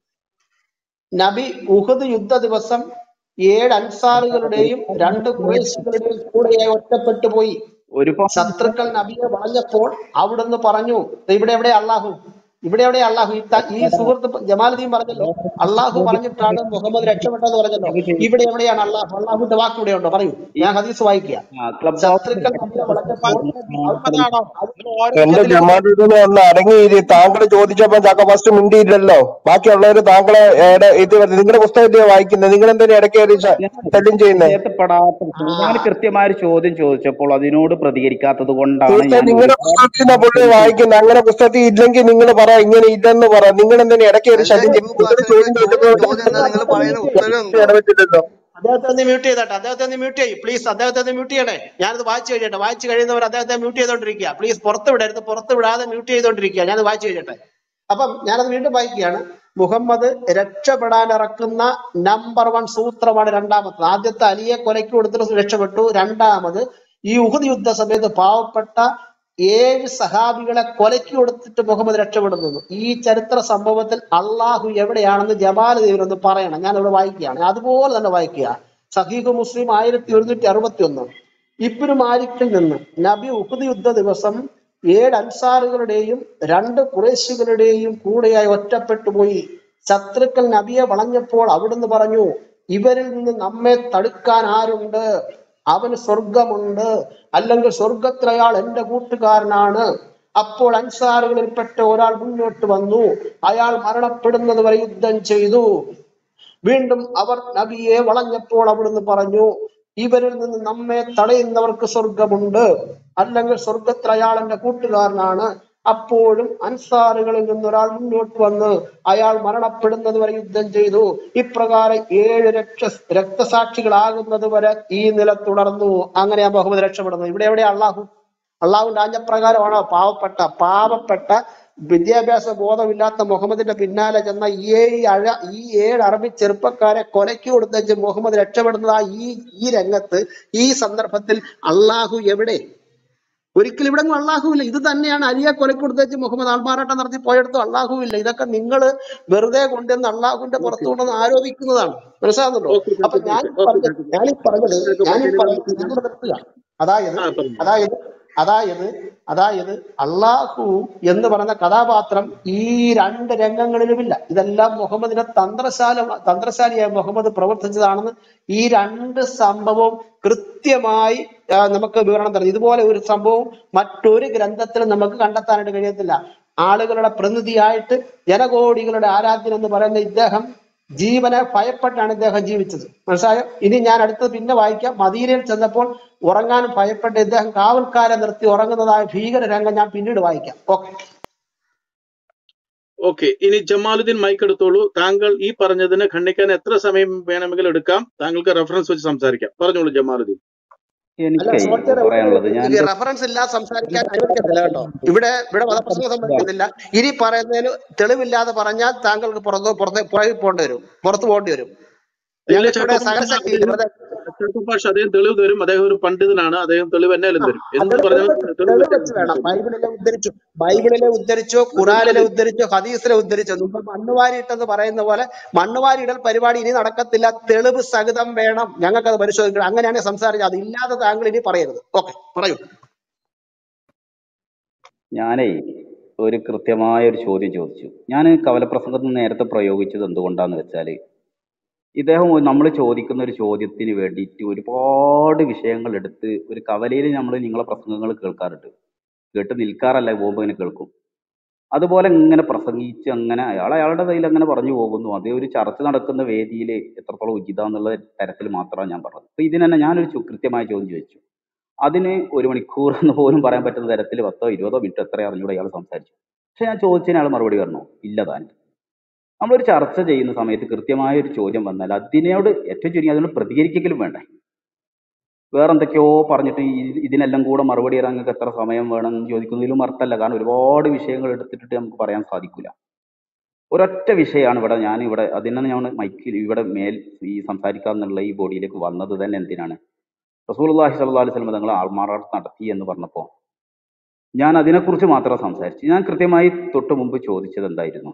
നബി ഉഹദ് യുദ്ധ ദിവസം ഏഴ് അൻസാറുകളുടെയും രണ്ട് കുറേശികളുടെയും കൂടെയായി ഒറ്റപ്പെട്ടു പോയി ഒരുപാട് ശത്രുക്കൾ നബിയെ വളഞ്ഞപ്പോൾ അവിടുന്ന് പറഞ്ഞു "ദേ ഇവിടെ എവിടെ അള്ളാഹു ഇവിടെ എവിടെ അള്ളാഹു ഈ ത- ഈ സുഹൃത്ത് ജമാലുദ്ദീൻ പറഞ്ഞല്ലോ അള്ളാഹു പറഞ്ഞിട്ടാണ് മുഹമ്മദ് രക്ഷപ്പെട്ടെന്ന് പറഞ്ഞല്ലോ ഇവിടെ എവിടെയാണ് അള്ളാഹു അള്ളാഹുവിന്റെ വാക്ക് ഇവിടെ ഉണ്ടോ പറയൂ ഞാൻ ഹദീസ് വായിക്കുക ആ, ക്ലബ് ഹൗസിൽ ശത്രുക്കൾ നബിയെ വളഞ്ഞപ്പോൾ അവിടുന്നാണോ അവിടുന്ന് എന്റെ ഓരോരുത്തരും ജമാലുദ്ദീനെ ഒന്ന് അടങ്ങിയിരി താങ്കൾ ചോദിച്ചപ്പോ ചക്ക ഫസ്റ്റ് മിണ്ടിയില്ലല്ലോ ബാക്കിയുള്ളവര് താങ്കളെ ഏടെ ഇത് നിങ്ങളുടെ പുസ്തകത്തെ വായിക്കുന്നത് നിങ്ങൾ എന്തിനാ ഇടയ്ക്ക് കയറി ശ- ശല്യം ചെയ്യുന്നേ പെടാത്ത ഞാൻ കൃത്യമായ ഒരു ചോദ്യം ചോദിച്ചപ്പോൾ അതിനോട് പ്രതികരിക്കാത്തത് കൊണ്ടാണ് തീർച്ചയായും ഞാൻ നിങ്ങളുടെ പുസ്തകത്തിൽ നിന്ന് പുള്ളി വായിക്കുന്നത് അങ്ങനെ പുസ്തകത്തിൽ ഇല്ലെങ്കിൽ നിങ്ങൾ പറ ഇങ്ങനെ ഇല്ലെന്ന് പറ നിങ്ങൾ എന്തിനാ ഇടയ്ക്ക് കയറി അല്ല ശല്യം ബ്രൂ ചെയ്യും നിങ്ങളുടെ പാസ്റ്റർ ചോദ്യം ചോദ്യം ചോദിച്ചപ്പോൾ ചോദ്യം എന്താ നിങ്ങൾ പറയുന്ന ഉത്തരം എന്തോ ഇടപെട്ടില്ലല്ലോ അദ്ദേഹത്തെ ഒന്ന് മ്യൂട്ട് ചെയ്തട്ടെ അദ്ദേഹത്തെ ഒന്ന് മ്യൂട്ട് ചെയ്യും പ്ലീസ് അദ്ദേഹത്തെ ഒന്ന് മ്യൂട്ട് ചെയ്യണേ ഞാനത് വായിച്ചു കഴിയട്ടെ വായിച്ചു കഴിയുന്നവർ അദ്ദേഹത്തെ മ്യൂട്ട് ചെയ്തോണ്ടിരിക്കുക പ്ലീസ് പുറത്ത് വിടരുത് പുറത്ത് വിടാതെ മ്യൂട്ട് ചെയ്തോണ്ടിരിക്കുക ഞാനത് വായിച്ചു കഴിയട്ടെ അപ്പം ഞാനത് വീണ്ടും വായിക്കുകയാണ് മുഹമ്മദ് രക്ഷപ്പെടാൻ ഇറക്കുന്ന നമ്പർ വൺ സൂത്രമാണ് രണ്ടാമത്തത് ആദ്യത്തെ അലിയെ കൊലയ്ക്ക് കൊടുത്തിട്ട് രക്ഷപ്പെട്ടു രണ്ടാമത് ഈ ഉഹുദ് യുദ്ധ സമയത്ത് പാവപ്പെട്ട ഏഴ് സഹാബികളെ കൊലയ്ക്ക് കൊടുത്തിട്ട് മുഹമ്മദ് രക്ഷപ്പെടുന്നു ഈ ചരിത്ര സംഭവത്തിൽ അള്ളാഹു എവിടെയാണെന്ന് ജമാൽ ദേവനൊന്ന് പറയണം ഞാൻ ഇവിടെ വായിക്കുകയാണ് അതുപോലെ തന്നെ വായിക്കുക സഹീഖ് മുസ്ലിം ആയിരത്തി ഒരുന്നൂറ്റി അറുപത്തി ഒന്ന് ഇബ്നു മാലിക്കിൽ നിന്ന് നബി ഉഹുദ് യുദ്ധ ദിവസം ഏഴ് അൻസാറുകളുടെയും രണ്ട് കുറേശികളുടെയും കൂടെയായി ഒറ്റപ്പെട്ടു പോയി ശത്രുക്കൾ നബിയെ വളഞ്ഞപ്പോൾ അവിടുന്ന് പറഞ്ഞു ഇവരിൽ നിന്ന് നമ്മെ തടുക്കാൻ ആരുണ്ട് അവന് സ്വർഗമുണ്ട് അല്ലെങ്കിൽ സ്വർഗത്തിൽ അയാൾ എന്റെ കൂട്ടുകാരനാണ് അപ്പോൾ അൻസാറുകളിൽപ്പെട്ട ഒരാൾ മുന്നോട്ട് വന്നു അയാൾ മരണപ്പെടുന്നത് വരെ യുദ്ധം ചെയ്തു വീണ്ടും അവർ നബിയെ വളഞ്ഞപ്പോൾ അവിടുന്ന് പറഞ്ഞു ഇവരിൽ നിന്ന് നമ്മെ തടയുന്നവർക്ക് സ്വർഗമുണ്ട് അല്ലെങ്കിൽ സ്വർഗത്തിൽ അയാൾ എന്റെ കൂട്ടുകാരനാണ് അപ്പോഴും അൻസാറുകളിൽ നിന്ന് ഒരാൾ മുന്നോട്ട് വന്ന് അയാൾ മരണപ്പെടുന്നത് വരെ യുദ്ധം ചെയ്തു ഇപ്രകാരം ഏഴ് രക്ഷ രക്തസാക്ഷികളാകുന്നത് വരെ ഈ നില തുടർന്നു അങ്ങനെയാ മുഹമ്മദ് രക്ഷപ്പെടുന്നത് ഇവിടെ എവിടെ അള്ളാഹു അള്ളാഹുവിന്റെ ആജ്ഞപ്രകാരമാണോ പാവപ്പെട്ട പാവപ്പെട്ട വിദ്യാഭ്യാസ ബോധമില്ലാത്ത മുഹമ്മദിന്റെ പിന്നാലെ ചെന്ന ഈ ഏഴ് അഴ ഈ ഏഴ് അറബി ചെറുപ്പക്കാരെ കൊലയ്ക്ക് കൊടുത്തേച്ച് മുഹമ്മദ് രക്ഷപ്പെടുന്നത് ആ ഈ ഈ രംഗത്ത് ഈ സന്ദർഭത്തിൽ അള്ളാഹു എവിടെ ഒരിക്കലും ഇവിടെ അള്ളാഹുവില്ല ഇത് തന്നെയാണ് അലിയെ കൊലയ്ക്ക് കൊടുത്തേച്ച് മുഹമ്മദ് ആൾമാറാട്ടം നടത്തി പോയെടുത്തും അള്ളാഹുവില്ല ഇതൊക്കെ നിങ്ങൾ വെറുതെ കൊണ്ടുവന്ന് അള്ളാഹുവിന്റെ പുറത്തു കൊണ്ടുവന്ന് ആരോപിക്കുന്നതാണ് മനസ്സിലാകുന്നുണ്ടോ ഓക്കെ അപ്പൊ ഞാൻ പറഞ്ഞത് ഞാനീ പറഞ്ഞത് ഞാനീ പറഞ്ഞത് നിങ്ങൾ നിർത്തുക അതായത് ആ പറഞ്ഞു അതായത് അതായത് അതായത് അള്ളാഹു എന്ന് പറയുന്ന കഥാപാത്രം ഈ രണ്ട് രംഗങ്ങളിലുമില്ല ഇതെല്ലാം മുഹമ്മദിന്റെ തന്ത്രശാല തന്ത്രശാലിയായ മുഹമ്മദ് പ്രവർത്തിച്ചതാണെന്ന് ഈ രണ്ട് സംഭവവും കൃത്യമായി ആ, നമുക്ക് വിവരണം തരുന്നു ഇതുപോലെ ഒരു സംഭവം മറ്റൊരു ഗ്രന്ഥത്തിലും നമുക്ക് കണ്ടെത്താനായിട്ട് കഴിയത്തില്ല ആളുകളുടെ പ്രതിനിധിയായിട്ട് ജനകോടികളുടെ ആരാധ്യൻ എന്ന് പറയുന്ന ഇദ്ദേഹം ജീവനെ ഭയപ്പെട്ടാണ് ഇദ്ദേഹം ജീവിച്ചത് മനസ്സിലായോ ഇനി ഞാൻ അടുത്തത് പിന്നെ വായിക്കാം മദീനയിൽ ചെന്നപ്പോൾ ഉറങ്ങാൻ ഭയപ്പെട്ട് ഇദ്ദേഹം കാവൽക്കാരെ നിർത്തി ഉറങ്ങുന്നതായ ഭീകര രംഗം ഞാൻ പിന്നീട് വായിക്കാം ഓക്കെ ഓക്കെ ഇനി ജമാലുദ്ദീൻ മൈക്ക് എടുത്തോളൂ താങ്കൾ ഈ പറഞ്ഞതിന് ഖണ്ഡിക്കാൻ എത്ര സമയം വേണമെങ്കിലും എടുക്കാം താങ്കൾക്ക് റെഫറൻസ് വെച്ച് സംസാരിക്കാം പറഞ്ഞോളൂ ജമാലുദ്ദീൻ അല്ല എനിക്കേ സോൾജർ പറയാനുള്ളത് ഞാൻ ഈ റെഫറൻസ് ഇല്ലാതെ സംസാരിക്കാൻ അനുവദിക്കത്തില്ല കേട്ടോ ഇവിടെ ഇവിടെ വധപ്രസംഗം സംബന്ധിക്കുന്നില്ല ഇനി പറയുന്നതിന് തെളിവില്ലാതെ പറഞ്ഞാൽ താങ്കൾക്ക് പുറത്ത് പുറത്ത് പുറകെ പോകേണ്ടി വരും പുറത്തു പോകേണ്ടി വരും ഇല്ല ഞങ്ങൾക്ക് ഇവിടെ ചാക്കോ സകലശക്തി അദ്ദേഹം വെറുതെ ചാക്കോ പാഷ അദ്ദേഹം തെളിവ് തരും അദ്ദേഹം ഒരു പണ്ഡിതനാണ് അദ്ദേഹം തെളിവ് എന്നാലും തരും ആ എന്ത് തെളിവ് പറഞ്ഞാലും വെച്ച് തെളിവ് തെളിവ് വെച്ച് വെച്ച് വേണം സംസാരിക്കും ബൈബിളിലെ ഉദ്ധരിച്ചു ബൈബിളിലെ ഉദ്ധരിച്ചോ ഖുറാനിലെ ഉദ്ധരിച്ചോ ഹദീസിലെ ഉദ്ധരിച്ചോ മുമ്പ് മണ്ണുവാരിയിട്ടെന്ന് പറയുന്ന പോലെ മണ്ണുവാരിയിടൽ പരിപാടി ഇനി നടക്കത്തില്ല തെളിവ് സഹിതം വേണം ഞങ്ങൾക്ക് അത് പരിശോധിക്കണം അങ്ങനെയാണ് സംസാരിച്ചത് അതില്ലാതെ താങ്കൾ ഇനി പറയരുത് ഓക്കെ പറയൂ ഞാനേ ഒരു കൃത്യമായ ഒരു ചോദ്യം ചോദിച്ചു ഞാൻ കവലപ്രസംഗത്തിൽ നേരത്തെ പ്രയോഗിച്ചത് എന്തുകൊണ്ടാന്ന് വെച്ചാൽ ഇദ്ദേഹം നമ്മൾ ചോദിക്കുന്ന ഒരു ചോദ്യത്തിന് വേണ്ടിയിട്ട് ഒരുപാട് വിഷയങ്ങൾ എടുത്ത് ഒരു കവലയിൽ നമ്മൾ നിങ്ങളെ പ്രസംഗങ്ങൾ കേൾക്കാറുണ്ട് കേട്ട് നിൽക്കാറല്ല പോകുമ്പോൾ ഇങ്ങനെ കേൾക്കും അതുപോലെ ഇങ്ങനെ പ്രസംഗിച്ച് അങ്ങനെ അയാൾ അയാളുടെ കയ്യിൽ അങ്ങനെ പറഞ്ഞു പോകുന്നു അതേ ഒരു ചർച്ച നടക്കുന്ന വേദിയിൽ എത്രത്തോളം ഉചിതമെന്നുള്ള തരത്തിൽ മാത്രമാണ് ഞാൻ പറഞ്ഞത് അപ്പൊ ഇതിന് തന്നെ ഞാനൊരു ചു- കൃത്യമായ ചോദ്യം ചോദിച്ചു അതിന് ഒരു മണിക്കൂർ എന്ന് പോലും പറയാൻ പറ്റുന്ന തരത്തിൽ പത്തോ ഇരുപതോ മിനിറ്റ് എത്ര അറിഞ്ഞൂടെ അയാൾ സംസാരിച്ചു പക്ഷെ ഞാൻ ചോദിച്ചതിന് അയാൾ മറുപടി പറഞ്ഞു ഇല്ല താൻ നമ്മളൊരു ചർച്ച ചെയ്യുന്ന സമയത്ത് കൃത്യമായ ഒരു ചോദ്യം വന്നാൽ അതിനോട് ഏറ്റവും ചുരുങ്ങി അതിനോട് പ്രതികരിക്കെങ്കിലും വേണ്ടേ വേറെ എന്തൊക്കെയോ പറഞ്ഞിട്ട് ഈ- ഇതിനെല്ലാം കൂടെ മറുപടി തരാൻ നിങ്ങൾക്ക് എത്ര സമയം വേണം എന്ന് ചോദിക്കുന്നതിലും അർത്ഥമല്ല കാരണം ഒരുപാട് വിഷയങ്ങൾ എടുത്തിട്ട് നമുക്ക് പറയാൻ സാധിക്കില്ല ഒരൊറ്റ വിഷയമാണ് ഇവിടെ ഞാൻ ഇവിടെ അതിനാണ് ഞാൻ മൈക്കിൽ ഇവിടെ മേൽ ഈ സംസാരിക്കാന്നുള്ള ഈ ബോഡിയിലേക്ക് വന്നത് തന്നെ എന്തിനാണ് റസൂലുള്ളാഹി സ്വല്ലല്ലാഹു അലൈഹി വസല്ലം തങ്ങൾ ആൾമാറാട്ടം നടത്തി എന്ന് പറഞ്ഞപ്പോൾ ഞാൻ അതിനെക്കുറിച്ച് മാത്രം സംസാരിച്ചു ഞാൻ കൃത്യമായി തൊട്ട് മുമ്പ് ചോദിച്ചത് എന്തായിരുന്നു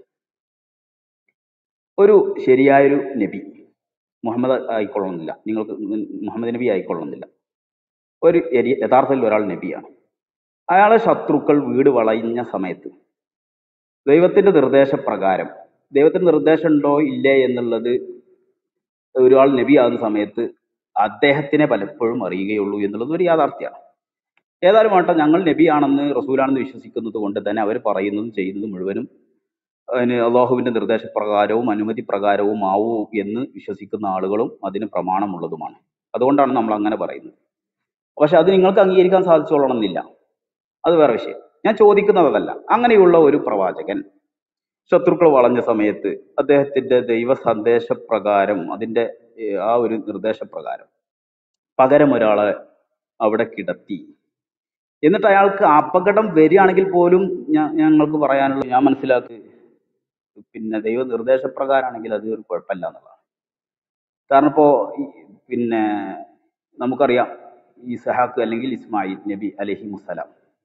ഒരു ശരിയായൊരു നബി മുഹമ്മദ് ആയിക്കൊള്ളുന്നില്ല നിങ്ങൾക്ക് മുഹമ്മദ് നബി ആയിക്കൊള്ളുന്നില്ല ഒരു യരി- യഥാർത്ഥത്തിൽ ഒരാൾ നബിയാണ് അയാളെ ശത്രുക്കൾ വീട് വളഞ്ഞ സമയത്ത് ദൈവത്തിന്റെ നിർദ്ദേശപ്രകാരം ദൈവത്തിന്റെ നിർദ്ദേശം ഉണ്ടോ ഇല്ലേ എന്നുള്ളത് ഒരാൾ നബിയാകുന്ന സമയത്ത് അദ്ദേഹത്തിനെ പലപ്പോഴും അറിയുകയുള്ളൂ എന്നുള്ളത് ഒരു യാഥാർത്ഥ്യമാണ് ഏതായാലും ആട്ടെ ഞങ്ങൾ നബിയാണെന്ന് റസൂലാണെന്ന് വിശ്വസിക്കുന്നത് കൊണ്ട് തന്നെ അവർ പറയുന്നതും ചെയ്യുന്നതും മുഴുവനും അതിന് അള്ളാഹുവിന്റെ നിർദ്ദേശപ്രകാരവും അനുമതി പ്രകാരവും ആവൂ എന്ന് വിശ്വസിക്കുന്ന ആളുകളും അതിന് പ്രമാണമുള്ളതുമാണ് അതുകൊണ്ടാണ് നമ്മൾ അങ്ങനെ പറയുന്നത് പക്ഷെ അത് നിങ്ങൾക്ക് അംഗീകരിക്കാൻ സാധിച്ചോളണമെന്നില്ല അത് വേറെ വിഷയം ഞാൻ ചോദിക്കുന്നത് അതല്ല അങ്ങനെയുള്ള ഒരു പ്രവാചകൻ ശത്രുക്കൾ വളഞ്ഞ സമയത്ത് അദ്ദേഹത്തിന്റെ ദൈവ സന്ദേശപ്രകാരം അതിന്റെ ഏഹ്, ആ ഒരു നിർദ്ദേശപ്രകാരം പകരം ഒരാളെ അവിടെ കിടത്തി എന്നിട്ട് അയാൾക്ക് അപകടം വരികയാണെങ്കിൽ പോലും ഞാൻ ഞങ്ങൾക്ക് പറയാനുള്ള ഞാൻ മനസ്സിലാക്കി പിന്നെ ദൈവ നിർദ്ദേശപ്രകാരമാണെങ്കിൽ അത് ഒരു കുഴപ്പമില്ല എന്നുള്ളതാണ് കാരണം ഇപ്പോ ഈ പിന്നെ നമുക്കറിയാം ഇസഹാക്ക് അല്ലെങ്കിൽ ഇസ്മായിൽ നബി അലഹി മുസലാം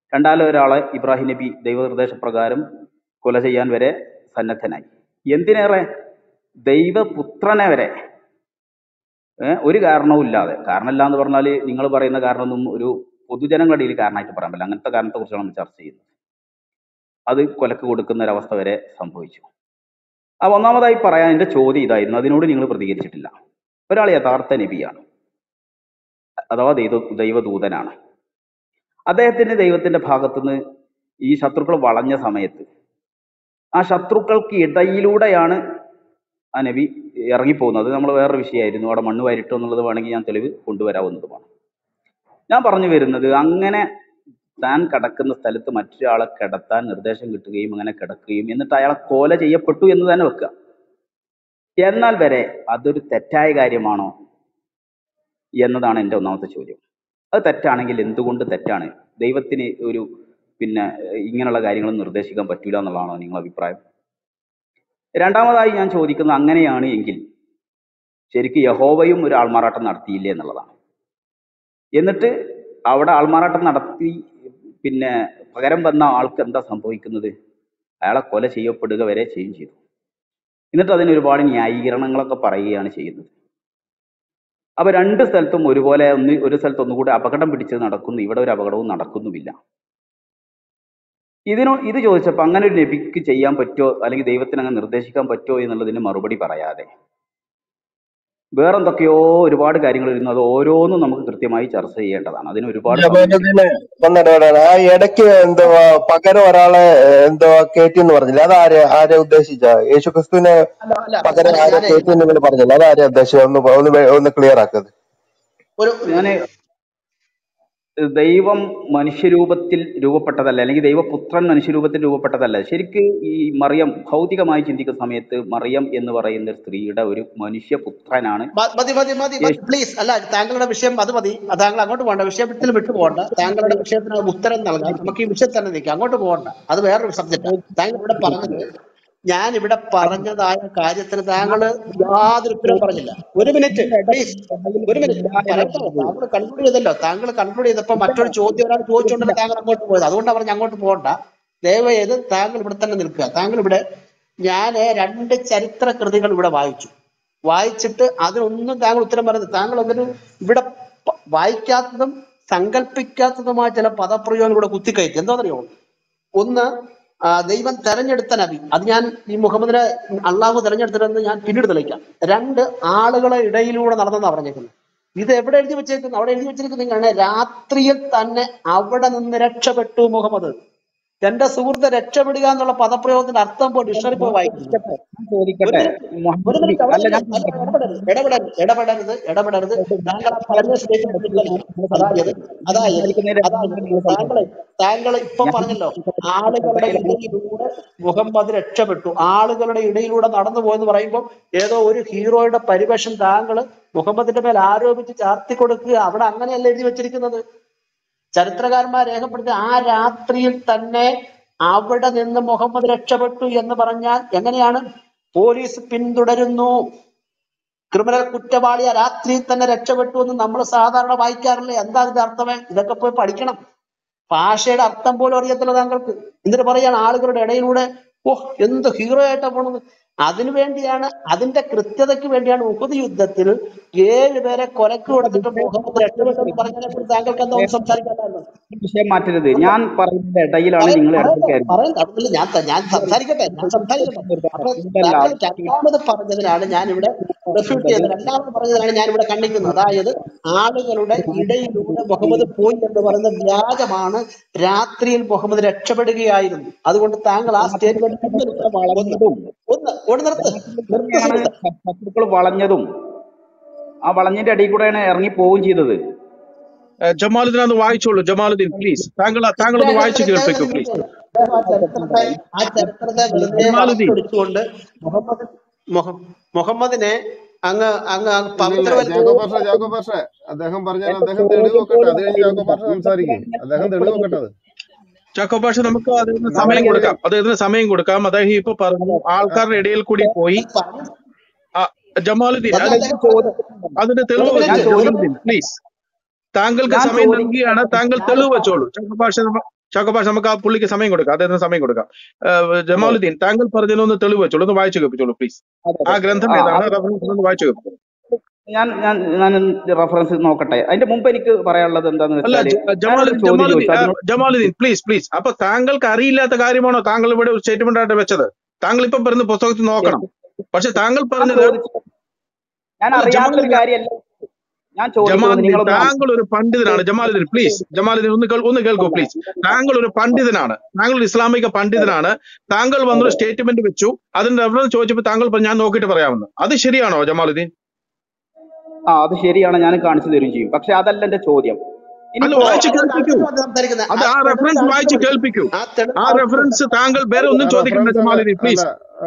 രണ്ടാമത് ഒരാളെ ഇബ്രാഹിം നബി ദൈവനിർദ്ദേശപ്രകാരം കൊല ചെയ്യാൻ വരെ സന്നദ്ധനായി എന്തിനേറെ ദൈവപുത്രനെ വരെ ഏ, ഒരു കാരണവും ഇല്ലാതെ കാരണമില്ല എന്ന് പറഞ്ഞാൽ നിങ്ങൾ പറയുന്ന കാരണമൊന്നും ഒരു പൊതുജനങ്ങളുടെ ഇടയിൽ കാരണമായിട്ട് പറയാൻ പറ്റില്ല അങ്ങനത്തെ കാരണത്തെ കുറിച്ചാണ് നമ്മൾ ചർച്ച ചെയ്യുന്നത് അത് കൊലക്ക് കൊടുക്കുന്ന ഒരവസ്ഥ വരെ സംഭവിച്ചു ആ ഒന്നാമതായി പറയാൻ എൻ്റെ ചോദ്യം ഇതായിരുന്നു അതിനോട് നിങ്ങൾ പ്രതികരിച്ചിട്ടില്ല ഒരാൾ യഥാർത്ഥ നബിയാണ് അഥവാ ദൈവ ദൈവദൂതനാണ് അദ്ദേഹത്തിന് ദൈവത്തിന്റെ ഭാഗത്തുനിന്ന് ഈ ശത്രുക്കൾ വളഞ്ഞ സമയത്ത് ആ ശത്രുക്കൾക്ക് ഇടയിലൂടെയാണ് ആ നബി ഇറങ്ങിപ്പോകുന്നത് അത് നമ്മൾ വേറൊരു വിഷയമായിരുന്നു അവിടെ മണ്ണ് വാരിട്ടു എന്നുള്ളത് വേണമെങ്കിൽ ഞാൻ തെളിവ് കൊണ്ടുവരാവുന്നതുമാണ് ഞാൻ പറഞ്ഞു വരുന്നത് അങ്ങനെ താൻ കിടക്കുന്ന സ്ഥലത്ത് മറ്റൊരാളെ കിടത്താൻ നിർദ്ദേശം കിട്ടുകയും അങ്ങനെ കിടക്കുകയും എന്നിട്ട് അയാളെ കൊല ചെയ്യപ്പെട്ടു എന്ന് തന്നെ വെക്കുക എന്നാൽ വരെ അതൊരു തെറ്റായ കാര്യമാണോ എന്നതാണ് എൻ്റെ ഒന്നാമത്തെ ചോദ്യം അത് തെറ്റാണെങ്കിൽ എന്തുകൊണ്ട് തെറ്റാണ് ദൈവത്തിന് ഒരു പിന്നെ ഏഹ്, ഇങ്ങനെയുള്ള കാര്യങ്ങൾ നിർദ്ദേശിക്കാൻ പറ്റൂല എന്നുള്ളതാണോ നിങ്ങളുടെ അഭിപ്രായം രണ്ടാമതായി ഞാൻ ചോദിക്കുന്നത് അങ്ങനെയാണ് എങ്കിൽ ശരിക്കും യഹോവയും ഒരു ആൾമാറാട്ടം നടത്തിയില്ലേ എന്നുള്ളതാണ് എന്നിട്ട് അവിടെ ആൾമാറാട്ടം നടത്തി പിന്നെ പകരം വന്ന ആൾക്ക് എന്താ സംഭവിക്കുന്നത് അയാളെ കൊല ചെയ്യപ്പെടുക വരെ ചെയ്യും ചെയ്തു എന്നിട്ട് അതിന് ഒരുപാട് ന്യായീകരണങ്ങളൊക്കെ പറയുകയാണ് ചെയ്യുന്നത് അപ്പൊ രണ്ട് സ്ഥലത്തും ഒരുപോലെ ഒന്ന് ഒരു സ്ഥലത്ത് ഒന്നുകൂടെ അപകടം പിടിച്ചത് നടക്കുന്നു ഇവിടെ ഒരു അപകടവും നടക്കുന്നുമില്ല ഇതിനോ ഇത് ചോദിച്ചപ്പോൾ അങ്ങനെ ഒരു നബിക്ക് ചെയ്യാൻ പറ്റുമോ അല്ലെങ്കിൽ ദൈവത്തിന് അങ്ങനെ നിർദ്ദേശിക്കാൻ പറ്റുമോ എന്നുള്ളതിന് മറുപടി പറയാതെ വേറെന്തൊക്കെയോ ഒരുപാട് കാര്യങ്ങൾ ഇരുന്നു അത് ഓരോന്നും നമുക്ക് കൃത്യമായി ചർച്ച ചെയ്യേണ്ടതാണ് അതിന് ഒരുപാട് സമയം ജമാലുദ്ദീനെ ഒന്നിടപെടാണ് ആ ഇടയ്ക്ക് എന്തുവാ പകരം ഒരാളെ ഏഹ്, എന്തുവാ കേറ്റിന്ന് പറഞ്ഞില്ല അത് ആരെ ആരെ ഉദ്ദേശിച്ച യേശു ക്രിസ്തുവിനെ അല്ല അല്ല പകരം അല്ല ആരെ ഞാനേ കേറ്റി നിങ്ങൾ പറഞ്ഞില്ല അത് ആരെ ഉദ്ദേശിച്ചത് ഒന്ന് പ- ഒന്ന് വേ- ഒന്ന് ക്ലിയർ ആക്കുന്നത് ഒരു ഞാന് ദൈവം മനുഷ്യരൂപത്തിൽ രൂപപ്പെട്ടതല്ല അല്ലെങ്കിൽ ദൈവപുത്രൻ മനുഷ്യരൂപത്തിൽ രൂപപ്പെട്ടതല്ല ശരിക്ക് ഈ മറിയം ഭൗതികമായി ചിന്തിക്കുന്ന സമയത്ത് മറിയം എന്ന് പറയുന്ന സ്ത്രീയുടെ ഒരു മനുഷ്യപുത്രനാണ് മ- മതി മതി മതി മതി യേശു പ്ലീസ് അല്ല താങ്കളുടെ വിഷയം അത് മതി അത് താങ്കൾ അങ്ങോട്ട് പോകണ്ട വിഷയത്തിൽ വിട്ടു പോകണ്ട താങ്കളുടെ വിഷയത്തിന് ഉത്തരം നൽകാം നമുക്ക് ഈ വിഷയം തന്നെ നിൽക്കാം അങ്ങോട്ട് പോകണ്ട അത് വേറൊരു സബ്ജക്റ്റ് താങ്കൾ ഇവിടെ പറഞ്ഞത് ഞാൻ ഇവിടെ പറഞ്ഞതായ കാര്യത്തിന് താങ്കൾ യാതൊരു ഉത്തരവും പറഞ്ഞില്ല ഒരു മിനിറ്റ് പ്ലീസ് ഒരു മിനിറ്റ് പറയട്ടോ താങ്കൾ കൺക്ലൂഡ് ചെയ്തല്ലോ താങ്കൾ കൺക്ലൂഡ് ചെയ്തപ്പോ മറ്റൊരു ചോദ്യം ഒരാൾ ചോദിച്ചുകൊണ്ടല്ലേ താങ്കൾ അങ്ങോട്ട് പോയത് അതുകൊണ്ടാണ് പറഞ്ഞ് അങ്ങോട്ട് പോകണ്ട ദയവ് ചെയ്ത് താങ്കൾ ഇവിടെ തന്നെ നിൽക്കുക താങ്കൾ ഇവിടെ ഞാൻ രണ്ട് ചരിത്ര കൃതികൾ ഇവിടെ വായിച്ചു വായിച്ചിട്ട് അതിനൊന്നും താങ്കൾ ഉത്തരം പറയുന്നത് താങ്കൾ അതിന് ഇവിടെ പ- വായിക്കാത്തതും സങ്കല്പിക്കാത്തതുമായ ചില പദപ്രയോഗങ്ങൾ ഇവിടെ കുത്തിക്കയറ്റി എന്താണെന്നറിയോ ഒന്ന് ആ, ദൈവം തെരഞ്ഞെടുത്ത നബി അത് ഞാൻ ഈ മുഹമ്മദിനെ അള്ളാഹു തെരഞ്ഞെടുത്തതെന്ന് ഞാൻ പിന്നീട് തെളിയിക്കാം രണ്ട് ആളുകളെ ഇടയിലൂടെ നടന്നെന്നാ പറഞ്ഞേക്കുന്നത് ഇത് എവിടെ എഴുതി വെച്ചേക്കുന്നു അവിടെ എഴുതി വെച്ചിരിക്കുന്നത് നിങ്ങളാണ് രാത്രിയിൽ തന്നെ അവിടെ നിന്ന് രക്ഷപ്പെട്ടു മുഹമ്മദ് എന്റെ സുഹൃത്തെ രക്ഷപ്പെടുക എന്നുള്ള പദപ്രയോഗത്തിന്റെ അർത്ഥം പോയി ഡിക്ഷണറി പോയി വായിക്കുന്നു ചോദിക്കട്ടെ ഞാൻ ഒരു ചോദിക്കട്ടെ മിനിറ്റ് മുഹമ്മദ് ഒരു നബി മിനിറ്റ് അവിടെ അല്ല നിന്ന് ഞാൻ അല്ല ഇടപെടരുത് ഇടപെടരുത് ഇടപെടരുത് ഇടപെടരുത് താങ്കൾ ആ പറഞ്ഞ സ്റ്റേറ്റ്മെന്റ് അതായത് അതായത് അതായത് താങ്കൾ താങ്കൾ ഇപ്പൊ പറഞ്ഞല്ലോ ആളുകളുടെ ഇടയിലൂടെ മുഹമ്മദ് രക്ഷപ്പെട്ടു ആളുകളുടെ ഇടയിലൂടെ നടന്നു പോയെന്ന് പറയുമ്പോൾ ഏതോ ഒരു ഹീറോയുടെ പരിവേഷം താങ്കൾ മുഹമ്മദിന്റെ മേൽ ആരോപിച്ച് ചാർത്തി കൊടുക്കുക അവിടെ അങ്ങനെയല്ല എഴുതി വെച്ചിരിക്കുന്നത് ചരിത്രകാരന്മാർ രേഖപ്പെടുത്തി ആ രാത്രിയിൽ തന്നെ അവിടെ നിന്ന് മുഹമ്മദ് രക്ഷപ്പെട്ടു എന്ന് പറഞ്ഞാൽ എങ്ങനെയാണ് പോലീസ് പിന്തുടരുന്നു ക്രിമിനൽ കുറ്റവാളി ആ രാത്രിയിൽ തന്നെ രക്ഷപ്പെട്ടു എന്ന് നമ്മൾ സാധാരണ വായിക്കാറില്ലേ എന്താ ഇതിന്റെ അർത്ഥമേ ഇതൊക്കെ പോയി പഠിക്കണം ഭാഷയുടെ അർത്ഥം പോലും അറിയത്തില്ല താങ്കൾക്ക് എന്നിട്ട് പറയാണ് ആളുകളുടെ ഇടയിലൂടെ ഓ എന്ത് ഹീറോ ആയിട്ടാ പോണത് അതിനു വേണ്ടിയാണ് അതിന്റെ കൃത്യതയ്ക്ക് വേണ്ടിയാണ് ഉഹുദ് യുദ്ധത്തിൽ ഏഴ് പേരെ കൊലക്ക് കൊടുത്തിട്ട് മുഹമ്മദ് രക്ഷപ്പെട്ടെന്ന് പറഞ്ഞതിനെ താങ്കൾക്ക് എന്താ ഒന്നും സംസാരിക്കാത്തത് ഈ വിഷയം മാറ്റരുത് ഞാൻ പറയുന്നതിന്റെ ഇടയിലാണ് പറയ- നിങ്ങൾ ഇടയ്ക്ക് പറയട്ടെ കയറി പറയട്ടെ അതില്ല ഞാൻ ത- ഞാൻ സംസാരിക്കട്ടെ ഞാൻ സംസാരിക്കട്ടെ അപ്പൊ ഇതല്ല താങ്കൾ രണ്ടാമത് പറഞ്ഞതിനാണ് ഞാൻ ഇവിടെ റെഫ്യൂട്ട് ചെയ്തത് രണ്ടാമത് പറഞ്ഞതിനാണ് ഞാൻ ഇവിടെ ഖണ്ഡിക്കുന്നത് അതായത് ആളുകളുടെ ഇടയിലൂടെ മുഹമ്മദ് പോയി എന്ന് പറയുന്ന വ്യാജമാണ് രാത്രിയിൽ മുഹമ്മദ് രക്ഷപ്പെടുകയായിരുന്നു അതുകൊണ്ട് താങ്കൾ ആ സ്റ്റേറ്റ്മെന്റ് വളഞ്ഞതും ഒന്ന് ഒന്ന് നിർത്ത് നിർത്ത് ആണ് സുഹൃത്തെ ശത്രുക്കൾ വളഞ്ഞതും ആ വളഞ്ഞതിന്റെ അടിയിൽ കൂടെയാണ് ഇറങ്ങി പോവുകയും ചെയ്തത് ഏഹ് ജമാലുദ്ദീൻ ഒന്ന് വായിച്ചോളൂ ജമാലുദ്ദീൻ പ്ലീസ് താങ്കൾ താങ്കൾ ഒന്ന് വായിച്ചു കേൾപ്പിക്കൂ പ്ലീസ് ആ ചരിത്രത്തെ ആ ചരിത്രത്തെ വെറുതെ ജമാലുദ്ദീൻ വളച്ചൊടിച്ചുകൊണ്ട് മുഹമ്മദ് മുഹ- മുഹമ്മദിനെ അങ്ങ് അങ്ങ് അങ്ങ് ഇല്ല ഇല്ല പവിത്രവൽക്കരിച്ചു ജാക്കോ പാഷ ജാക്കോ പാഷ അദ്ദേഹം പറഞ്ഞാൽ അദ്ദേഹം തെളിവ് വെക്കട്ടെ അത് കഴിഞ്ഞ് ജാക്കോ പാഷ സംസാരിക്കും അദ്ദേഹം തെളിവ് വെക്കട്ടെ അത് ചാക്കോ ഭാഷ നമുക്ക് അദ്ദേഹത്തിന് നമ്മൾ സമയം തെളിവ് കൊടുക്കാം അദ്ദേഹത്തിന് സമയം കൊടുക്കാം അദ്ദേഹം ഇപ്പൊ പറഞ്ഞു ആൾക്കാരുടെ ഇടയിൽ കൂടി പോയി ആ, ജമാലുദ്ദീൻ അത് അത് അദ്ദേഹം അതിന്റെ ഒരു തെളിവ് വെച്ചോ മിനിറ്റ് ഒരു ജമാലുദ്ദീൻ പ്ലീസ് താങ്കൾക്ക് ഞാൻ സമയം ചോദിക്കുന്നത് നൽകിയാണ് താങ്കൾ ഞാൻ തെളിവ് വെച്ചോളൂ ചാക്കോ ഭാഷ ചാക്കോപാഷ നമുക്ക് ആ പുള്ളിക്ക് സമയം കൊടുക്കാം അദ്ദേഹത്തിന് സമയം കൊടുക്കാം ഏഹ് അതെ ജമാലുദ്ദീൻ താങ്കൾ പറഞ്ഞതിനൊന്ന് തെളിവ് വെച്ചോളൂ ഒന്ന് വായിച്ചു കേൾപ്പിച്ചോളൂ പ്ലീസ് അതെ ആ അതെ ഗ്രന്ഥം ആ ഏതാണ് അത് റഫറൻസ് ഒന്ന് വായിച്ചു കേൾപ്പിച്ചോളൂ ഞാൻ ഞാൻ ഞാൻ റെഫറൻസ് നോക്കട്ടെ അതിന്റെ മുമ്പ് എനിക്ക് പറയാനുള്ളത് എന്താന്ന് അല്ല വെച്ചാല് ജ- ഞാനൊരു ജമാലുദ്ദീൻ ചോദ്യം ജമാലുദ്ദീൻ ചോദിച്ചു ആ, അതിനോട് ജമാലുദ്ദീൻ പ്ലീസ് പ്ലീസ് അപ്പൊ താങ്കൾക്ക് അറിയില്ലാത്ത കാര്യമാണോ താങ്കൾ ഇവിടെ ഒരു സ്റ്റേറ്റ്മെന്റ് ആയിട്ട് വെച്ചത് താങ്കൾ ഇപ്പൊ പറയുന്ന പുസ്തകത്തിൽ നോക്കണം പക്ഷെ താങ്കൾ ഞാൻ പറഞ്ഞത് ചോദിച്ചത് ഞാൻ അല്ല അറിയാത്തൊരു ജമാലുദ്ദീൻ കാര്യമല്ല ഞാൻ ചോദിക്കുന്നത് ജമാലുദ്ദീൻ നിങ്ങളൊന്ന് താങ്കൾ ഒരു പണ്ഡിതനാണ് ജമാലുദ്ദീൻ പ്ലീസ് ജമാലുദ്ദീൻ ഒന്ന് കേൾ- ഒന്ന് കേൾക്കൂ അല്ല പ്ലീസ് താങ്കൾ ഒരു പണ്ഡിതനാണ് താങ്കൾ ഒരു ഇസ്ലാമിക പണ്ഡിതനാണ് താങ്കൾ വന്നൊരു അതെ സ്റ്റേറ്റ്മെന്റ് വെച്ചു അതിന്റെ റെഫറൻസ് ചോദിച്ചപ്പോൾ താങ്കൾ പറഞ്ഞു, ഞാൻ നോക്കിയിട്ട് പറയാമെന്ന് അത് ശരിയാണോ ജമാലുദ്ദീൻ ആ അത് ശരിയാണ് ഞാൻ കാണിച്ചു തരും ചെയ്യും പക്ഷെ അതല്ല എന്റെ ചോദ്യം അല്ല ഇനിയിപ്പോ വായിച്ച് അതിന്റെ കേൾപ്പിക്കൂ അടുത്ത് സംസാരിക്കുന്നത് അത് ആ ആ തെളിവിന്റെ റെഫറൻസ് വായിച്ച് ആവശ്യമില്ല കേൾപ്പിക്കൂ ആ തെളിവിന്റെ ആ ആവശ്യമില്ല റെഫറൻസ് താങ്കൾ വേറെ ഒന്നും ചോദിക്കണ്ട റെഫറൻസ് അല്ല ജമാലുദ്ദീൻ അല്ല പ്ലീസ്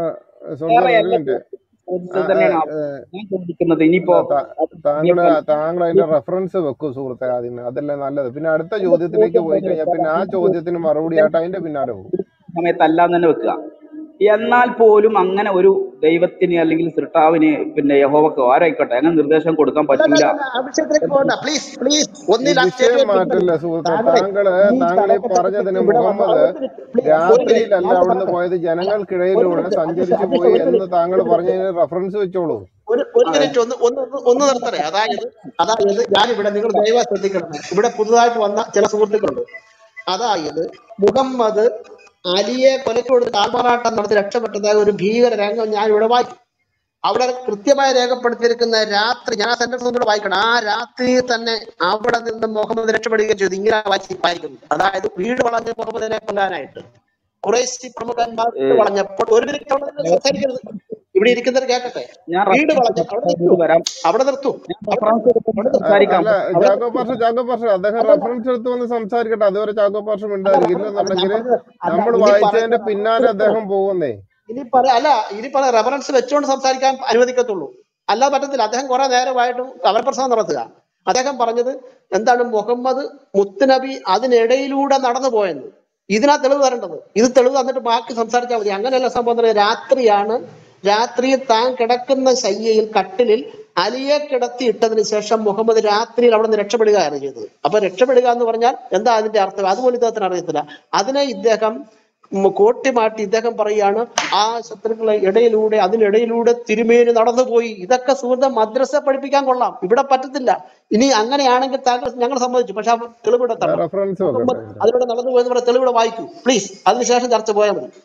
സോൾജർ വേറെ ഒരു അല്ല മിനിറ്റ് ചോദിച്ചത് തന്നെയാണ് ഞാൻ ചോദിക്കുന്നത് ഇനിയിപ്പോ അത് താങ്കൾ ഇനിയിപ്പോ താങ്കൾ അതിന്റെ റെഫറൻസ് വെക്കൂ സുഹൃത്തെ ആദ്യമേ അതല്ലേ നല്ലത് പിന്നെ അടുത്ത ചോദ്യത്തിലേക്ക് പോയി കഴിഞ്ഞാൽ പിന്നെ ആ ചോദ്യത്തിന് മറുപടി ആയിട്ട് അതിന്റെ പിന്നാലെ പോകും സമയത്തല്ല എന്ന് തന്നെ വെക്കുക എന്നാൽ പോലും അങ്ങനെ ഒരു ദൈവത്തിന് അല്ലെങ്കിൽ സൃഷ്ടാവിന് പിന്നെ യഹോവക്കോ ആരായിക്കോട്ടെ അങ്ങനെ നിർദ്ദേശം കൊടുക്കാൻ അല്ല, അല്ല, പറ്റൂല അല്ല, ആ വിഷയത്തിലേക്ക് പോകണ്ട പ്ലീസ് പ്ലീസ് ഈ ഒന്നിൽ ആ വിഷയം സ്റ്റേറ്റ്മെന്റ് മാറ്റല്ലേ സുഹൃത്തെ താങ്കളെ താങ്കള് ഈ താങ്കൾ ഈ കാലഘട്ടത്തിൽ പറഞ്ഞതിന് ഇവിടെ വന്ന മുഹമ്മദ് ഒരു മിനിറ്റ് പ്ലീസ് ഒരു മിനിറ്റ് രാത്രിയിലല്ല ഞാൻ അവിടുന്ന് പറയട്ടെ പോയത് ഒരു ജനങ്ങൾക്കിടയിലൂടെ മിനിറ്റ് സഞ്ചരിച്ചു അദ്ദേഹം പോയി ഒരു എന്ന് മിനിറ്റ് താങ്കൾ ഒരു പറഞ്ഞതിന് റെഫറൻസ് വെച്ചോളൂ ഒരു ഒരു അതെ മിനിറ്റ് ഒന്ന് ഒന്ന് ഒന്ന് ഒന്ന് നിർത്തണേ അതായത് അതായത് ഞാനിവിടെ നിങ്ങൾ ദയവായി ശ്രദ്ധിക്കണം ഇവിടെ പുതുതായിട്ട് വന്ന ചില സുഹൃത്തുക്കളുണ്ട് അതായത് മുഹമ്മദ് അലിയെ കൊലക്ക് കൊടുത്ത് കാൽമാറാട്ടം നടത്തി രക്ഷപ്പെട്ടതായ ഒരു ഭീകര രംഗം ഞാൻ ഇവിടെ വായിക്കും അവിടെ കൃത്യമായി രേഖപ്പെടുത്തിയിരിക്കുന്ന രാത്രി ഞാൻ ആ സെന്റൻസ് ഒന്നുകൂടെ വായിക്കണം ആ രാത്രിയിൽ തന്നെ അവിടെ നിന്ന് മുഹമ്മദ് രക്ഷപ്പെടുകയും ചെയ്തു ഇങ്ങനെ വായിച്ച് വായിക്കുന്നത് അതായത് വീട് വളഞ്ഞ മുഹമ്മദിനെ കൊല്ലാനായിട്ട് കുറേശ്ശി പ്രമുഖന്മാർ ഏ, വീട് വളഞ്ഞപ്പോൾ ഒരു മിനിറ്റ് അവിടെ നിന്ന് സംസാരിക്കരുത് ഇവിടെ ഇരിക്കുന്നവർ കേൾക്കട്ടെ ഞാൻ വീട് വളഞ്ഞ റെഫറൻസ് അവിടെ നിർത്തൂ എടുത്ത് വരാം അവിടെ നിർത്തൂ ഞാൻ അവിടെ റെഫറൻസ് നിർത്തൂ എടുത്ത് അവിടെ നിർത്തൂ സംസാരിക്കാം അല്ല അവിടെ ചാക്കോ നിർത്തൂ പാഷ ചാക്കോ പാഷ അദ്ദേഹം അതല്ല റെഫറൻസ് എടുത്ത് വന്ന് സംസാരിക്കട്ടെ അതുവരെ ചാക്കോ പാഷ അല്ല മിണ്ടായിരിക്കും റെഫറൻസ് അല്ല ഞാൻ ഇല്ലെന്നുണ്ടെങ്കിൽ പറഞ്ഞത് അല്ല നമ്മൾ ഇനി വായിച്ചതിന്റെ പറയുന്ന പിന്നാലെ നിർത്തൂ അദ്ദേഹം പോകുന്നേ ഇനി പറ അല്ല ഇനി പറ റെഫറൻസ് വെച്ചുകൊണ്ട് സംസാരിക്കാൻ അനുവദിക്കത്തുള്ളൂ അല്ലാതെ പറ്റത്തില്ല അദ്ദേഹം കുറെ നേരമായിട്ടും കവരപ്രസംഗം നടത്തുക അദ്ദേഹം പറഞ്ഞത് എന്താണ് മുഹമ്മദ് മുത്തുനബി അതിനിടയിലൂടെ നടന്നു പോയെന്ന് ഇതിനാ തെളിവ് തരേണ്ടത് ഇത് തെളിവ് തന്നിട്ട് ബാക്കി സംസാരിച്ചാൽ മതി അങ്ങനെയല്ല സംഭവം എന്ന് പറഞ്ഞാൽ രാത്രിയാണ് രാത്രിയിൽ താൻ കിടക്കുന്ന ശയ്യയിൽ കട്ടിലിൽ അലിയെ കിടത്തി ഇട്ടതിന് ശേഷം മുഹമ്മദ് രാത്രിയിൽ അവിടെ നിന്ന് രക്ഷപ്പെടുകയാണ് ചെയ്തത് അപ്പൊ രക്ഷപ്പെടുക എന്ന് പറഞ്ഞാൽ എന്താ അതിന്റെ അർത്ഥം അതുപോലും ഇദ്ദേഹത്തിന് അറിയത്തില്ല അതിനെ ഇദ്ദേഹം ഉം കോട്ടിമാട്ടി ഇദ്ദേഹം പറയാണ് ആ ശത്രുക്കളെ ഇടയിലൂടെ അതിനിടയിലൂടെ തിരുമേനി നടന്നുപോയി ഇതൊക്കെ സുഹൃത്തെ മദ്രസ പഠിപ്പിക്കാൻ കൊള്ളാം ഇവിടെ പറ്റത്തില്ല ഇനി അങ്ങനെയാണെങ്കിൽ താങ്കൾ ഞങ്ങൾ സമ്മതിച്ചു പക്ഷെ ആ തെളിവിടെ തരണം റെഫറൻസ് വെക്കട്ടെ മുഹമ്മദ് ഇതിന്റെ അതിലൂടെ നടന്നു പോയെന്ന് പറഞ്ഞ തെളിവിടെ വായിക്കൂ പ്ലീസ് അതിനുശേഷം ചർച്ച പോയാൽ മതി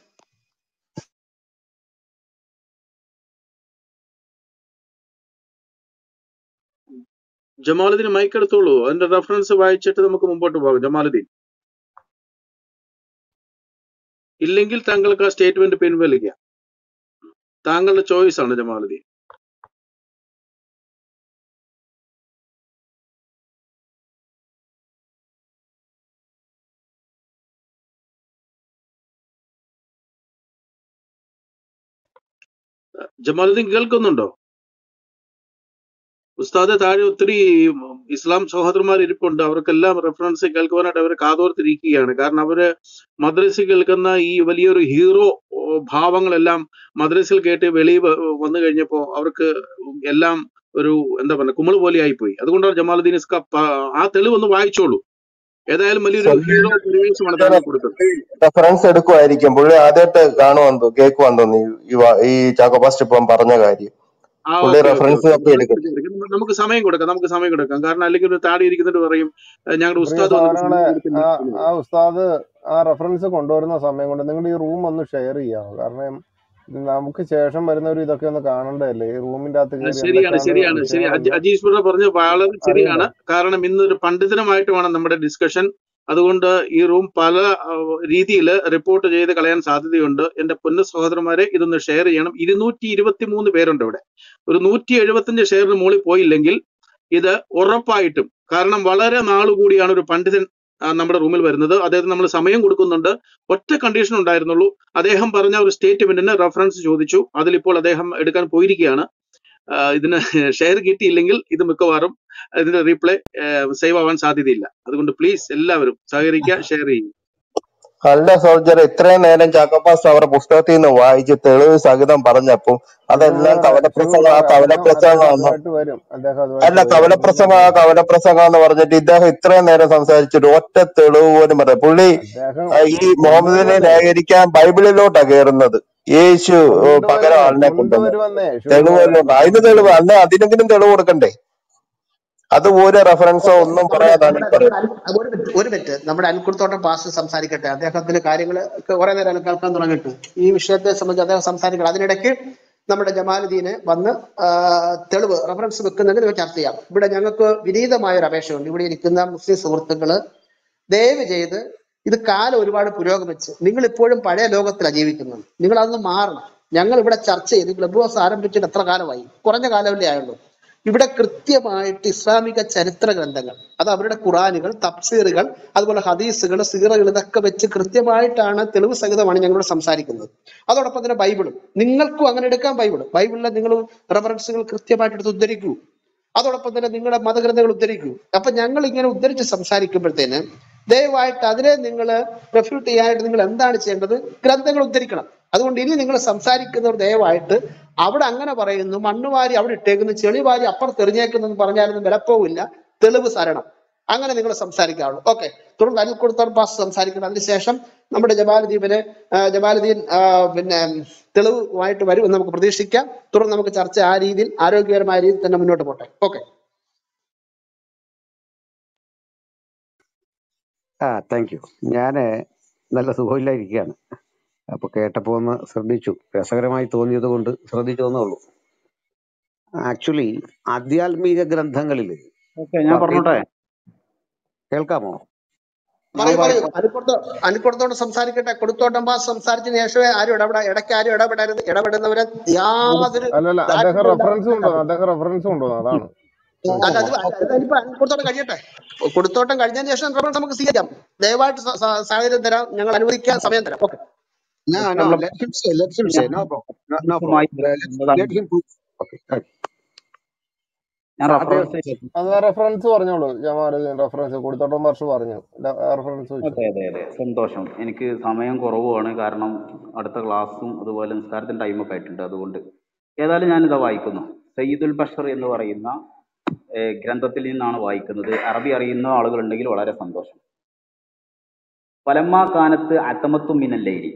ജമാലുദ്ദീൻ മൈക്ക് എടുത്തോളൂ അതിന്റെ റെഫറൻസ് വായിച്ചിട്ട് നമുക്ക് മുമ്പോട്ട് പോകാം ജമാലുദ്ദീൻ ഇല്ലെങ്കിൽ താങ്കൾക്ക് ആ സ്റ്റേറ്റ്മെന്റ് പിൻവലിക്കാം താങ്കളുടെ ചോയ്സ് ആണ് ജമാലുദ്ദീൻ ജമാലുദ്ദീൻ കേൾക്കുന്നുണ്ടോ ഉസ്താദെ താഴെ ഒത്തിരി ഇസ്ലാം സഹോദരന്മാർ ഇരിപ്പുണ്ട് അവർക്കെല്ലാം റെഫറൻസ് കേൾക്കുവാനായിട്ട് അവർ കാതോർത്തിരിക്കുകയാണ് കാരണം അവര് മദ്രസ കേൾക്കുന്ന ഈ വലിയൊരു ഹീറോ ഭാവങ്ങളെല്ലാം മദ്രസയിൽ കേട്ട് വെളിയിൽ വ- വന്നു കഴിഞ്ഞപ്പോൾ അവർക്ക് എല്ലാം ഒരു എന്താ പറയുക കുമിൾ പോലെ ആയിപ്പോയി അതുകൊണ്ടാണ് ജമാലുദ്ദീൻ ഇസ്ക പ- ആ തെളിവൊന്ന് വായിച്ചോളൂ ഏതായാലും വലിയൊരു ഹീറോ പരിവേഷമാണ് താങ്കൾ കൊടുത്തത് റെഫറൻസ് എടുക്കുമായിരിക്കും പുള്ളി ആദ്യമായിട്ട് കാണുവാൻ തോ കേൾക്കുവാൻ തോന്നി ഈ വാ- ഈ ചാക്കോപാസ്റ്റ് ഇപ്പം പറഞ്ഞ കാര്യം ആ പുള്ളി ഓക്കെ ഓക്കെ റെഫറൻസ് ഓക്കെ തപ്പി എടുക്കും നമുക്ക് സമയം കൊടുക്കാം നമുക്ക് സമയം കൊടുക്കാം കാരണം അല്ലെങ്കിൽ ഒരു താടി ഇരിക്കുന്നിട്ട് പറയും "ഏഹ് ഞങ്ങളുടെ പ്രിയ ഉസ്താദ് വന്നിട്ട് സഹോദരങ്ങളെ സമയം കൊടുത്തില്ല ആ എന്ന് ആ പറയും ഉസ്താദ് ആ റെഫറൻസ് കൊണ്ടുവരുന്ന സമയം കൊണ്ട് നിങ്ങൾ ഈ റൂം ഒന്ന് ഷെയർ ചെയ്യാമോ കാരണം ഇത് നമുക്ക് ശേഷം വരുന്നവർ ഇതൊക്കെ ഒന്ന് കാണണ്ടതല്ലേ ഈ റൂമിന്റെ അകത്ത് ആ, കയറി ശരിയാണ് എന്തൊക്കെയാണ് ശരിയാണ് ശരി അജി- വിഷയങ്ങളെന്ന് അജീഷ് ബ്രദർ പറഞ്ഞത് വളരെ ശരിയാണ് അറിയണ്ടേ കാരണം ഇന്നൊരു പണ്ഡിതനുമായിട്ട് വേണം നമ്മുടെ ഡിസ്കഷൻ അതുകൊണ്ട് ഈ റൂം പല രീതിയിൽ റിപ്പോർട്ട് ചെയ്ത് കളയാൻ സാധ്യതയുണ്ട് എന്റെ പൊന്നു സഹോദരന്മാരെ ഇതൊന്ന് ഷെയർ ചെയ്യണം ഇരുന്നൂറ്റി ഇരുപത്തി മൂന്ന് പേരുണ്ട് ഇവിടെ ഒരു നൂറ്റി എഴുപത്തിയഞ്ച് ഷെയറിന് മുകളിൽ പോയില്ലെങ്കിൽ ഇത് ഉറപ്പായിട്ടും കാരണം വളരെ നാളുകൂടിയാണ് ഒരു പണ്ഡിതൻ ആ, നമ്മുടെ റൂമിൽ വരുന്നത് അദ്ദേഹത്തിന് നമ്മൾ സമയം കൊടുക്കുന്നുണ്ട് ഒറ്റ കണ്ടീഷൻ ഉണ്ടായിരുന്നുള്ളൂ അദ്ദേഹം പറഞ്ഞ ഒരു സ്റ്റേറ്റ്മെന്റിന് റെഫറൻസ് ചോദിച്ചു അതിലിപ്പോൾ അദ്ദേഹം എടുക്കാൻ പോയിരിക്കുകയാണ് ആ, ഇതിന് ഷെയർ കിട്ടിയില്ലെങ്കിൽ ഇത് മിക്കവാറും ഇതിന്റെ റീപ്ലേ സേവ് ആവാൻ സാധ്യതയില്ല അതുകൊണ്ട് പ്ലീസ് എല്ലാവരും സഹകരിക്കുക ഷെയർ ചെയ്യും അല്ല സോൾജർ ഇത്രയും നേരം ചാക്കോപ്പാസ് അവരുടെ പുസ്തകത്തിൽ നിന്ന് വായിച്ച് തെളിവ് സഹിതം പറഞ്ഞപ്പോ അതെല്ലാം ക്ഷമ കവലപ്രസംഗം ആ ക്ഷമ പറയാം അദ്ദേഹം അദ്ദേഹം കവലപ്രസംഗമാണ് അതുമായിട്ട് വരും അദ്ദേഹം അല്ല അതുമായിട്ട് വരും കവലപ്രസംഗം ആ നിങ്ങൾക്ക് കവലപ്രസംഗം എന്ന് പറഞ്ഞിട്ട് ഇദ്ദേഹം ഇത്രയും നേരം സംസാരിച്ചിട്ട് ഒറ്റ തെളിവ് പോലും പറയാം പുള്ളി അദ്ദേഹം ആ, ഈ മുഹമ്മദിനെ കൊണ്ടുവരുമല്ലേ ന്യായീകരിക്കാൻ ബൈബിളിലോട്ടാ കയറുന്നത് യേശു ഏഹ്, പകരം കൊണ്ടുവരുമേ ആളിനെ കൊണ്ടുവന്നത് കൊണ്ടുവരുമെന്നേ ഷുഗർ തെളിവെല്ലാം അതിന് തെളിവ് അന്ന് അതിനെങ്കിലും തെളിവ് കൊടുക്കണ്ടേ അത് ഒരു റെഫറൻസോ ഓക്കെ ഒന്നും നമ്മുടെ പറയാതാണ് ഈ നമ്മുടെ പറയുന്നത് നമ്മുടെ അനിൽ- ഒരു മിനിറ്റ് ഒരു മിനിറ്റ് നമ്മുടെ അനിൽക്കുടത്തോട്ടം പാസ് സംസാരിക്കട്ടെ അദ്ദേഹത്തിന് കാര്യങ്ങൾ കുറെ നേരം കേൾക്കാൻ തുടങ്ങിയിട്ട് ഈ വിഷയത്തെ സംബന്ധിച്ച് അദ്ദേഹം സംസാരിക്കണം അതിനിടയ്ക്ക് നമ്മുടെ ജമാലുദ്ദീന് വന്ന് ആ, തെളിവ് റെഫറൻസ് വെക്കുന്നെങ്കിൽ നമുക്ക് ചർച്ച ചെയ്യാം ഇവിടെ ഞങ്ങൾക്ക് വിനീതമായ ഒരു അപേക്ഷയുണ്ട് ഇവിടെ ഇരിക്കുന്ന മുസ്ലിം സുഹൃത്തുക്കള് ദയവ് ചെയ്ത് ഇത് കാലം ഒരുപാട് പുരോഗമിച്ച് നിങ്ങൾ ഇപ്പോഴും പഴയ ലോകത്തിലാണ് ജീവിക്കുന്നത് നിങ്ങൾ അതൊന്ന് മാറണം ഞങ്ങൾ ഇവിടെ ചർച്ച ചെയ്ത് ക്ലബ് ഹൗസ് ആരംഭിച്ചിട്ട് എത്ര കാലമായി കുറഞ്ഞ കാലമല്ലേ ആയുള്ളൂ ഇവിടെ കൃത്യമായിട്ട് ഇസ്ലാമിക ചരിത്ര ഗ്രന്ഥങ്ങൾ അത് അവരുടെ ഖുറാനുകൾ തഫ്സീറുകൾ അതുപോലെ ഹദീസുകൾ സീറകൾ ഇതൊക്കെ വെച്ച് കൃത്യമായിട്ടാണ് തെളിവ് സഹിതമാണ് ഞങ്ങളോട് സംസാരിക്കുന്നത് അതോടൊപ്പം തന്നെ ബൈബിളും നിങ്ങൾക്കും അങ്ങനെ എടുക്കാം ബൈബിൾ ബൈബിളിലെ നിങ്ങൾ റെഫറൻസുകൾ കൃത്യമായിട്ട് എടുത്ത് ഉദ്ധരിക്കൂ അതോടൊപ്പം തന്നെ നിങ്ങളുടെ മതഗ്രന്ഥങ്ങൾ ഉദ്ധരിക്കൂ അപ്പൊ ഞങ്ങൾ ഇങ്ങനെ ഉദ്ധരിച്ച് സംസാരിക്കുമ്പോഴത്തേന് ദയവായിട്ട് അതിനെ നിങ്ങൾ റെഫ്യൂട്ട് ചെയ്യാനായിട്ട് നിങ്ങൾ എന്താണ് ചെയ്യേണ്ടത് ഗ്രന്ഥങ്ങൾ ഉദ്ധരിക്കണം അതുകൊണ്ട് ഇനി നിങ്ങൾ സംസാരിക്കുന്നവർ ദയവായിട്ട് അവിടെ അങ്ങനെ പറയുന്നു മണ്ണുവാരി അവിടെ ഇട്ടേക്കുന്നു ചെളിവാരി അപ്പുറത്ത് എറിഞ്ഞേക്കുന്നു എന്ന് പറഞ്ഞാലൊന്നും വിലപ്പോവില്ല തെളിവ് സരണം അങ്ങനെ നിങ്ങൾ സംസാരിക്കാവുള്ളൂ ഓക്കെ തുടർന്ന് അനിൽ കൊടുത്തോർ പാസ് സംസാരിക്കണം അതിനുശേഷം നമ്മുടെ ജമാലുദ്ദീപിന് ആ, ജമാലുദ്ദീൻ ആ, പിന്നെ തെളിവുമായിട്ട് വരുമെന്ന് നമുക്ക് പ്രതീക്ഷിക്കാം തുടർന്ന് നമുക്ക് ചർച്ച ആ രീതിയിൽ ആരോഗ്യകരമായ രീതിയിൽ തന്നെ മുന്നോട്ട് പോട്ടെ ഓക്കെ ആ താങ്ക് യു ഞാന് നല്ല സുഖമില്ലായിരിക്കുകയാണ് അപ്പൊ കേട്ടപ്പോ ഒന്ന് ശ്രദ്ധിച്ചു രസകരമായി തോന്നിയത് കൊണ്ട് ശ്രദ്ധിച്ചു എന്നേ ഉള്ളൂ ആക്ച്വലി ആധ്യാത്മിക ഗ്രന്ഥങ്ങളിൽ ഓക്കെ ഞാൻ പറഞ്ഞോട്ടെ കേൾക്കാമോ ഞാൻ പറയൂ പറയൂ പറ- അനുക്കൊടുത്തോ അനുക്കൊടുത്തോണ്ട് സംസാരിക്കട്ടെ കൊടുത്തോട്ടം പാസ് സംസാരിച്ചതിന് ശേഷമേ ആരും ഇടപെടാ ഇടയ്ക്ക് ആരും ഇടപെടരുത് ഇടപെടുന്നവരെ യാതൊരു അല്ലല്ല അദ്ദേഹം താല്പര്യം റെഫറൻസ് ഉണ്ടാകാൻ കൊണ്ടുവന്നു അദ്ദേഹം റെഫറൻസ് കൊണ്ടുവന്നു അതാണ് അല്ല അത് അത് അതിനിപ്പോ അനുക്കൊടുത്തോട്ടം കഴിയട്ടെ കൊടുത്തോട്ടം കഴിഞ്ഞതിന് ശേഷം റെഫറൻസ് നമുക്ക് സ്വീകരിക്കാം ദയവായിട്ട് സ- സ- സാഹചര്യം തരാം ഞങ്ങൾ അനുവദിക്കാൻ സമയം തരാം ഓക്കെ No, no, നമ്മളെ let him say, let him say, no problem. No, no problem. മായി Let, let him prove. Okay, okay. ഞാൻ അദ്ദേഹം റെഫറൻസ് അത് റെഫറൻസ് പറഞ്ഞോളൂ ജമാലുദ്ദീൻ റെഫറൻസ് കൊടുത്തോട്ടം വർഷം പറഞ്ഞു റെഫറൻസ് വെച്ചു അതെ അതെ അതെ സന്തോഷം എനിക്ക് സമയം കുറവുമാണ് കാരണം അടുത്ത ക്ലാസ്സും അതുപോലെ നിസ്കാരത്തിന്റെ ടൈമൊക്കെ ആയിട്ടുണ്ട് അതുകൊണ്ട് ഏതായാലും ഞാനിതാ വായിക്കുന്നു സയ്യിദുൽ ബഷർ എന്ന് പറയുന്ന ഏഹ്, ഗ്രന്ഥത്തിൽ നിന്നാണ് വായിക്കുന്നത് അറബി അറിയുന്ന ആളുകളുണ്ടെങ്കിൽ വളരെ സന്തോഷം ഫലമ്മാ കാനത്ത് അത്തമത്തും മിനല്ലേരി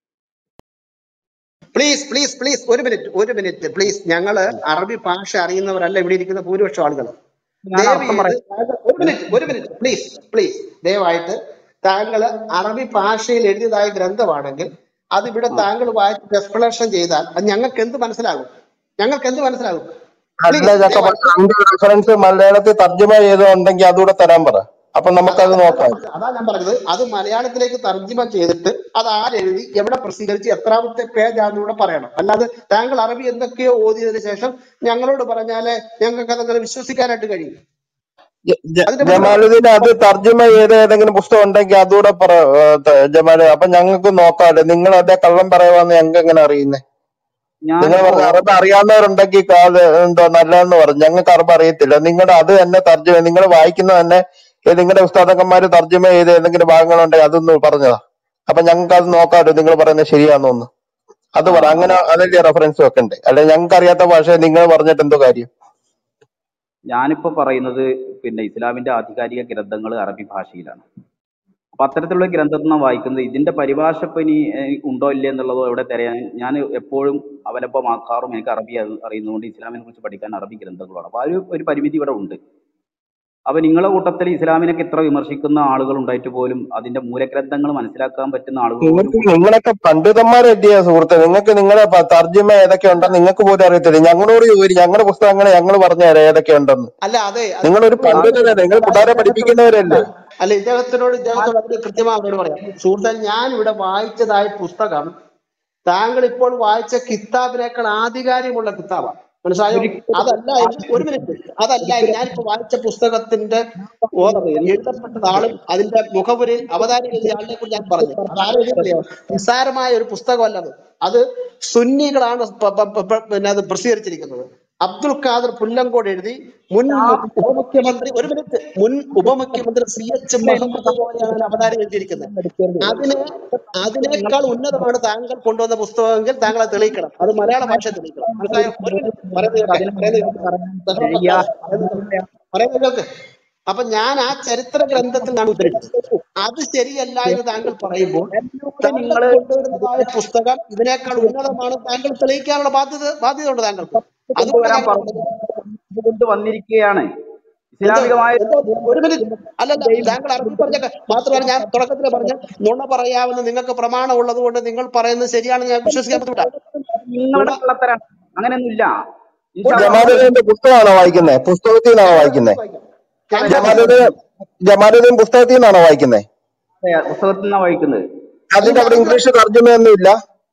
പ്ലീസ് പ്ലീസ് പ്ലീസ് ഒരു മിനിറ്റ് ഒരു മിനിറ്റ് പ്ലീസ് ഞങ്ങള് അറബി ഭാഷ അറിയുന്നവരല്ല ഇവിടെ ഇരിക്കുന്ന ഭൂരിപക്ഷം ആളുകൾ ഞാൻ ദയവ് അർത്ഥം ചെയ്ത് പറയാം താങ്കൾ ഒരു മിനിറ്റ് ഒരു മിനിറ്റ് പ്ലീസ് പ്ലീസ് ദയവായിട്ട് താങ്കൾ അറബി ഭാഷയിൽ എഴുതിയതായ ഗ്രന്ഥമാണെങ്കിൽ അത് ഇവിടെ ആ താങ്കൾ വായിച്ച് എക്സ്പ്ലനേഷൻ ചെയ്താൽ അത് ഞങ്ങൾക്ക് എന്ത് മനസ്സിലാകും ഞങ്ങൾക്ക് എന്ത് മനസ്സിലാകും അല്ല പ്ലീസ് ചക്ക ദയവായിട്ട് അതിന്റെ റെഫറൻസ് മലയാളത്തിൽ തർജ്ജമ ചെയ്തുണ്ടെങ്കിൽ അതുകൂടെ തരാൻ പറ അപ്പൊ അത് നമുക്കത് അതാ ഞാൻ നോക്കാം പറഞ്ഞത് അതാ ഞാൻ പറഞ്ഞത് അത് മലയാളത്തിലേക്ക് തർജ്ജിമ ചെയ്തിട്ട് അത് ആരെഴുതി എവിടെ പ്രസിദ്ധീകരിച്ച് എത്രാമത്തെ പേജ് ആണെന്നൂടെ പറയണം അല്ലാതെ താങ്കൾ അറബി എന്തൊക്കെയോ ഓതിയതിനു ശേഷം ഞങ്ങളോട് പറഞ്ഞാലേ ഞങ്ങൾക്ക് അതങ്ങനെ വിശ്വസിക്കാനായിട്ട് കഴിയും ജ- ജ- അതിന്റെ മുന്നേ ജമാലുദ്ദീൻ അത് തർജ്ജമ ചെയ്ത ഏതെങ്കിലും പുസ്തകം ഉണ്ടെങ്കിൽ അതുകൂടെ പറ ഏ, ത- ജമാല് അപ്പൊ ഞങ്ങൾക്ക് നോക്കാമല്ലോ നിങ്ങൾ അതേ കള്ളം പറയുവാന്ന് ഞങ്ങൾക്ക് എങ്ങനെ അറിയുന്നേ നിങ്ങൾ ഞാനിപ്പോ പറഞ്ഞ അറബ് അറിയാവുന്നവരുണ്ടെങ്കിൽ കാത് എന്തോ നല്ലതെന്ന് പറഞ്ഞു ഞങ്ങൾക്ക് അറബ് അറിയത്തില്ല നിങ്ങളുടെ അത് തന്നെ തർജ്ജമ നിങ്ങൾ വായിക്കുന്ന തന്നെ നിങ്ങളുടെ ഉസ്താദക്കന്മാര് തർജ്ജമ ചെയ്ത് ഏതെങ്കിലും ഭാഗങ്ങളുണ്ടെങ്കിൽ അതൊന്ന് പറഞ്ഞതാ അപ്പൊ ഞങ്ങൾക്ക് അത് നോക്കാമല്ലോ നിങ്ങൾ പറയുന്നത് ശരിയാന്നൊന്ന് അത് ആ പറ അങ്ങനെ അതല്ലേ റെഫറൻസ് വെക്കണ്ടേ അല്ലെ ഞങ്ങൾക്ക് അറിയാത്ത ഭാഷ നിങ്ങൾ പറഞ്ഞിട്ട് എന്തോ കാര്യം ഞാനിപ്പോ പറയുന്നത് പിന്നെ ഇസ്ലാമിന്റെ ആധികാരിക ഗ്രന്ഥങ്ങൾ അറബി ഭാഷയിലാണ് അപ്പൊ അത്തരത്തിലുള്ള ഗ്രന്ഥത്തിൽ നിന്ന് വായിക്കുന്നത് ഇതിന്റെ പരിഭാഷ ഇപ്പൊ ഇനി ഏഹ്, ഉണ്ടോ ഇല്ലേ എന്നുള്ളതോ എവിടെ തിരയാൻ ഞാൻ എപ്പോഴും അവലംബമാക്കാറും എനിക്ക് അറബി അറി- അറിയുന്നതുകൊണ്ട് ഇസ്ലാമിനെ കുറിച്ച് പഠിക്കാൻ അറബി ഗ്രന്ഥങ്ങളാണ് അപ്പൊ ആ ഒരു ഒരു പരിമിതി ഇവിടെ ഉണ്ട് അപ്പൊ നിങ്ങളെ കൂട്ടത്തിൽ ഇസ്ലാമിനൊക്കെ ഇത്ര വിമർശിക്കുന്ന ആളുകൾ ഉണ്ടായിട്ട് പോലും അതിന്റെ മൂലഗ്രന്ഥങ്ങൾ മനസ്സിലാക്കാൻ പറ്റുന്ന ആളുകൾ പോലും നിങ്ങൾക്ക് നിങ്ങളൊക്കെ പണ്ഡിതന്മാരല്ലേ സുഹൃത്ത് നിങ്ങൾക്ക് നിങ്ങളെ പ- തർജ്ജിമ ഏതൊക്കെ ഉണ്ടെന്ന് നിങ്ങൾക്ക് പോലും അറിയത്തില്ല ഞങ്ങളോട് ചോദിച്ചു ഞങ്ങളുടെ പുസ്തകങ്ങൾ ഞങ്ങൾ പറഞ്ഞുതരാം ഏതൊക്കെ ഉണ്ടെന്ന് അല്ല അതെ അത് നിങ്ങളൊരു സുഹൃത്തെ പണ്ഡിതരല്ലേ നിങ്ങൾ പിള്ളേരെ പഠിപ്പിക്കുന്നവരല്ലേ അല്ല ഇദ്ദേഹത്തിനോട് ഇദ്ദേഹത്തോട് അതിന് കൃത്യമായി അവരോട് പറയാം സുഹൃത്തെ ഞാൻ ഇവിടെ വായിച്ചതായ പുസ്തകം താങ്കൾ ഇപ്പോൾ വായിച്ച കിതാബിനേക്കാൾ ആധികാരികമുള്ള കിതാബാണ് മനസ്സിലായോ ഒരിക്കലും അതല്ല എങ്കിൽ- ഒരു മിനിറ്റ് അതല്ല ഞാനിപ്പോ വായിച്ച പുസ്തകത്തിന്റെ ഓർഡർ എഴുതപ്പെട്ട ആളും അതിന്റെ മുഖപുരയിൽ അവതാരം എഴുതിയ ആളിനെ കുറിച്ച് ഞാൻ പറഞ്ഞു അത് ആരും എഴുതിയറിയോ നിസ്സാരമായ ഒരു പുസ്തകമല്ല അത് അത് സുന്നികളാണ് പ- പ- പ- പ- പിന്നെ അത് പ്രസിദ്ധീകരിച്ചിരിക്കുന്നത് അബ്ദുൽ ഖാദർ പുല്ലങ്കോട് എഴുതി മുൻ ഉപമുഖ്യമന്ത്രി ഒരു മിനിറ്റ് മുൻ ഉപമുഖ്യമന്ത്രി സി എച്ച് മുഹമ്മദ് കോയാണ് അവതാരം എഴുതിയിരിക്കുന്നത് അതിനെ അതിനേക്കാൾ ഉന്നതമാണ് താങ്കൾ കൊണ്ടുവന്ന പുസ്തകമെങ്കിൽ താങ്കൾ അത് തെളിയിക്കണം അത് മലയാള ഭാഷ തെളിയിക്കണം മനസ്സിലായോ ഒരു മിനിറ്റ് പറയുന്നത് കേൾക്കെ പറയുന്നത് കേൾക്കെ പറയുന്നത് കേൾക്ക് അപ്പൊ ഞാൻ ആ ചരിത്ര ഗ്രന്ഥത്തിൽ നിന്നാണ് ഉദ്ധരിച്ചത് അത് ശരിയല്ല എന്ന് താങ്കൾ പറയുമ്പോൾ താങ്കൾ കൊണ്ടുവരുന്നതായ പുസ്തകം ഇതിനേക്കാൾ ഉന്നതമാണ് താങ്കൾ തെളിയിക്കാനുള്ള ബാധ്യത ബാധ്യതയുണ്ട് താങ്കൾക്ക് അതുകൊണ്ട് കൊണ്ടുവരാൻ താങ്കൾ പറഞ്ഞു കൊണ്ട് വന്നിരിക്കുകയാണ് എന്തോ ഇസ്ലാമികമായ എന്തോ ഒരു മിനിറ്റ് അല്ലല്ല താങ്കൾ അറബി പറഞ്ഞ മാത്രമല്ല ഞാൻ തുടക്കത്തിൽ പറഞ്ഞ നുണ പറയാമെന്ന് നിങ്ങൾക്ക് പ്രമാണം ഉള്ളത് കൊണ്ട് നിങ്ങൾ പറയുന്നത് ശരിയാണെന്ന് ഞാൻ വിശ്വസിക്കാൻ പറ്റൂല നിങ്ങളുടെ നുണ കള്ളത്തരാണ് അങ്ങനെയൊന്നുമില്ല ഉണ്ട് ഇൻഷാ അള്ളാഹ് ജമാലുദ്ദീന്റെ പുസ്തകമാണോ വായിക്കുന്നത് പുസ്തകത്തിൽ നിന്നാണോ വായിക്കുന്നത് ഞാൻ അതെ ജമാലുദ്ദീൻ ജമാലുദ്ദീൻ പുസ്തകത്തിൽ നിന്നാണോ വായിക്കുന്നത് അതെ പുസ്തകത്തിൽ നിന്നാണ് വായിക്കുന്നത് അതിന്റെ അവിടെ അതിന്റെ ഇംഗ്ലീഷ് തർജ്ജമയൊന്നും ഇല്ല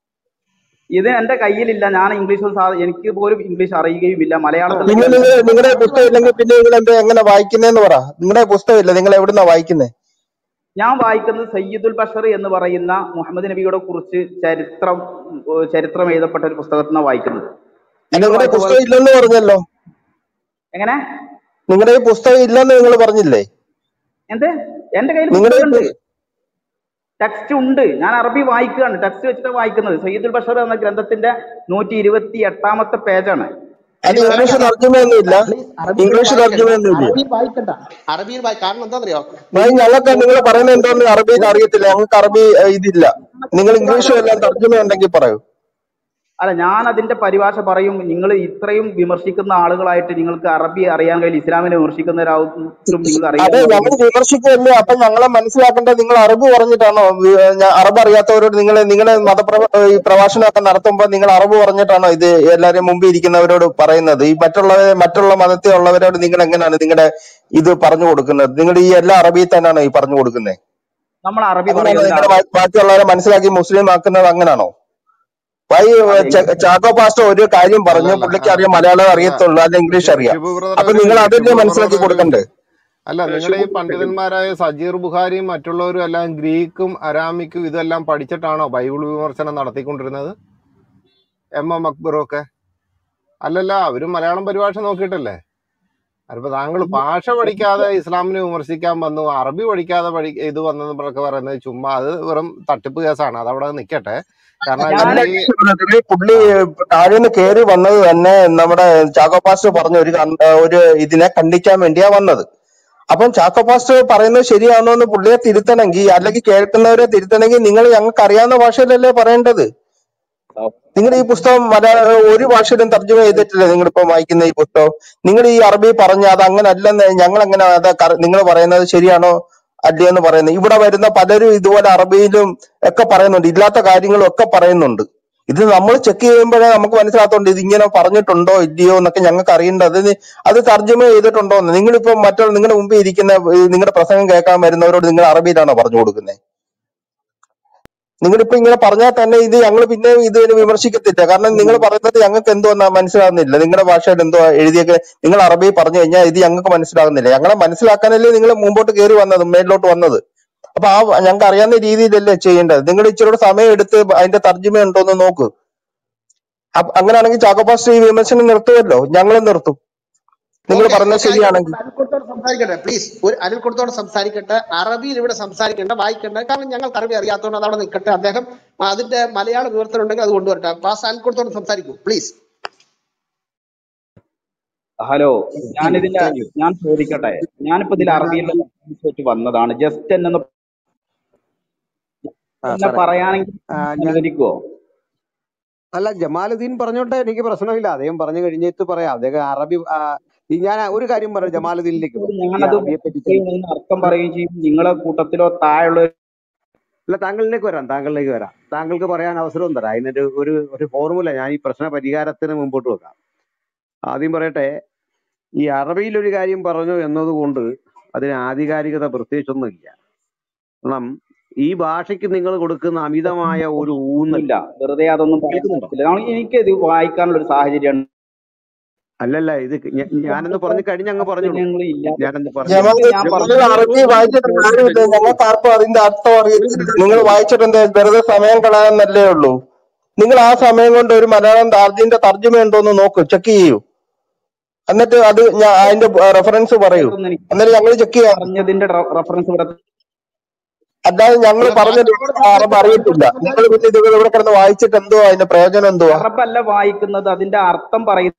ഇത് എന്റെ കയ്യിലില്ല ഞാൻ ഇംഗ്ലീഷ് സാ- എനിക്ക് പോലും ഇംഗ്ലീഷ് അറിയുകയുമില്ല മലയാളത്തിൽ പിന്നെ തന്നെ നിങ്ങൾ നിങ്ങളുടെ പുസ്തകം ഇല്ലെങ്കിൽ പിന്നെ നിങ്ങൾ എന്താ എങ്ങനെ വായിക്കുന്നതെന്ന് പറ നിങ്ങളുടെ പുസ്തകം ഇല്ല നിങ്ങൾ എവിടുന്നാ വായിക്കുന്നത് ഞാൻ വായിക്കുന്നത് സയ്യിദുൽ ബഷർ എന്ന് പറയുന്ന മുഹമ്മദ് നബിയുടെ കുറിച്ച് ചരിത്രം ഏഹ് ചരിത്രം എഴുതപ്പെട്ട ഒരു പുസ്തകത്തിൽ നിന്നാണ് വായിക്കുന്നത് നിങ്ങൾ നിങ്ങളുടെ വായിച്ച പോലെ പുസ്തകം ഇല്ലെന്ന് പറഞ്ഞല്ലോ എങ്ങനെ നിങ്ങളുടെ ഈ പുസ്തകം ഇല്ലെന്ന് നിങ്ങൾ പറഞ്ഞില്ലേ എന്ത് എന്റെ കയ്യിൽ നിങ്ങളുടെ ഈ പുസ്തകമുണ്ട് പു- ടെക്സ്റ്റ് ഉണ്ട് ഞാൻ അറബി വായിക്കുകയാണ് ടെക്സ്റ്റ് വെച്ചിട്ടാണ് വായിക്കുന്നത് സയ്യിദുൽ ബഷർ എന്ന ഗ്രന്ഥത്തിന്റെ നൂറ്റി ഇരുപത്തി എട്ടാമത്തെ പേജാണ് അത് ഇനി വേറെ ഇംഗ്ലീഷ് കഥ തർജ്ജമയൊന്നും ഇല്ല പ്ലീസ് അറബിയിൽ ഇംഗ്ലീഷ് വായിക്കണ്ട തർജ്ജമയൊന്നും ഇല്ല അറബിയിൽ വായിക്കണ്ട അറബിയിൽ വായി കാരണം എന്താണെന്നറിയോ ഭായി നിങ്ങൾ ഞങ്ങൾക്ക് നിങ്ങൾ പറയുന്നത് എന്താണെന്ന് അറബിയിൽ അറിയത്തില്ല ഞങ്ങൾക്ക് അറബി ഏഹ്, ഇതില്ല നിങ്ങൾ ഇംഗ്ലീഷും എല്ലാം തർജ്ജമ ഉണ്ടെങ്കിൽ പറയൂ അല്ല ഞാൻ അതിന്റെ പരിഭാഷ പറയും നിങ്ങൾ ഇത്രയും വിമർശിക്കുന്ന ആളുകളായിട്ട് നിങ്ങൾക്ക് അറബി അറിയാൻ കഴിയില്ല ഇസ്ലാമിനെ വിമർശിക്കുന്നവരാവും നിങ്ങൾക്ക് അറിയാൻ അതെ കഴിയില്ല ഞങ്ങൾ വിമർശിക്കുകയല്ലേ അപ്പൊ ഞങ്ങളെ മനസ്സിലാക്കേണ്ടത് നിങ്ങൾ അറബ് പറഞ്ഞിട്ടാണോ വി- ഞ- അറബ് അറിയാത്തവരോട് നിങ്ങൾ നിങ്ങളെ മതപ്രവ ഈ പ്രഭാഷണമൊക്കെ നടത്തുമ്പോൾ നിങ്ങൾ അറബ് പറഞ്ഞിട്ടാണോ ഇത് എല്ലാവരും മുമ്പിൽ ഇരിക്കുന്നവരോട് പറയുന്നത് ഈ മറ്റുള്ള മറ്റുള്ള മതത്തിൽ ഉള്ളവരോട് നിങ്ങൾ എങ്ങനെയാണ് നിങ്ങളുടെ ഇത് പറഞ്ഞു കൊടുക്കുന്നത് നിങ്ങൾ ഈ എല്ലാ അറബിയിൽ തന്നെയാണോ ഈ പറഞ്ഞു കൊടുക്കുന്നത് നമ്മൾ അറബി അങ്ങനെയാണോ പറയുന്ന നിങ്ങളുടെ ബാ- ബാക്കിയുള്ളവരെ മനസ്സിലാക്കി മുസ്ലിം ആക്കുന്നത് അങ്ങനാണോ വൈ അതെ ച- ചാക്കോ പാസ്റ്റർ ഒരു കാര്യം പറഞ്ഞു അല്ലല്ല പുള്ളിക്ക് ആ, അറിയാം മലയാളം അല്ല അറിയത്തുള്ളൂ അല്ല ഇംഗ്ലീഷ് ഷി- അറിയാം ഷിബു ബ്രദർ അപ്പൊ ഒരു നിങ്ങൾ മിനിറ്റ് അതല്ലേ ഷിബു മനസ്സിലാക്കി ബ്രദർ ഒരു കൊടുക്കണ്ടേ മിനിറ്റ് അല്ല ഏഹ് നിങ്ങളുടെ ഈ ഷിബു ഒരു സെക്കൻഡ് പണ്ഡിതന്മാരായ സജീർ ബുഖാരിയും മറ്റുള്ളവരും എല്ലാം ഗ്രീക്കും അരാമിക്കും ഇതെല്ലാം പഠിച്ചിട്ടാണോ ബൈബിൾ വിമർശനം നടത്തിക്കൊണ്ടിരുന്നത് എം എം അക്ബറും ഒക്കെ അല്ലല്ല അവരും മലയാളം പരിഭാഷ നോക്കിയിട്ടല്ലേ അതിപ്പോ താങ്കൾ ഭാഷ പഠിക്കാതെ ഇസ്ലാമിനെ വിമർശിക്കാൻ വന്നു അറബി പഠിക്കാതെ പഠി ഇത് വന്നതൊക്കെ പറയുന്നത് ചുമ്മാ അത് വെറും തട്ടിപ്പ് കേസാണ് അത് അവിടെ നിൽക്കട്ടെ കാരണം ഞാൻ ഇവിടെ അല്ല ഈ ഇതില് പുള്ളി താഴേന്ന് കയറി വന്നത് തന്നെ നമ്മുടെ ചാക്കോ പാസ്റ്റർ പറഞ്ഞ ഒരു കൺ- ഒരു ഇതിനെ ಖಂಡಿക്കാൻ വേണ്ടിയാ വന്നത് അപ്പം ചാക്കോ പാസ്റ്റർ പറയുന്നത് ശരിയാണോ എന്ന് പുള്ളിയെ തിരുത്തണമെങ്കിൽ അല്ലെങ്കിൽ കേൾക്കുന്നവരെ തിരുത്തണമെങ്കിൽ നിങ്ങൾ ഞങ്ങൾക്ക് അറിയാവുന്ന ഭാഷയിലല്ലേ പറയേണ്ടത് നിങ്ങൾ ഈ പുസ്തകം മലയാള ഒരു ഭാഷയിലും തർജ്ജമ ചെയ്തിട്ടില്ല നിങ്ങൾ ഇപ്പൊ വായിക്കുന്ന ഈ പുസ്തകം നിങ്ങൾ ഈ അറബി പറഞ്ഞ അത് അങ്ങനെ അല്ലെന്ന് ഞങ്ങൾ എങ്ങനെ അത് നിങ്ങൾ പറയുന്നത് ശരിയാണോ അല്ലയോ എന്ന് പറയുന്നത് ഇവിടെ വരുന്ന പലരും ഇതുപോലെ അറബിയിലും ഒക്കെ പറയുന്നുണ്ട് ഇല്ലാത്ത കാര്യങ്ങളും ഒക്കെ പറയുന്നുണ്ട് ഇത് നമ്മൾ ചെക്ക് ചെയ്യുമ്പോഴേ നമുക്ക് മനസ്സിലാത്തോണ്ട് ഇത് ഇങ്ങനെ പറഞ്ഞിട്ടുണ്ടോ ഇല്ലയോ എന്നൊക്കെ ഞങ്ങൾക്ക് അറിയേണ്ടത് ഇത് അത് തർജ്ജമ ചെയ്തിട്ടുണ്ടോ എന്ന് നിങ്ങളിപ്പോ മറ്റുള്ള നിങ്ങളുടെ മുമ്പിൽ ഇരിക്കുന്ന ഈ നിങ്ങളുടെ പ്രസംഗം കേൾക്കാൻ വരുന്നവരോട് നിങ്ങൾ അറബിയിലാണോ പറഞ്ഞു കൊടുക്കുന്നത് നിങ്ങളിപ്പോ ഇങ്ങനെ പറഞ്ഞാൽ തന്നെ ഇത് ഞങ്ങൾ പിന്നെ ഇത് വിമർശിക്കത്തില്ല കാരണം നിങ്ങൾ പറയുന്നത് ഞങ്ങൾക്ക് എന്തോ മനസ്സിലാകുന്നില്ല നിങ്ങളുടെ ഭാഷയിൽ എന്തോ എഴുതിയൊക്കെ നിങ്ങൾ അറബി പറഞ്ഞു കഴിഞ്ഞാൽ ഇത് ഞങ്ങൾക്ക് മനസ്സിലാകുന്നില്ല ഞങ്ങളെ മനസ്സിലാക്കാനല്ലേ നിങ്ങൾ മുമ്പോട്ട് കയറി വന്നത് മേലിലോട്ട് വന്നത് അപ്പൊ ആ ഞങ്ങൾക്ക് അറിയാവുന്ന രീതിയിലല്ലേ ചെയ്യേണ്ടത് നിങ്ങൾ ഇച്ചിരി സമയം എടുത്ത് അതിന്റെ തർജ്ജമ ഉണ്ടോ എന്ന് നോക്ക് അപ്പ- അങ്ങനെയാണെങ്കിൽ ചാക്കോപാസ്റ്റ് ഈ വിമർശനം നിർത്തുമല്ലോ ഞങ്ങളും നിർത്തും നിങ്ങൾ ഓക്കെ പറഞ്ഞത് ഓക്കെ ആയിക്കോട്ടെ ശരിയാണെങ്കിൽ അനിൽ കൊടുത്തോട് സംസാരിക്കട്ടെ പ്ലീസ് ഒരു അനിൽ കൊടുത്തോട് സംസാരിക്കട്ടെ അറബിയിൽ ഇവിടെ സംസാരിക്കണ്ട വായിക്കണ്ട കാരണം ഞങ്ങൾക്ക് അറബി അറിയാത്തതുകൊണ്ട് അത് അവിടെ നിൽക്കട്ടെ അദ്ദേഹം അതിന്റെ മലയാള വിവർത്തനം ഉണ്ടെങ്കിൽ അത് കൊണ്ടുവരട്ടെ പാസ് അനിൽ കൊടുത്തോട് സംസാരിക്കൂ പ്ലീസ് ഹലോ താങ്ക് യു ഞാനിതിന്റെ താങ്ക് യു ഞാൻ ചോദിക്കട്ടെ ഞാനിപ്പോ ഇതിൽ അറബിയിൽ വെച്ച് വന്നതാണ് ജസ്റ്റ് എന്നെ ആ എന്നെ സാറേ പറയാനെങ്കിൽ ആ, ഞാൻ അനുവദിക്കുവോ അല്ല ജമാലുദ്ദീൻ പറഞ്ഞോട്ടെ എനിക്ക് പ്രശ്നമില്ല അദ്ദേഹം പറഞ്ഞു കഴിഞ്ഞിട്ട് പറയാം അദ്ദേഹം അറബി ആ, ഈ ഞാൻ ഒരു കാര്യം പറയാം ജമാലുദ്ദീനിലേക്ക് വരാം ഈ ഞാനത് അറബിയെ പറ്റി പറയും, അതിന് അർത്ഥം പറയുകയും ചെയ്യും നിങ്ങളെ കൂട്ടത്തിലോ താഴെയുള്ള അല്ല താങ്കളിലേക്ക് വരാം താങ്കളിലേക്ക് വരാം താങ്കൾക്ക് പറയാൻ അവസരവും തരാം അതിനൊരു ഒരു ഒരു ഫോർമുല ഞാൻ ഈ പ്രശ്ന പരിഹാരത്തിന് മുമ്പോട്ട് വെക്കാം ആദ്യം പറയട്ടെ ഈ അറബിയിൽ ഒരു കാര്യം പറഞ്ഞു എന്നതുകൊണ്ട് അതിന് ആധികാരികത പ്രത്യേകിച്ചൊന്നുമില്ല കാരണം ഈ ഭാഷയ്ക്ക് നിങ്ങൾ കൊടുക്കുന്ന അമിതമായ ഒരു ഊന്നൽ ഇല്ല വെറുതെ അതൊന്നും പറയാൻ കേൾക്കുന്നുണ്ടോ പറ്റില്ല നമ്മൾ എനിക്ക് ഇത് വായിക്കാനുള്ള ഒരു സാഹചര്യം അല്ലല്ല ഇത് ഞ- ഞാനെന്ന് പറഞ്ഞു കഴിഞ്ഞ അങ്ങ് പറഞ്ഞോളൂ ഞങ്ങൾ ഇല്ല ഞാനെന്ന് പറഞ്ഞു ജമാൽ ഇത് ഞാൻ നിങ്ങൾ പറഞ്ഞത് അറബി വായിച്ചിട്ട് കാര്യമില്ല ഞങ്ങൾക്ക് ആർക്കും അതിന്റെ അർത്ഥം അറിയത്തില്ല നിങ്ങൾ വായിച്ചിട്ട് എന്താ വെറുതെ സമയം കളയാന്നല്ലേ ഉള്ളൂ നിങ്ങൾ ആ സമയം കൊണ്ട് ഒരു മലയാളം അതിന്റെ തർജ്ജമ ഉണ്ടോ എന്ന് നോക്കൂ ചെക്ക് ചെയ്യൂ എന്നിട്ട് അത് ഞാൻ അതിന്റെ റെഫറൻസ് പറയൂ കേൾക്കുന്ന എനിക്ക് എന്നിട്ട് ഞങ്ങൾ ചെക്ക് ചെയ്യാം പറഞ്ഞതിന്റെ റെഫറൻസ് ഇവിടെ അല്ലാതെ ഞങ്ങൾ അല്ല പറഞ്ഞത് പാസ്റ്റർ കൂടെ അറബ് സംസാരിക്കട്ടെ അറിയത്തില്ല പാസ്റ്റർ നിങ്ങൾ സംസാരിക്കട്ടെ പിന്നെ ഇത് ഇവിടെ കിടന്ന് വായിച്ചിട്ട് എന്തുവാ അതിന്റെ പ്രയോജനം എന്തുവാ അറബല്ല വായിക്കുന്നത് അതിന്റെ അർത്ഥം പറയുന്നത്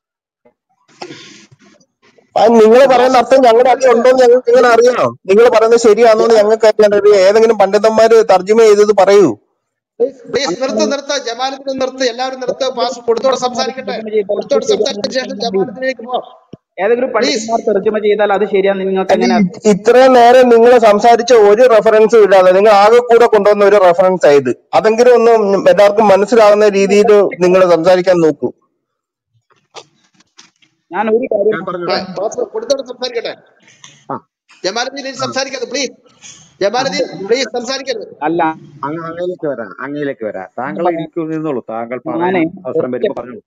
അത് നിങ്ങൾ പാസ്റ്റർ പറയുന്ന അർത്ഥം ഞങ്ങളുടെ അറിവ് ഉണ്ടോന്ന് ഞങ്ങൾക്ക് എങ്ങനെ അറിയണം നിങ്ങൾ പറയുന്നത് ശരിയാണോന്ന് ഞങ്ങൾക്ക് എങ്ങനെ അറിയാം ഏതെങ്കിലും പണ്ഡിതന്മാര് തർജ്ജമ ചെയ്തത് പറയൂ പ്ലീസ് പ്ലീസ് നിർത്ത് നിർത്ത് ജമാലത്തിന് നിർത്ത് എല്ലാവരും നിർത്ത് പാസ് കൊടുത്തോടെ സംസാരിക്കട്ടെ കൊടുത്തോടെ സംസാരിച്ചതിന് ശേഷം ജമാലത്തിലേക്ക് പോ ഏതെങ്കിലും പ്ലീസ് പണ്ഡിതന്മാർ തർജ്ജമ ചെയ്താൽ അത് ശരിയാന്ന് നിങ്ങൾക്ക് അല്ല എങ്ങനെ ഇ- ഇത്രയും നേരം നിങ്ങൾ സംസാരിച്ച ഒരു റെഫറൻസും ഇല്ലാതെ നിങ്ങൾ ആകെ കൂടെ കൊണ്ടുവന്ന ഒരു റെഫറൻസ് ആയത് അതെങ്കിലും ഒന്ന് എല്ലാവർക്കും മനസ്സിലാവുന്ന രീതിയിൽ നിങ്ങൾ സംസാരിക്കാൻ നോക്കൂ ഞാൻ ഒരു കാര്യം ഞാൻ പറഞ്ഞോട്ടെ പാസ് കൊടുത്തോടെ സംസാരിക്കട്ടെ ആ ജമാലുദ്ദീൻ ഇനി സംസാരിക്കരുത് പ്ലീസ് ജമാലുദ്ദീൻ പ്ലീസ് സംസാരിക്കരുത് അല്ല അങ്ങ് അങ്ങയിലേക്ക് വരാം അങ്ങയിലേക്ക് വരാം താങ്കൾ പറയാം. ഇരിക്കൂ നിന്നോളൂ താങ്കൾ പറയാൻ ഞാനേ അവസരം ഒറ്റ വരുമ്പോ പറഞ്ഞു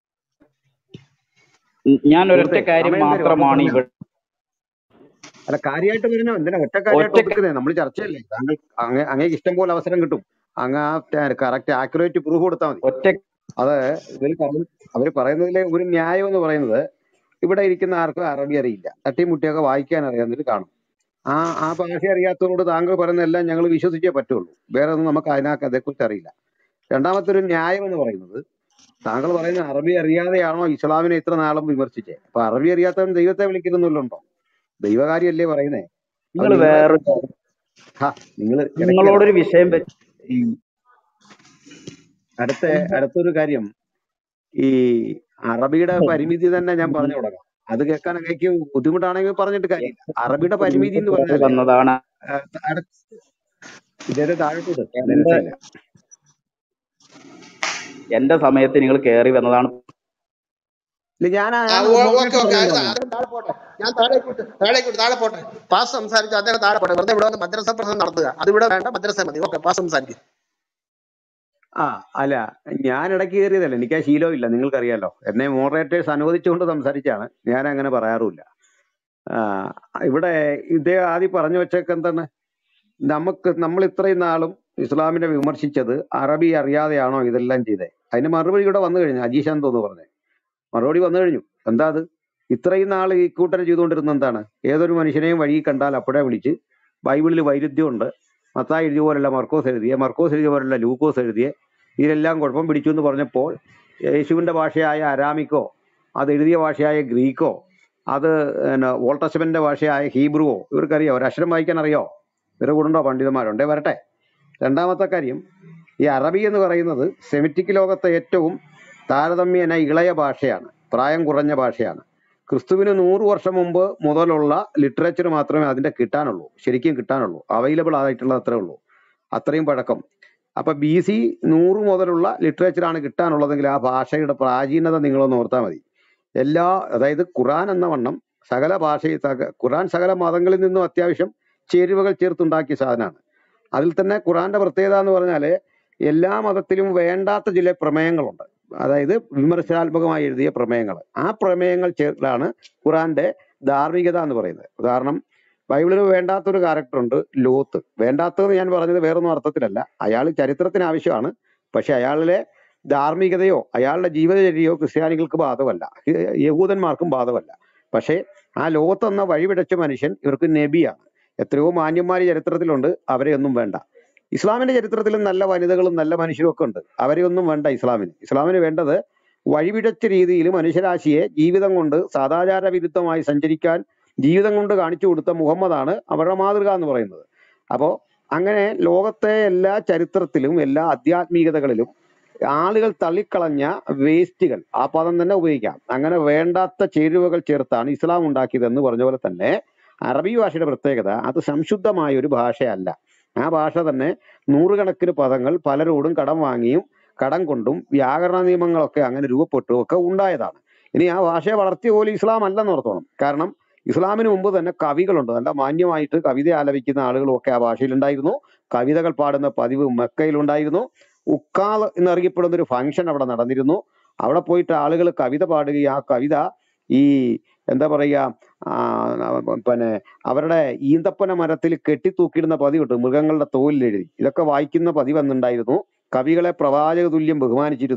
ഞാൻ ഒരൊറ്റ സുഹൃത്തെ കാര്യം സമയം തരും അപ്പൊ മാത്രമാണ് പറഞ്ഞോ ഇവിടെ അല്ല കാര്യമായിട്ട് പറഞ്ഞോ എന്തിനാ ഒറ്റ കാര്യമായിട്ട് ഒറ്റ ഒതുക്കുന്നേ നമ്മൾ ചർച്ചയല്ലേ താങ്കൾ അങ്ങ അങ്ങേക്ക് ഇഷ്ടം പോലെ അവസരം കിട്ടും അങ്ങ് ആ കറക്റ്റ് ആക്യുറേറ്റ് പ്രൂഫ് കൊടുത്താൽ മതി ഒറ്റ അത് ഇതിൽ പറഞ്ഞു അവര് പറയുന്നതിലെ ഒരു ന്യായം എന്ന് പറയുന്നത് ഇവിടെ ഇരിക്കുന്ന ആർക്കും അറബി അറിയില്ല തട്ടിമുട്ടിയൊക്കെ വായിക്കാൻ അറിയാവുന്നവർ കാണും ആ ആ ഭാഷ അറിയാത്തതുകൊണ്ട് താങ്കൾ പറയുന്നതെല്ലാം ഞങ്ങൾ വിശ്വസിച്ചേ പറ്റുള്ളൂ വേറെ ഒന്നും നമുക്ക് അതിനകത്ത് അതേക്കുറിച്ച് അറിയില്ല രണ്ടാമത്തെ ഒരു ന്യായം എന്ന് പറയുന്നത് താങ്കൾ പറയുന്ന അറബി അറിയാതെയാണോ ഇസ്ലാമിനെ ഇത്ര നാളും വിമർശിച്ചത് അപ്പൊ അറബി അറിയാത്തവൻ ദൈവത്തെ വിളിക്കുന്നുണ്ടോ ദൈവകാര്യമല്ലേ പറയുന്നേ അത് നിങ്ങൾ നിങ്ങളെ വേറെ നിങ്ങൾ ഇടയ്ക്ക് നിങ്ങളോടൊരു വിഷയം വെച്ച് ഈ അടുത്ത അടുത്തൊരു കാര്യം ഈ അറബിയുടെ പരിമിതി തന്നെ ഞാൻ പറഞ്ഞു തുടങ്ങാം അത് കേൾക്കാൻ അങ്ങേക്ക് ബുദ്ധിമുട്ടാണെങ്കിൽ പറഞ്ഞിട്ട് കാര്യമില്ല അറബിയുടെ പരിമിതി എന്ന് കയറി പറഞ്ഞാല് വന്നതാണ് ആ, അട- ഇദ്ദേഹത്തെ താഴോട്ട് എന്റെ രസമില്ല എന്റെ സമയത്ത് നിങ്ങൾ കയറി വന്നതാണ് ഇല്ല ഞാൻ ആ അയാൾ ഓക്കെ മോഡറേറ്റർ ഓക്കെ പറഞ്ഞു അദ്ദേഹം താഴെ പോട്ടെ ഞാൻ താഴേക്ക് വിട്ട് താഴേക്ക് വിട്ട് താഴെ പോട്ടെ പാസ് സംസാരിച്ചു അദ്ദേഹം താഴെ പോട്ടെ വെറുതെ ഇവിടെ വന്ന് മദ്രസ പ്രസംഗം നടത്തുക അത് ഇവിടെ വേണ്ട മദ്രസ മതി ഓക്കെ പാസ് സംസാരിക്കും ആ അല്ല ഞാൻ ഇടയ്ക്ക് കയറിയതല്ല എനിക്ക് ആ ശീലമില്ല നിങ്ങൾക്കറിയാലോ എന്നെ മോഡറേറ്റേഴ്സ് അനുവദിച്ചുകൊണ്ട് സംസാരിച്ചാണ് ഞാൻ അങ്ങനെ പറയാറുമില്ല ആ, ഇവിടെ ഇദ്ദേഹം ആദ്യം പറഞ്ഞു വെച്ചേക്ക് എന്താണ് നമുക്ക് നമ്മൾ ഇത്രയും നാളും ഇസ്ലാമിനെ വിമർശിച്ചത് അറബി അറിയാതെയാണോ ഇതെല്ലാം ചെയ്തത് അതിന് മറുപടി ഇവിടെ വന്നു കഴിഞ്ഞു അജീഷ് തോന്നു പറഞ്ഞത് മറുപടി വന്നു കഴിഞ്ഞു എന്താ അത് ഇത്രയും നാൾ ഈ കൂട്ടർ ചെയ്തുകൊണ്ടിരുന്ന എന്താണ് ഏതൊരു മനുഷ്യനെയും വഴി കണ്ടാൽ അപ്പോഴേ വിളിച്ച് ബൈബിളിൽ വൈരുദ്ധ്യമുണ്ട് മത്തായി എഴുതിയ പോലുള്ള മർക്കോസ് എഴുതിയ മർക്കോസ് എഴുതിയ പോലുള്ള ലൂക്കോസ് എഴുതിയ ഇതിലെല്ലാം കുഴപ്പം പിടിച്ചു എന്ന് പറഞ്ഞപ്പോൾ യേശുവിന്റെ ഭാഷയായ അരാമിക്കോ അത് എഴുതിയ ഭാഷയായ ഗ്രീക്കോ അത് പിന്നെ ഓൾഡ് ടെസ്റ്റമെന്റിന്റെ ഭാഷയായ ഹീബ്രുവോ ഇവർക്കറിയോ ഒരു അക്ഷരം വായിക്കാൻ അറിയോ ഇവരെ കൂടുണ്ടോ പണ്ഡിതന്മാരുണ്ടേ വരട്ടെ രണ്ടാമത്തെ കാര്യം ഈ അറബി എന്ന് പറയുന്നത് സെമിറ്റിക് ലോകത്തെ ഏറ്റവും താരതമ്യേന ഇളയ ഭാഷയാണ് പ്രായം കുറഞ്ഞ ഭാഷയാണ് ക്രിസ്തുവിന് നൂറ് വർഷം മുമ്പ് മുതലുള്ള ലിറ്ററേച്ചർ മാത്രമേ അതിന്റെ കിട്ടാനുള്ളൂ ശരിക്കും കിട്ടാനുള്ളൂ അവൈലബിൾ ആയിട്ടുള്ളത് അത്രേ ഉള്ളൂ അത്രയും പഴക്കം അപ്പൊ ബി സി നൂറ് മുതലുള്ള ലിറ്ററേച്ചർ ആണ് കിട്ടാനുള്ളതെങ്കിൽ ആ ഭാഷയുടെ പ്രാചീനത നിങ്ങളൊന്ന് ഓർത്താൽ മതി എല്ലാ അതായത് ഖുറാൻ എന്ന വണ്ണം സകല ഭാഷ സക- ഖുറാൻ സകല മതങ്ങളിൽ നിന്നും അത്യാവശ്യം ചേരുവകൾ ചേർത്തുണ്ടാക്കിയ സാധനമാണ് അതിൽ തന്നെ ഖുറാന്റെ പ്രത്യേകത എന്ന് പറഞ്ഞാല് എല്ലാ മതത്തിലും വേണ്ടാത്ത ചില പ്രമേയങ്ങളുണ്ട് അതായത് വിമർശനാത്മകമായി എഴുതിയ പ്രമേയങ്ങൾ ആ പ്രമേയങ്ങൾ ചേർത്താണ് ഖുറാന്റെ ധാർമ്മികത എന്ന് പറയുന്നത് ഉദാഹരണം ബൈബിളിന് വേണ്ടാത്തൊരു ക്യാരക്ടർ ഉണ്ട് ലോത്ത് വേണ്ടാത്തതെന്ന് ഞാൻ പറഞ്ഞത് വേറൊന്നും അർത്ഥത്തിലല്ല അയാൾ ചരിത്രത്തിന് ആവശ്യമാണ് പക്ഷെ അയാളിലെ ധാർമ്മികതയോ അയാളുടെ ജീവിതചര്യയോ ക്രിസ്ത്യാനികൾക്ക് ബാധകമല്ല യ- യഹൂദന്മാർക്കും ബാധകമല്ല പക്ഷേ ആ ലോത്ത് എന്ന വഴിപിടച്ച മനുഷ്യൻ ഇവർക്ക് നബിയാണ് എത്രയോ മാന്യന്മാർ ചരിത്രത്തിലുണ്ട് അവരെ ഒന്നും വേണ്ട ഇസ്ലാമിന്റെ ചരിത്രത്തിലും നല്ല വനിതകളും നല്ല മനുഷ്യരും ഒക്കെ ഉണ്ട് അവരെ ഒന്നും വേണ്ട ഇസ്ലാമിന് ഇസ്ലാമിന് വേണ്ടത് വഴിപിഴച്ച രീതിയിൽ മനുഷ്യരാശിയെ ജീവിതം കൊണ്ട് സദാചാര വിരുദ്ധമായി സഞ്ചരിക്കാൻ ജീവിതം കൊണ്ട് കാണിച്ചു കൊടുത്ത മുഹമ്മദാണ് അവരുടെ മാതൃക എന്ന് പറയുന്നത് അപ്പോൾ അങ്ങനെ ലോകത്തെ എല്ലാ ചരിത്രത്തിലും എല്ലാ ആധ്യാത്മികതകളിലും ആളുകൾ തള്ളിക്കളഞ്ഞ വേസ്റ്റുകൾ ആ പദം തന്നെ ഉപയോഗിക്കാം അങ്ങനെ വേണ്ടാത്ത ചേരുവകൾ ചേർത്താണ് ഇസ്ലാം ഉണ്ടാക്കിയത് എന്ന് പറഞ്ഞ പോലെ തന്നെ അറബി ഭാഷയുടെ പ്രത്യേകത അത് സംശുദ്ധമായ ഒരു ഭാഷയല്ല ആ ഭാഷ തന്നെ നൂറുകണക്കിന് പദങ്ങൾ പലരോടും കടം വാങ്ങിയും കടം കൊണ്ടും വ്യാകരണ നിയമങ്ങളൊക്കെ അങ്ങനെ രൂപപ്പെട്ടും ഒക്കെ ഉണ്ടായതാണ് ഇനി ആ ഭാഷയെ വളർത്തിയ പോലെ ഇസ്ലാം അല്ലെന്ന് ഓർത്തോണം കാരണം ഇസ്ലാമിന് മുമ്പ് തന്നെ കവികളുണ്ട് നല്ല മാന്യമായിട്ട് കവിത ആലപിക്കുന്ന ആളുകളും ഒക്കെ ആ ഭാഷയിലുണ്ടായിരുന്നു കവിതകൾ പാടുന്ന പതിവ് മക്കയിലുണ്ടായിരുന്നു ഉക്കാൽ എന്നറിയപ്പെടുന്ന ഒരു ഫംഗ്ഷൻ അവിടെ നടന്നിരുന്നു അവിടെ പോയിട്ട് ആളുകൾ കവിത പാടുകയും ആ കവിത ഈ എന്താ പറയുക ആ, പിന്നെ അവരുടെ ഈന്തപ്പന മരത്തിൽ കെട്ടിത്തൂക്കിയിടുന്ന പതിവുണ്ട് മൃഗങ്ങളുടെ തോലിൽ എഴുതി ഇതൊക്കെ വായിക്കുന്ന പതിവ് അന്നുണ്ടായിരുന്നു കവികളെ പ്രവാചക തുല്യം ബഹുമാനിച്ചിരുന്നു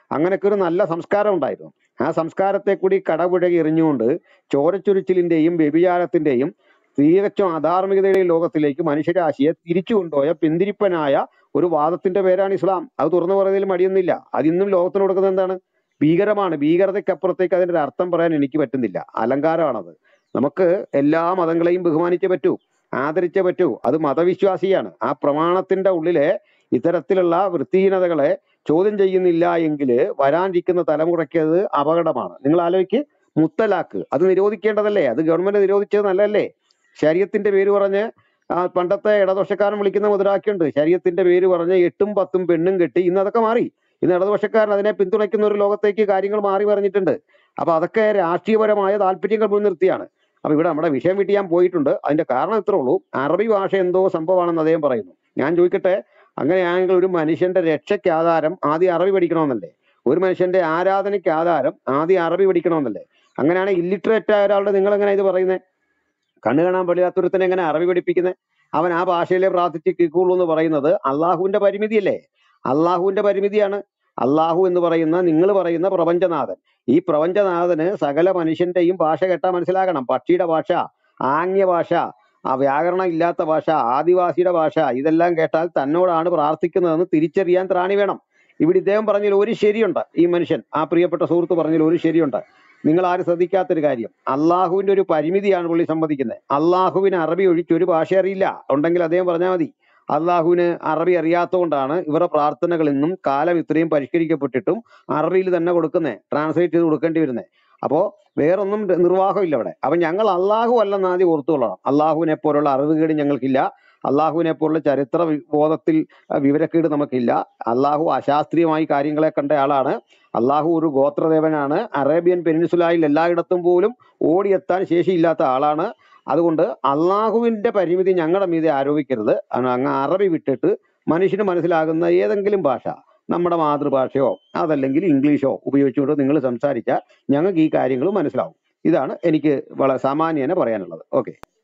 അങ്ങനെയൊക്കെ ഒരു നല്ല സംസ്കാരം ഉണ്ടായിരുന്നു ആ സംസ്കാരത്തെ കൂടി കടപുഴകി എറിഞ്ഞുകൊണ്ട് ചോരച്ചൊരിച്ചിലിന്റെയും വ്യഭിചാരത്തിന്റെയും തികച്ചും അധാർമികതയുടെയും ലോകത്തിലേക്ക് മനുഷ്യരാശിയെ തിരിച്ചു കൊണ്ടുപോയ പിന്തിരിപ്പനായ ഒരു വാദത്തിന്റെ പേരാണ് ഇസ്ലാം അത് തുറന്നു പറയുന്നതിൽ മടിയൊന്നുമില്ല അത് ഇന്നും ലോകത്തിന് കൊടുക്കുന്നത് എന്താണ് ഭീകരമാണ് ഭീകരതയ്ക്കപ്പുറത്തേക്ക് അതിന്റെ ഒരു അർത്ഥം പറയാൻ എനിക്ക് പറ്റുന്നില്ല അലങ്കാരമാണത് നമുക്ക് എല്ലാ മതങ്ങളെയും ബഹുമാനിച്ചേ പറ്റൂ ആദരിച്ചേ പറ്റൂ അത് മതവിശ്വാസിയാണ് ആ പ്രമാണത്തിന്റെ ഉള്ളിലെ ഇത്തരത്തിലുള്ള വൃത്തിഹീനതകളെ ചോദ്യം ചെയ്യുന്നില്ല എങ്കിൽ വരാനിരിക്കുന്ന തലമുറയ്ക്ക് അത് അപകടമാണ് നിങ്ങൾ ആലോചിക്ക് മുത്തലാഖ് അത് നിരോധിക്കേണ്ടതല്ലേ അത് ഗവൺമെന്റ് നിരോധിച്ചത് നല്ലതല്ലേ ശരീരത്തിന്റെ പേര് പറഞ്ഞ് ആ പണ്ടത്തെ ഇടതുപക്ഷക്കാരൻ വിളിക്കുന്ന മുദ്രാവാക്യമുണ്ട് ശരീരത്തിന്റെ പേര് പറഞ്ഞ് എട്ടും പത്തും പെണ്ണും കെട്ടി ഇന്ന് അതൊക്കെ മാറി ഇന്ന് ഇടതുപക്ഷക്കാരൻ അതിനെ പിന്തുണയ്ക്കുന്ന ഒരു ലോകത്തേക്ക് കാര്യങ്ങൾ മാറി പറഞ്ഞിട്ടുണ്ട് അപ്പൊ അതൊക്കെ രാഷ്ട്രീയപരമായ താല്പര്യങ്ങൾ മുൻനിർത്തിയാണ് അപ്പൊ ഇവിടെ നമ്മുടെ വിഷയം വിട്ട് ഞാൻ പോയിട്ടുണ്ട് അതിന്റെ കാരണം ഇത്രേ ഉള്ളൂ അറബി ഭാഷ എന്തോ സംഭവമാണെന്ന് അദ്ദേഹം പറയുന്നു ഞാൻ ചോദിക്കട്ടെ അങ്ങനെയാണെങ്കിൽ ഒരു മനുഷ്യന്റെ രക്ഷയ്ക്ക് ആധാരം ആദ്യം അറബി പഠിക്കണമെന്നല്ലേ ഒരു മനുഷ്യന്റെ ആരാധനയ്ക്ക് ആധാരം ആദ്യം അറബി പഠിക്കണമെന്നല്ലേ അങ്ങനെയാണെങ്കിൽ ഇല്ലിറ്ററേറ്റ് ആയ ഒരാളുടെ നിങ്ങൾ എങ്ങനെ ഇത് പറയുന്നത് കണ്ണു കാണാൻ പറ്റാത്തൊരുത്തനെ എങ്ങനെ അറബി പഠിപ്പിക്കുന്നത് അവൻ ആ ഭാഷയിലെ പ്രാർത്ഥിച്ച് കേൾക്കുള്ളൂ എന്ന് പറയുന്നത് അള്ളാഹുവിന്റെ പരിമിതിയല്ലേ അള്ളാഹുവിന്റെ പരിമിതിയാണ് അള്ളാഹു എന്ന് പറയുന്ന നിങ്ങൾ പറയുന്ന പ്രപഞ്ചനാഥൻ ഈ പ്രപഞ്ചനാഥന് സകല മനുഷ്യന്റെയും ഭാഷ കേട്ടാൽ മനസ്സിലാകണം പക്ഷിയുടെ ഭാഷ ആംഗ്യ ഭാഷ ആ വ്യാകരണം ഇല്ലാത്ത ഭാഷ ആദിവാസിയുടെ ഭാഷ ഇതെല്ലാം കേട്ടാൽ തന്നോടാണ് പ്രാർത്ഥിക്കുന്നതെന്ന് തിരിച്ചറിയാൻ ത്രാണി വേണം ഇവിടെ ഇദ്ദേഹം പറഞ്ഞതിൽ ഒരു ശരിയുണ്ട് ഈ മനുഷ്യൻ ആ പ്രിയപ്പെട്ട സുഹൃത്ത് പറഞ്ഞതിൽ ഒരു ശരിയുണ്ട് നിങ്ങൾ ആരും ശ്രദ്ധിക്കാത്തൊരു കാര്യം അള്ളാഹുവിന്റെ ഒരു പരിമിതിയാണ് പുള്ളി സമ്മതിക്കുന്നത് അള്ളാഹുവിന് അറബി ഒഴിച്ച് ഒരു ഭാഷ അറിയില്ല ഉണ്ടെങ്കിൽ അദ്ദേഹം പറഞ്ഞാൽ മതി അള്ളാഹുവിന് അറബി അറിയാത്തതുകൊണ്ടാണ് ഇവരുടെ പ്രാർത്ഥനകൾ ഇന്നും കാലം ഇത്രയും പരിഷ്കരിക്കപ്പെട്ടിട്ടും അറബിയിൽ തന്നെ കൊടുക്കുന്നത് ട്രാൻസ്ലേറ്റ് ചെയ്ത് കൊടുക്കേണ്ടി വരുന്നത് അപ്പോ വേറൊന്നും നിർവാഹമില്ല അവിടെ അപ്പൊ ഞങ്ങൾ അള്ളാഹു അല്ലെന്ന് ആദ്യം ഓർത്തുകൊള്ളണം അള്ളാഹുവിനെ പോലുള്ള അറിവുകേട് ഞങ്ങൾക്കില്ല അള്ളാഹുവിനെ പോലുള്ള ചരിത്ര വി- ബോധത്തിൽ അഹ് വിവരക്കേട് നമുക്കില്ല അള്ളാഹു അശാസ്ത്രീയമായി കാര്യങ്ങളെ കണ്ട ആളാണ് അള്ളാഹു ഒരു ഗോത്രദേവനാണ് അറേബ്യൻ പെനിൻസുലായിൽ എല്ലായിടത്തും പോലും ഓടിയെത്താൻ ശേഷിയില്ലാത്ത ആളാണ് അതുകൊണ്ട് അള്ളാഹുവിന്റെ പരിമിതി ഞങ്ങളുടെ മീതെ ആരോപിക്കരുത് അങ്ങ് അങ്ങ് അറബി വിട്ടിട്ട് മനുഷ്യന് മനസ്സിലാകുന്ന ഏതെങ്കിലും ഭാഷ നമ്മുടെ മാതൃഭാഷയോ അതല്ലെങ്കിൽ ഇംഗ്ലീഷോ ഉപയോഗിച്ചുകൊണ്ട് നിങ്ങൾ സംസാരിച്ചാൽ ഞങ്ങൾക്ക് ഈ കാര്യങ്ങൾ മനസ്സിലാവും ഇതാണ് എനിക്ക് വളരെ സാമാന്യേന പറയാനുള്ളത് ഓക്കെ